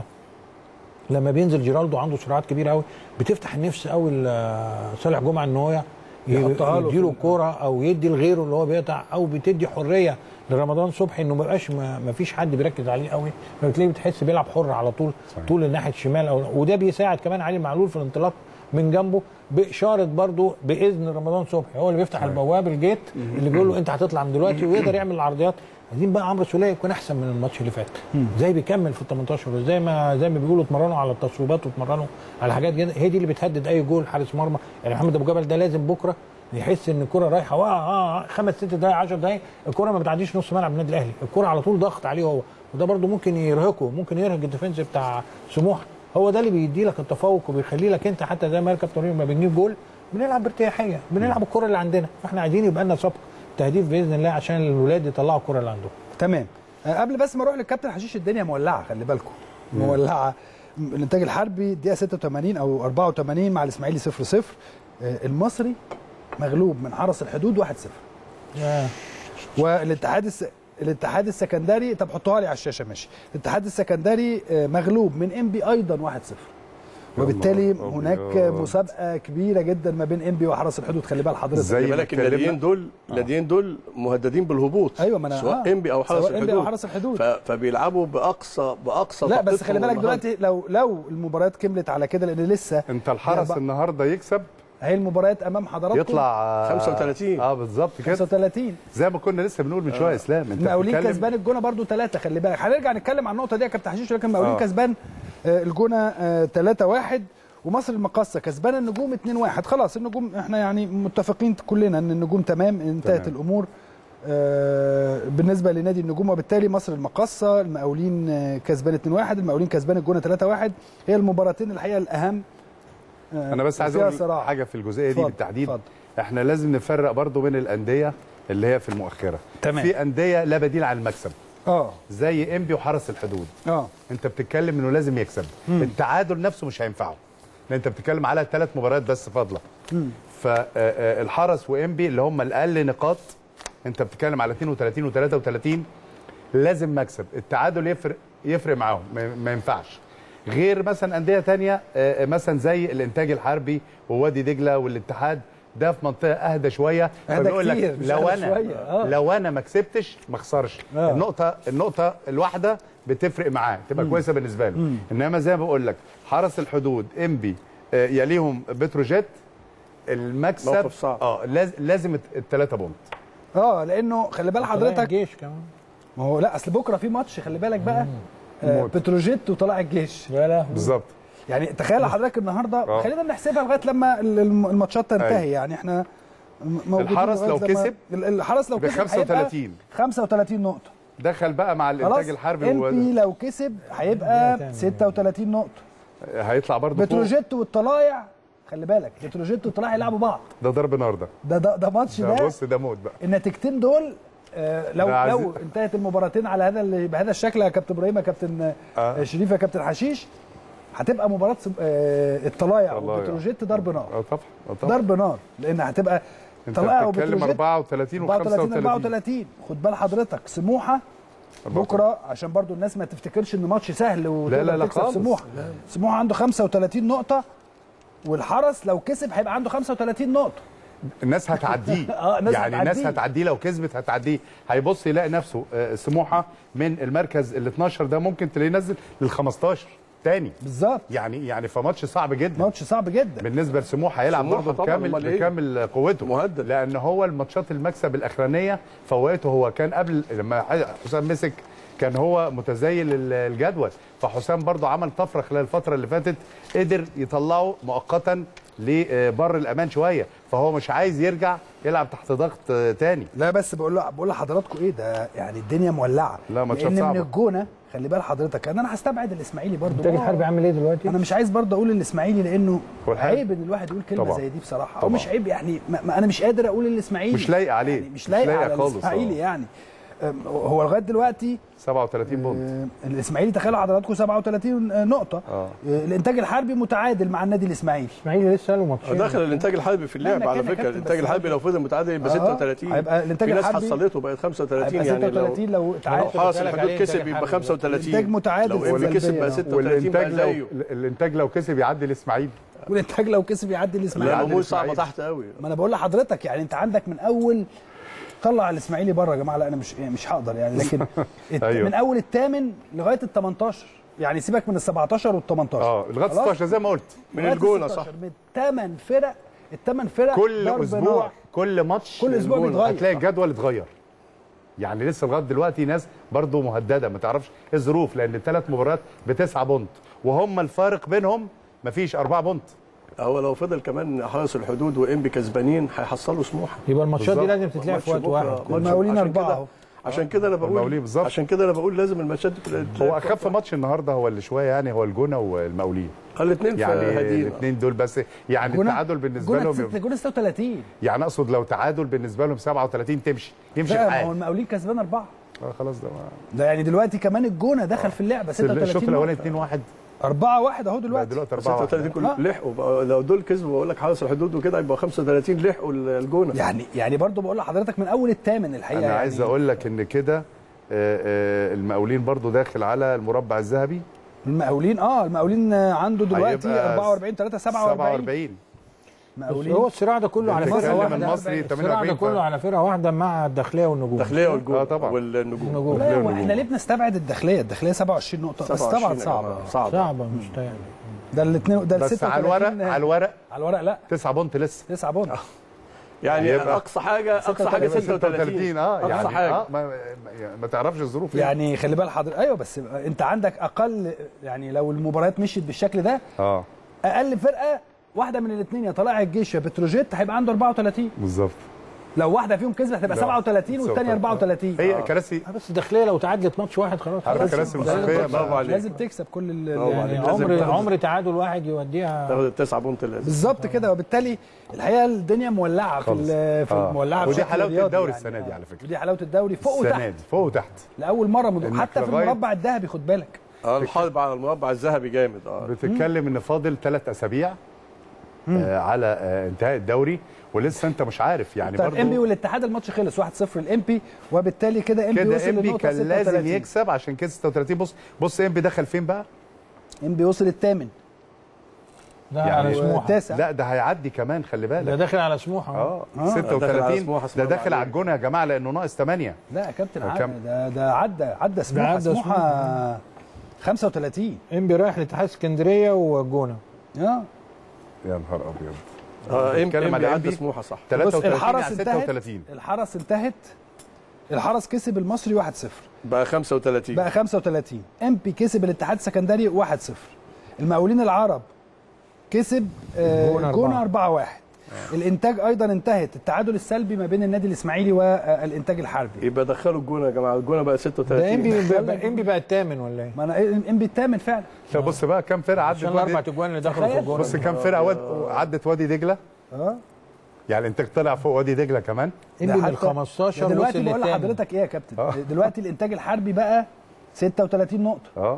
لما بينزل جيرالدو عنده سرعات كبيره قوي بتفتح النفس قوي ل- صالح جمعه ان هو يحطها له في يديله ال- الكوره او يدي لغيره اللي هو بيقطع او بتدي حريه لرمضان صبحي انه ما بقاش ما ما فيش حد بيركز عليه قوي فبتلاقيه بتحس بيلعب حر على طول صحيح. طول الناحيه الشمال او وده بيساعد كمان علي معلول في الانطلاق من جنبه باشاره برضه باذن رمضان صبحي هو اللي بيفتح البواب الجيت اللي بيقول له انت هتطلع من دلوقتي ويقدر يعمل العرضيات عايزين بقى عمرو سوليه يكون احسن من الماتش اللي فات زي بيكمل في ال 18 وزي ما زي ما بيقولوا اتمرنوا على التصويبات واتمرنوا على حاجات جدا هي دي اللي بتهدد اي جول حارس مرمى يعني محمد ابو جبل ده لازم بكره يحس ان الكره رايحه اه اه خمس ست دقائق 10 دقائق الكره ما بتعديش نص ملعب النادي الاهلي الكره على طول ضغط عليه هو وده برده ممكن يرهقه ممكن يرهق الديفنس بتاع سموحه هو ده اللي بيدي لك التفوق وبيخلي لك انت حتى زي ما قال كابتن ريم، لما بنجيب جول بنلعب بارتياحيه بنلعب الكره اللي عندنا فاحنا عايزين يبقى لنا سبق تهديف باذن الله عشان الولاد يطلعوا الكره اللي عندهم تمام آه، قبل بس ما اروح للكابتن حشيش الدنيا مولعه خلي بالكم مولعه م- الانتاج الحربي الدقيقه 86 او 84 مع الاسماعيلي 0 0 المصري مغلوب من حرس الحدود 1 0 يا والاتحاد الس... الاتحاد السكندري طب حطوها لي على الشاشه ماشي الاتحاد السكندري آه، مغلوب من ام بي ايضا 1 0 وبالتالي نهار هناك أبيض. مسابقه كبيره جدا ما بين ام بي وحرس الحدود خلي بال حضرتك زي خلي ما بالك اتكلمنا- الناديين دول الناديين دول مهددين بالهبوط ايوه ما انا سواء انبي او حرس سواء إنبي الحدود او حرس الحدود ف- فبيلعبوا باقصى باقصى لا بس طاقتهم خلي بالك النهاردة. دلوقتي لو لو المباريات كملت على كده لان لسه انت الحرس يا بقى- النهارده يكسب اهي المباريات امام حضراتكم يطلع آه، 35. اه بالظبط كده 35 زي ما كنا لسه بنقول من شويه اسلام انت مقاولين بتتكلم- كسبان الجونه برضو ثلاثه خلي بالك هنرجع نتكلم عن النقطه دي يا كابتن حشيش ولكن مقاولين آه. كسبان آه، الجونه 3 1 ومصر المقاصه كسبانه النجوم 2-1 خلاص النجوم احنا يعني متفقين كلنا ان النجوم تمام انتهت تمام. الامور آه، بالنسبه لنادي النجوم وبالتالي مصر المقاصه المقاولين آه، كسبان 2-1 المقاولين كسبان الجونه 3-1 هي المباراتين الحقيقه الاهم آه، انا بس عايز وفيها اقول صراع. حاجه في الجزئيه دي اتفضل، بالتحديد اتفضل. احنا لازم نفرق برضو بين الانديه اللي هي في المؤخره تمام. في انديه لا بديل عن المكسب اه زي انبي وحرس الحدود اه انت بتتكلم انه لازم يكسب التعادل نفسه مش هينفعه لان انت بتتكلم على ثلاث مباريات بس فاضله فالحرس وانبي اللي هم الاقل نقاط انت بتتكلم على 32 و33 لازم مكسب التعادل يفرق يفرق معاهم ما ما ينفعش غير مثلا انديه تانية آه، آه، مثلا زي الانتاج الحربي ووادي دجله والاتحاد ده في منطقه اهدى شويه أهدى فبيقول لك كتير، مش لو أهدى انا شوية، آه. لو انا ما كسبتش ما اخسرش آه. النقطه النقطه الواحده بتفرق معاه تبقى كويسه بالنسبه له انما زي ما بقول لك حرس الحدود انبي آه، يليهم بتروجيت المكسب موقف صعب. اه لاز- لازم الثلاثه بونت اه لانه خلي بال حضرتك الجيش كمان ما هو لا اصل بكره في ماتش خلي بالك بقى آه موت. بتروجيت وطلائع الجيش يا لهوي بالظبط يعني تخيل حضرتك النهارده آه. خلينا نحسبها لغايه لما ال- الم- الماتشات تنتهي أيوة. يعني احنا م- موجودين الحرس لغاية لو لما- كسب ال- الحرس لو ب كسب 35. 35 نقطه دخل بقى مع خلاص الانتاج الحربي ام بي و... لو كسب هيبقى تاني. 36 نقطه هيطلع برضه فوق بتروجيت والطلايع خلي بالك بتروجيت والطلايع هيلعبوا بعض ده ضرب نار ده ده ده, ده ماتش ده ده بص ده موت بقى النتيجتين دول آه، لو ده عايز- لو انتهت المباراتين على هذا ال- بهذا الشكل يا كابتن ابراهيم يا كابتن آه. آه. شريف يا كابتن حشيش هتبقى مباراه سب- آه، الطلايع طلايع. وبتروجيت ضرب نار اه طبعا اه طبعا ضرب نار لان هتبقى انت طلايع بتتكلم وبتروجيت 34 و 34 35 34 خد بال حضرتك سموحه بكره عشان برضو الناس ما تفتكرش ان ماتش سهل وتقدر لا لا تكسب خالص. سموحه سموحه عنده 35 نقطه والحرس لو كسب هيبقى عنده 35 نقطه الناس هتعديه آه، الناس يعني الناس هتعديه. هتعديه لو كسبت هتعديه هيبص يلاقي نفسه آه، سموحه من المركز ال 12 ده ممكن تلاقيه نزل لل 15 تاني بالظبط يعني يعني فماتش صعب جدا ماتش صعب جدا بالنسبه لسموحه هيلعب سموحة برضه طبعاً، بكامل أمال إيه؟ بكامل قوته مهدد. لان هو الماتشات المكسب الاخرانيه فوقته هو كان قبل لما حسام مسك كان هو متزيل ال- الجدول فحسام برضه عمل طفره خلال الفتره اللي فاتت قدر يطلعه مؤقتا لبر الامان شويه فهو مش عايز يرجع يلعب تحت ضغط آه، تاني لا بس بقول له بقول لحضراتكم ايه ده يعني الدنيا مولعه لا، ماتشات لان من صعبة. الجونه خلي بال حضرتك ان انا هستبعد الاسماعيلي برضو الانتاج آه، الحربي عامل ايه دلوقتي؟ انا مش عايز برضه اقول الاسماعيلي لانه هو الحقيقة- عيب ان الواحد يقول كلمه طبعاً. زي دي بصراحه او طبعاً. مش عيب يعني ما ما انا مش قادر اقول الاسماعيلي مش لايق عليه. يعني مش مش لايق لايق على خالص، الاسماعيلي آه. يعني أم، هو لغايه دلوقتي 37 بونت آه، الاسماعيلي تخيلوا حضراتكم 37 نقطه آه. آه، الانتاج الحربي متعادل مع النادي الاسماعيلي اسماعيلي لسه له ماتشين داخل الانتاج الحربي في اللعب مهما على كان يا فكره كابتن، الانتاج بس الحربي لو فضل متعادل يبقى آه، 36 هيبقى الإنتاج في ناس الحربي حصلته بقت 35 هيبقى يعني 36 لو لو لو تعادل حرس بالك الحدود عليه كسب الإنتاج يبقى الحربي. 35 الإنتاج متعادل لو انبي سلبياً. كسب بقى 36 والانتاج بقى لو زيه الانتاج لو كسب يعدي الاسماعيلي والانتاج لو كسب يعدي لا الاسماعيلي يعدي الامور صعبه الإسماعيلي. تحت قوي ما انا بقول لحضرتك يعني انت عندك من اول طلع الاسماعيلي بره يا جماعه لا انا مش مش هقدر يعني لكن الت- أيوه. من اول الثامن لغايه ال 18 يعني سيبك من ال 17 وال 18 اه لغايه 16 زي ما قلت من الجونه صح من الثمان فرق الثمان فرق كل ضرب اسبوع نار. كل ماتش كل أسبوع الجون. بيتغير. هتلاقي الجدول اتغير يعني لسه لغايه دلوقتي ناس برضو مهدده ما تعرفش ايه الظروف لان الثلاث مباريات بتسعة بونت وهم الفارق بينهم مفيش أربعة بونت هو لو فضل كمان حرس الحدود وانبي كسبانين هيحصلوا سموحه يبقى الماتشات دي بالظبط. لازم تتلعب في ماتش وقت بكرة، واحد ماتش- المقاولين عشان أربعة كده- أهو. عشان كده انا بقول المقاولين بالظبط. عشان كده انا بقول لازم الماتشات دي تتلعب هو اخف ماتش النهارده هو اللي شويه يعني هو الجونه والمقاولين الاثنين يعني في هدينا الاثنين دول بس يعني جونة- التعادل بالنسبه جونة لهم ست- جونة 36 يعني اقصد لو تعادل بالنسبه لهم 37 تمشي يمشي لا ما هو الحال المقاولين كسبان اربعه آه خلاص ده ما- ده يعني دلوقتي كمان الجونه دخل في اللعبه بس الشوط 36 الاولاني نقطة. 2 1 4 1 اهو بقى دلوقتي دلوقتي 4 36 كله آه. لحقوا بقى لو دول كسبوا بقول لك حرس الحدود وكده يبقى 35 لحقوا الجونه يعني يعني برضو بقول لحضرتك من اول الثامن الحقيقه انا يعني عايز اقول لك ان كده آه، آه، المقاولين برضو داخل على المربع الذهبي المقاولين اه المقاولين عنده دلوقتي هيبقى 44 3 47 47 بس مقاولين هو الصراع ده كله على فرقه بتتكلم واحده المصري الصراع ده 48 كله على فرقه واحده مع الداخليه والنجوم الداخليه والجون آه طبعا. والنجوم النجوم لا هو النجوم. احنا ليه بنستبعد الداخليه الداخليه 27 نقطه بس 27 طبعا يا صعبه جماعة، صعبه صعبه مش طايق ده الاثنين ده ال بس 36 على الورق على الورق على الورق لا 9 بونت لسه 9 بونت يعني يبقى- اقصى حاجه اقصى حاجه 36 اه اقصى يعني حاجه اه ما, ما- ما تعرفش الظروف يعني خلي بال حضرتك ايوه بس انت عندك اقل يعني لو المباريات مشيت بالشكل ده اه اقل فرقه واحده من الاثنين يا طلائع الجيش يا بتروجيت هيبقى عنده 34 بالظبط لو واحده فيهم كسبت هتبقى لا. 37 والثانيه 34 هي كراسي آه، بس الداخليه لو تعادلت ماتش واحد خلاص عارف خلاص. كراسي ده موسيقيه برافو عليك. لازم تكسب كل ال- برافو يعني عليك. يعني لازم عمر تاخد- عمر تعادل واحد يوديها تاخد التسعه بونت لازم بالظبط كده وبالتالي الحقيقه الدنيا مولعه في خالص. ال- في آه. مولعه ودي بشكل حلاوة رياضي الدوري يعني. السنة دي آه. على فكرة. ودي حلاوه الدوري فوق السنه وتحت دي فوق وتحت لاول مره من إنك حتى في لغاية- المربع الذهبي خد بالك اه الحرب على المربع الذهبي جامد اه بتتكلم ان فاضل ثلاث اسابيع آه على آه انتهاء الدوري ولسه انت مش عارف يعني طيب انبي برضه والاتحاد الماتش خلص 1-0 الانبي وبالتالي كده انبي كده وصل انبي للنقطه كان لازم 36 يكسب عشان كده 36 بص بص انبي دخل فين بقى؟ انبي وصل الثامن ده يعني على سموحه التاسع لا ده هيعدي كمان خلي ده بالك داخل على سموحه اه آه. داخل على 36 سموحة، ده اسمه داخل الله على الجون يا جماعه لانه ناقص 8 لا يا كابتن كم؟ عاد ده ده عدى عدى سموحه عدى سموحه 35 انبي رايح لاتحاد اسكندريه والجونه اه يا نهار ابيض اه بنتكلم بنتكلم على على إنبي. سموحه صح بص 33 الحرس على انتهت 36 الحرس انتهت الحرس كسب المصري 1-0 بقى 35 بقى 35 امبي كسب الاتحاد السكندري 1-0 المقاولين العرب كسب آه، الجونة الجونه أربعة. 4-1 الانتاج ايضا انتهت التعادل السلبي ما بين النادي الاسماعيلي والانتاج الحربي يبقى دخلوا الجونه يا جماعه الجونه بقى ده 36 انبي بقى انبي بقى الثامن ولا ايه؟ ما انا امبي الثامن فعلا طب بص بقى كام فرقه عدت عشان الاربع وادي تجوان اللي دخلوا في تخيل. الجون بص كام فرقه واد... عدت وادي دجله اه يعني الانتاج طلع فوق وادي دجله كمان انبي ده من حتى- 15 ده دلوقتي وصل بقول للثامن لحضرتك ايه يا كابتن آه. دلوقتي الانتاج الحربي بقى 36 نقطه اه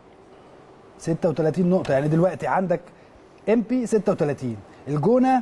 36 نقطه يعني دلوقتي عندك امبي 36 الجونه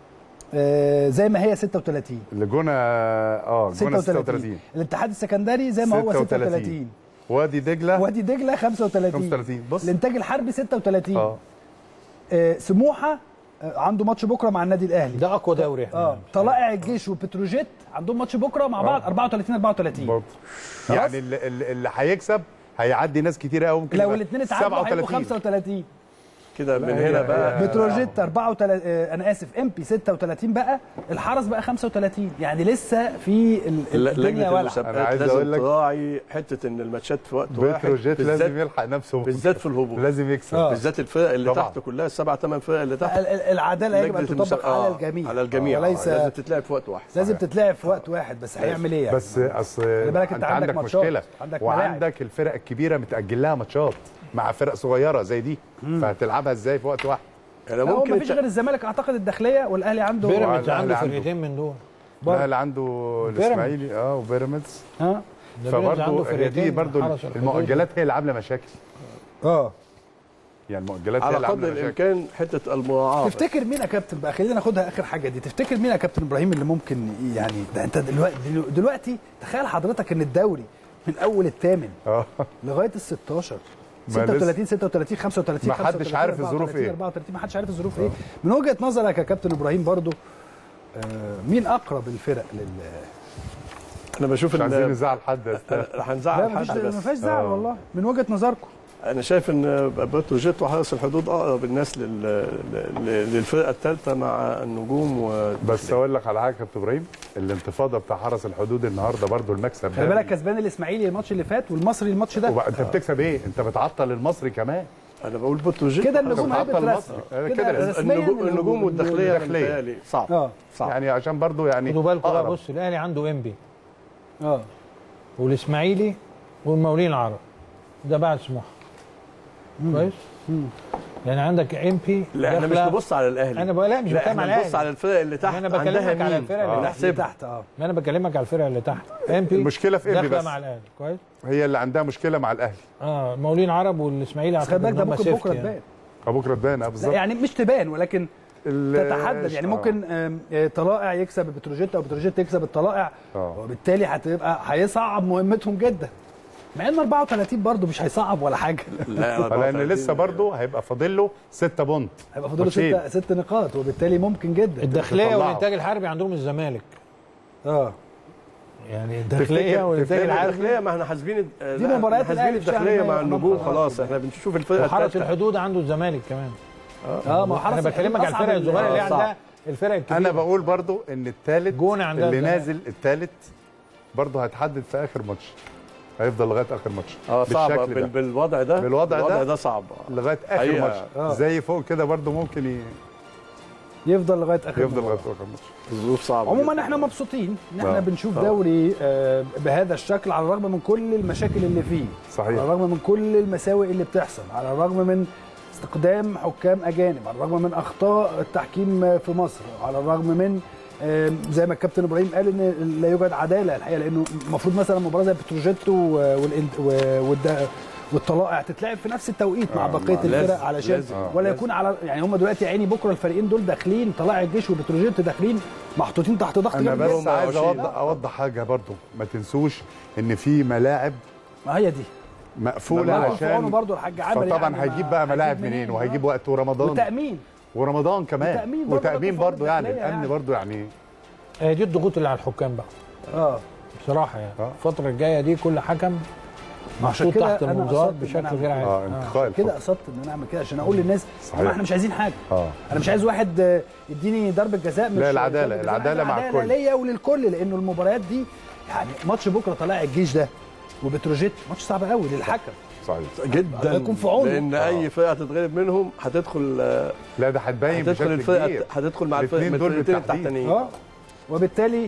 آه زي ما هي 36 الجونه اه الجونه 36 36 الاتحاد السكندري زي ما هو 36 وادي دجله وادي دجله 35 35 بص الانتاج الحربي 36 اه آه سموحه آه عنده ماتش بكره مع النادي الاهلي ده اقوى دوري احنا اه طلائع الجيش وبتروجيت عندهم ماتش بكره مع بعض 34 34 برضه يعني اللي, اللي اللي هيكسب هيعدي ناس كتير قوي ممكن لو يبقى الاثنين اتعادلوا هيبقوا 37 35 كده من هي- هنا بقى بتروجيت 34 آه، انا اسف ام بي 36 بقى الحرس بقى 35 يعني لسه في ال- ل- الدنيا لجنه والعه أنا المسابقات عايز أقول لازم لك- تراعي حته ان الماتشات في وقت واحد بتروجيت بالذات لازم يلحق نفسه بالذات في الهبوط لازم يكسب آه. بالذات الفرق اللي طبعا. تحت كلها السبع ثمان فرق اللي تحت ال- ال- العداله يجب ان لجنة تطبق المسابقة- على آه، الجميع على الجميع وليس آه، لازم تتلعب في وقت واحد لازم تتلعب في وقت واحد بس هيعمل ايه يعني بس اصل بالك أنت عندك ماتشات، مشكله عندك ملاعب. وعندك الفرق الكبيره متاجل لها ماتشات مع فرق صغيره زي دي فهتلعبها ازاي في وقت واحد انا لا هو ممكن مفيش غير الزمالك اعتقد الداخليه والاهلي عنده بيراميدز الأهلي عنده عنده. فرقتين من دول برضه. الاهلي عنده الاسماعيلي اه وبيراميدز ها ده بيراميدز عنده فبرضه هي فرقتين دي برضه حرس الحدود. المؤجلات هي اللي عامله مشاكل اه يعني المؤجلات هي على اللي قدر عامله مشاكل الامكان حته المراعاه تفتكر مين يا كابتن بقى خلينا ناخدها اخر حاجه دي تفتكر مين يا كابتن ابراهيم اللي ممكن يعني ده انت دلوقتي دلوقتي تخيل حضرتك ان الدوري من اول الثامن اه لغايه ال 16 ما 36 36 35 ما حدش 35, عارف الظروف 34, إيه. 34 ما حدش عارف الظروف ايه من وجهه نظرك يا كابتن ابراهيم برضو آه مين اقرب الفرق لل انا بشوف مش عايزين ان نزعل حد يا أستاذ. لا هنزعل مفيش حد ما بس فيهاش زعل والله من وجهه نظركم انا شايف ان بتروجيت وحرس الحدود اقرب الناس لل... لل- للفرقه الثالثه مع النجوم و... بس اقول لك على حاجه يا كابتن ابراهيم الانتفاضه بتاع حرس الحدود النهارده برضو المكسب خلي ده بالك كسبان الاسماعيلي الماتش اللي فات والمصري الماتش ده وبقى انت بتكسب ايه؟ انت بتعطل المصري كمان انا بقول بتروجيت كده وحرس النجوم بتعطل هيبقى مصر. رسمي كده كده رسميا النجوم, النجوم والداخليه والداخلية. متهيألي صعب اه صعب يعني عشان برضو يعني خدوا بالكم بقى أقرب. بص الاهلي عنده انبي اه والاسماعيلي والمقاولين العرب ده بعد سموحه كويس يعني عندك امبي لا احنا مش نبص على الاهلي انا بقى لا مش لا بتكلم على احنا نبص الاهلي على الفرق اللي تحت أنا عندها بكلمك على مين الفرق اللي آه. تحت. نحسبها تحت اه ما انا بكلمك على الفرق اللي تحت امبي المشكله في إنبي داخله بس مع الاهلي كويس هي اللي عندها مشكله مع الاهلي اه المقاولين العرب والاسماعيلي بس خلي بالك ده إن هم ممكن safety بكره يعني. تبان بكره تبان آه، لا بالظبط يعني مش تبان ولكن ال- تتحدد يعني آه. ممكن آم، آه، طلائع يكسب بتروجيت او بتروجيت تكسب الطلائع آه. وبالتالي هتبقى هيصعب مهمتهم جدا مع ان 34 برضه مش هيصعب ولا حاجه لا لان 34 لسه برضو هيبقى فاضل له 6 بونت هيبقى فاضله ماتشين. ست ست نقاط وبالتالي ممكن جدا الداخليه تطلعه. والانتاج الحربي عندهم الزمالك اه يعني الداخليه تفتكر- والانتاج تفتكر الحربي الداخليه ما احنا حاسبين دي مباريات حاسبين الأهلي في شهر الداخليه مايو مع أمام النجوم حرس خلاص احنا بنشوف الفرقه وحرس الثالثه الحدود عنده الزمالك كمان اه ما هو انا حرس بكلمك على أصعب الفرق ال- الصغيره اللي آه، عندها الفرق الكبيره انا بقول برضو ان الثالث جون عندها اللي الزمالك. نازل الثالث برضو هيتحدد في اخر ماتش هيفضل لغايه اخر ماتش اه صعبه بالشكل بال- ده بالوضع ده بالوضع ده؟ الوضع ده صعب لغايه اخر حقيقة. ماتش آه. زي فوق كده برده ممكن ي... يفضل لغايه اخر يفضل مباراة. لغايه اخر ماتش الظروف صعبه عموما جداً. احنا مبسوطين ان احنا آه. بنشوف آه. دوري آه، بهذا الشكل على الرغم من كل المشاكل اللي فيه صحيح. على الرغم من كل المساوئ اللي بتحصل على الرغم من استقدام حكام اجانب على الرغم من اخطاء التحكيم في مصر على الرغم من آه، زي ما الكابتن ابراهيم قال ان لا يوجد عداله الحقيقه لانه المفروض مثلا مباراه زي بتروجيت و- والإنت- و- والد- والطلائع تتلعب في نفس التوقيت مع آه، بقيه مع- الفرق لازم- علشان لازم. ولا لازم. يكون على يعني هم دلوقتي يا عيني بكره الفريقين دول داخلين طلائع الجيش وبتروجيت داخلين محطوطين تحت ضغط انا جامد بس جدا. عايز 20. اوضح اوضح حاجه برضو ما تنسوش ان في ملاعب ما هي دي مقفوله الله يكون في عونه علشان برضه الحاج عامر فطبعا يعني هيجيب ما- بقى ملاعب هيجيب منين آه. وهيجيب وقت ورمضان وتامين ورمضان كمان وتأمين برضه وتامين برضه برضه يعني داخلية الامن يعني. برضه يعني هي دي الضغوط اللي على الحكام بقى اه بصراحه يعني آه. الفتره الجايه دي كل حكم عشان محطوط كده تحت أنا المنظار قصدت إن بشكل أنا غير عادي اه انتقاء كده الحكم. قصدت ان انا اعمل كده عشان اقول للناس صحيح. ما احنا مش عايزين حاجه اه انا مش عايز واحد آه، يديني ضربه جزاء مش لا، العدالة، ضربة جزاء، العدالة عايز مع العدالة الكل. ليا وللكل لانه المباريات دي يعني ماتش بكره طلائع الجيش ده وبتروجيت ماتش صعب قوي للحكم صحيح جدا الله يكون في عونه. لان آه. اي فرقه تتغلب منهم هتدخل آه، لا ده هتبين هتدخل بشكل الفرقه كبير هتدخل مع الفرق الاتنين من دول الفرقتين بالتحديد. التحتانيين اه وبالتالي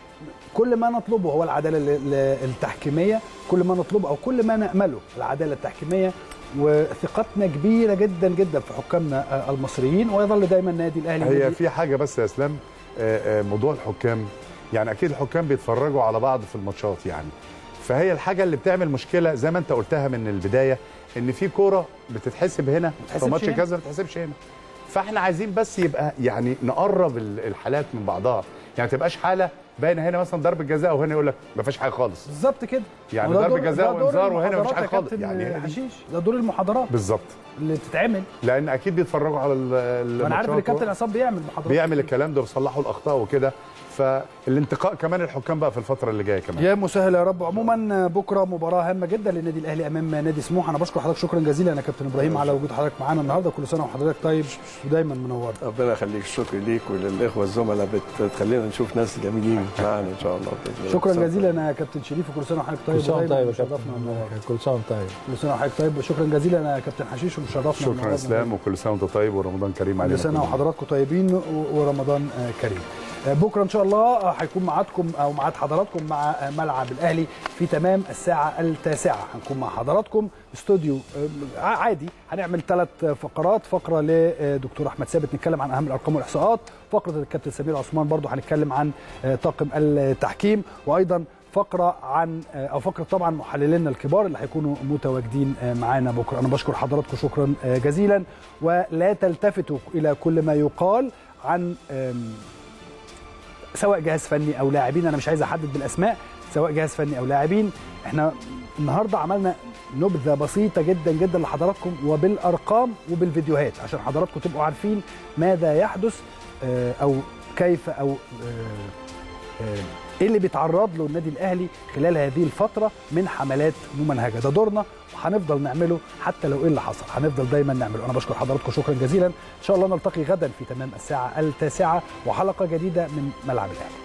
كل ما نطلبه هو العداله ال- ال- التحكيميه كل ما نطلبه او كل ما نامله العداله التحكيميه وثقتنا كبيره جدا جدا في حكامنا آه، المصريين ويظل دايما النادي الاهلي هي نادي- في حاجه بس يا اسلام آه، آه، موضوع الحكام يعني اكيد الحكام بيتفرجوا على بعض في الماتشات يعني فهي الحاجه اللي بتعمل مشكله زي ما انت قلتها من البدايه ان في كوره بتتحسب هنا في بتتحسبش ماتش هنا. كذا ما بتتحسبش هنا فاحنا عايزين بس يبقى يعني نقرب ال- الحالات من بعضها يعني ما تبقاش حاله باينه هنا مثلا ضربه جزاء وهنا يقول لك ما فيش حاجه خالص بالظبط كده يعني وده ضربة دور- جزاء ده دور وإنذار وهنا مفيش المحاضرات حاجة يا خالص. كابتن يعني هي دي. حشيش ده دور المحاضرات بالظبط اللي بتتعمل لان اكيد بيتفرجوا على ال- وانا عارف ان الماتشات الكابتن عصام بيعمل محاضرات بيعمل الكلام ده ويصلحوا الاخطاء وكده فالانتقاء كمان الحكام بقى في الفتره اللي جايه كمان يا مسهل يا رب عموما بكره مباراه هامه جدا للنادي الاهلي امام نادي سموحه انا بشكر حضرتك شكرا جزيلا يا كابتن ابراهيم على وجود حضرتك معانا النهارده كل سنه وحضرتك طيب ودايما منور ربنا يخليك الشكر ليك وللاخوه الزملاء بتخلينا نشوف ناس جميلين معانا ان شاء الله بإذن الله. شكرا جزيلا يا كابتن شريف وكل سنه وحضرتك طيب كل سنه وانت ودايماً طيب يا مشرفنا كابتن ومنورنا. كل سنه وانت طيب كل سنه وحضرتك طيب وشكرا جزيلا يا كابتن حشيش ومشرفنا شكرا ومنورنا. اسلام وكل سنه وانت طيب ورمضان كريم علينا كل سنه كلنا. وحضراتكم طيبين و- ورمضان آه، كريم آه، بكره ان شاء الله آه، هيكون معادكم او معاد حضراتكم مع آه، ملعب الاهلي في تمام الساعه التاسعه هنكون مع حضراتكم استوديو آه، ع- عادي هنعمل ثلاث فقرات فقره لدكتور احمد ثابت نتكلم عن اهم الارقام والاحصاءات فقره الكابتن سمير عثمان برضو هنتكلم عن آه، طاقم التحكيم وايضا فقره عن آه، او فقره طبعا محللينا الكبار اللي هيكونوا متواجدين آه، معانا بكره انا بشكر حضراتكم شكرا آه، جزيلا ولا تلتفتوا الى كل ما يقال عن آم، سواء جهاز فني او لاعبين انا مش عايز احدد بالاسماء سواء جهاز فني او لاعبين احنا النهارده عملنا نبذه بسيطه جدا جدا لحضراتكم وبالارقام وبالفيديوهات عشان حضراتكم تبقوا عارفين ماذا يحدث آه، او كيف او آه، آه، ايه اللي بيتعرض له النادي الاهلي خلال هذه الفتره من حملات ممنهجه ده دورنا وهنفضل نعمله حتى لو ايه اللي حصل هنفضل دايما نعمله انا بشكر حضراتكم شكرا جزيلا ان شاء الله نلتقي غدا في تمام الساعه التاسعه وحلقه جديده من ملعب الاهلي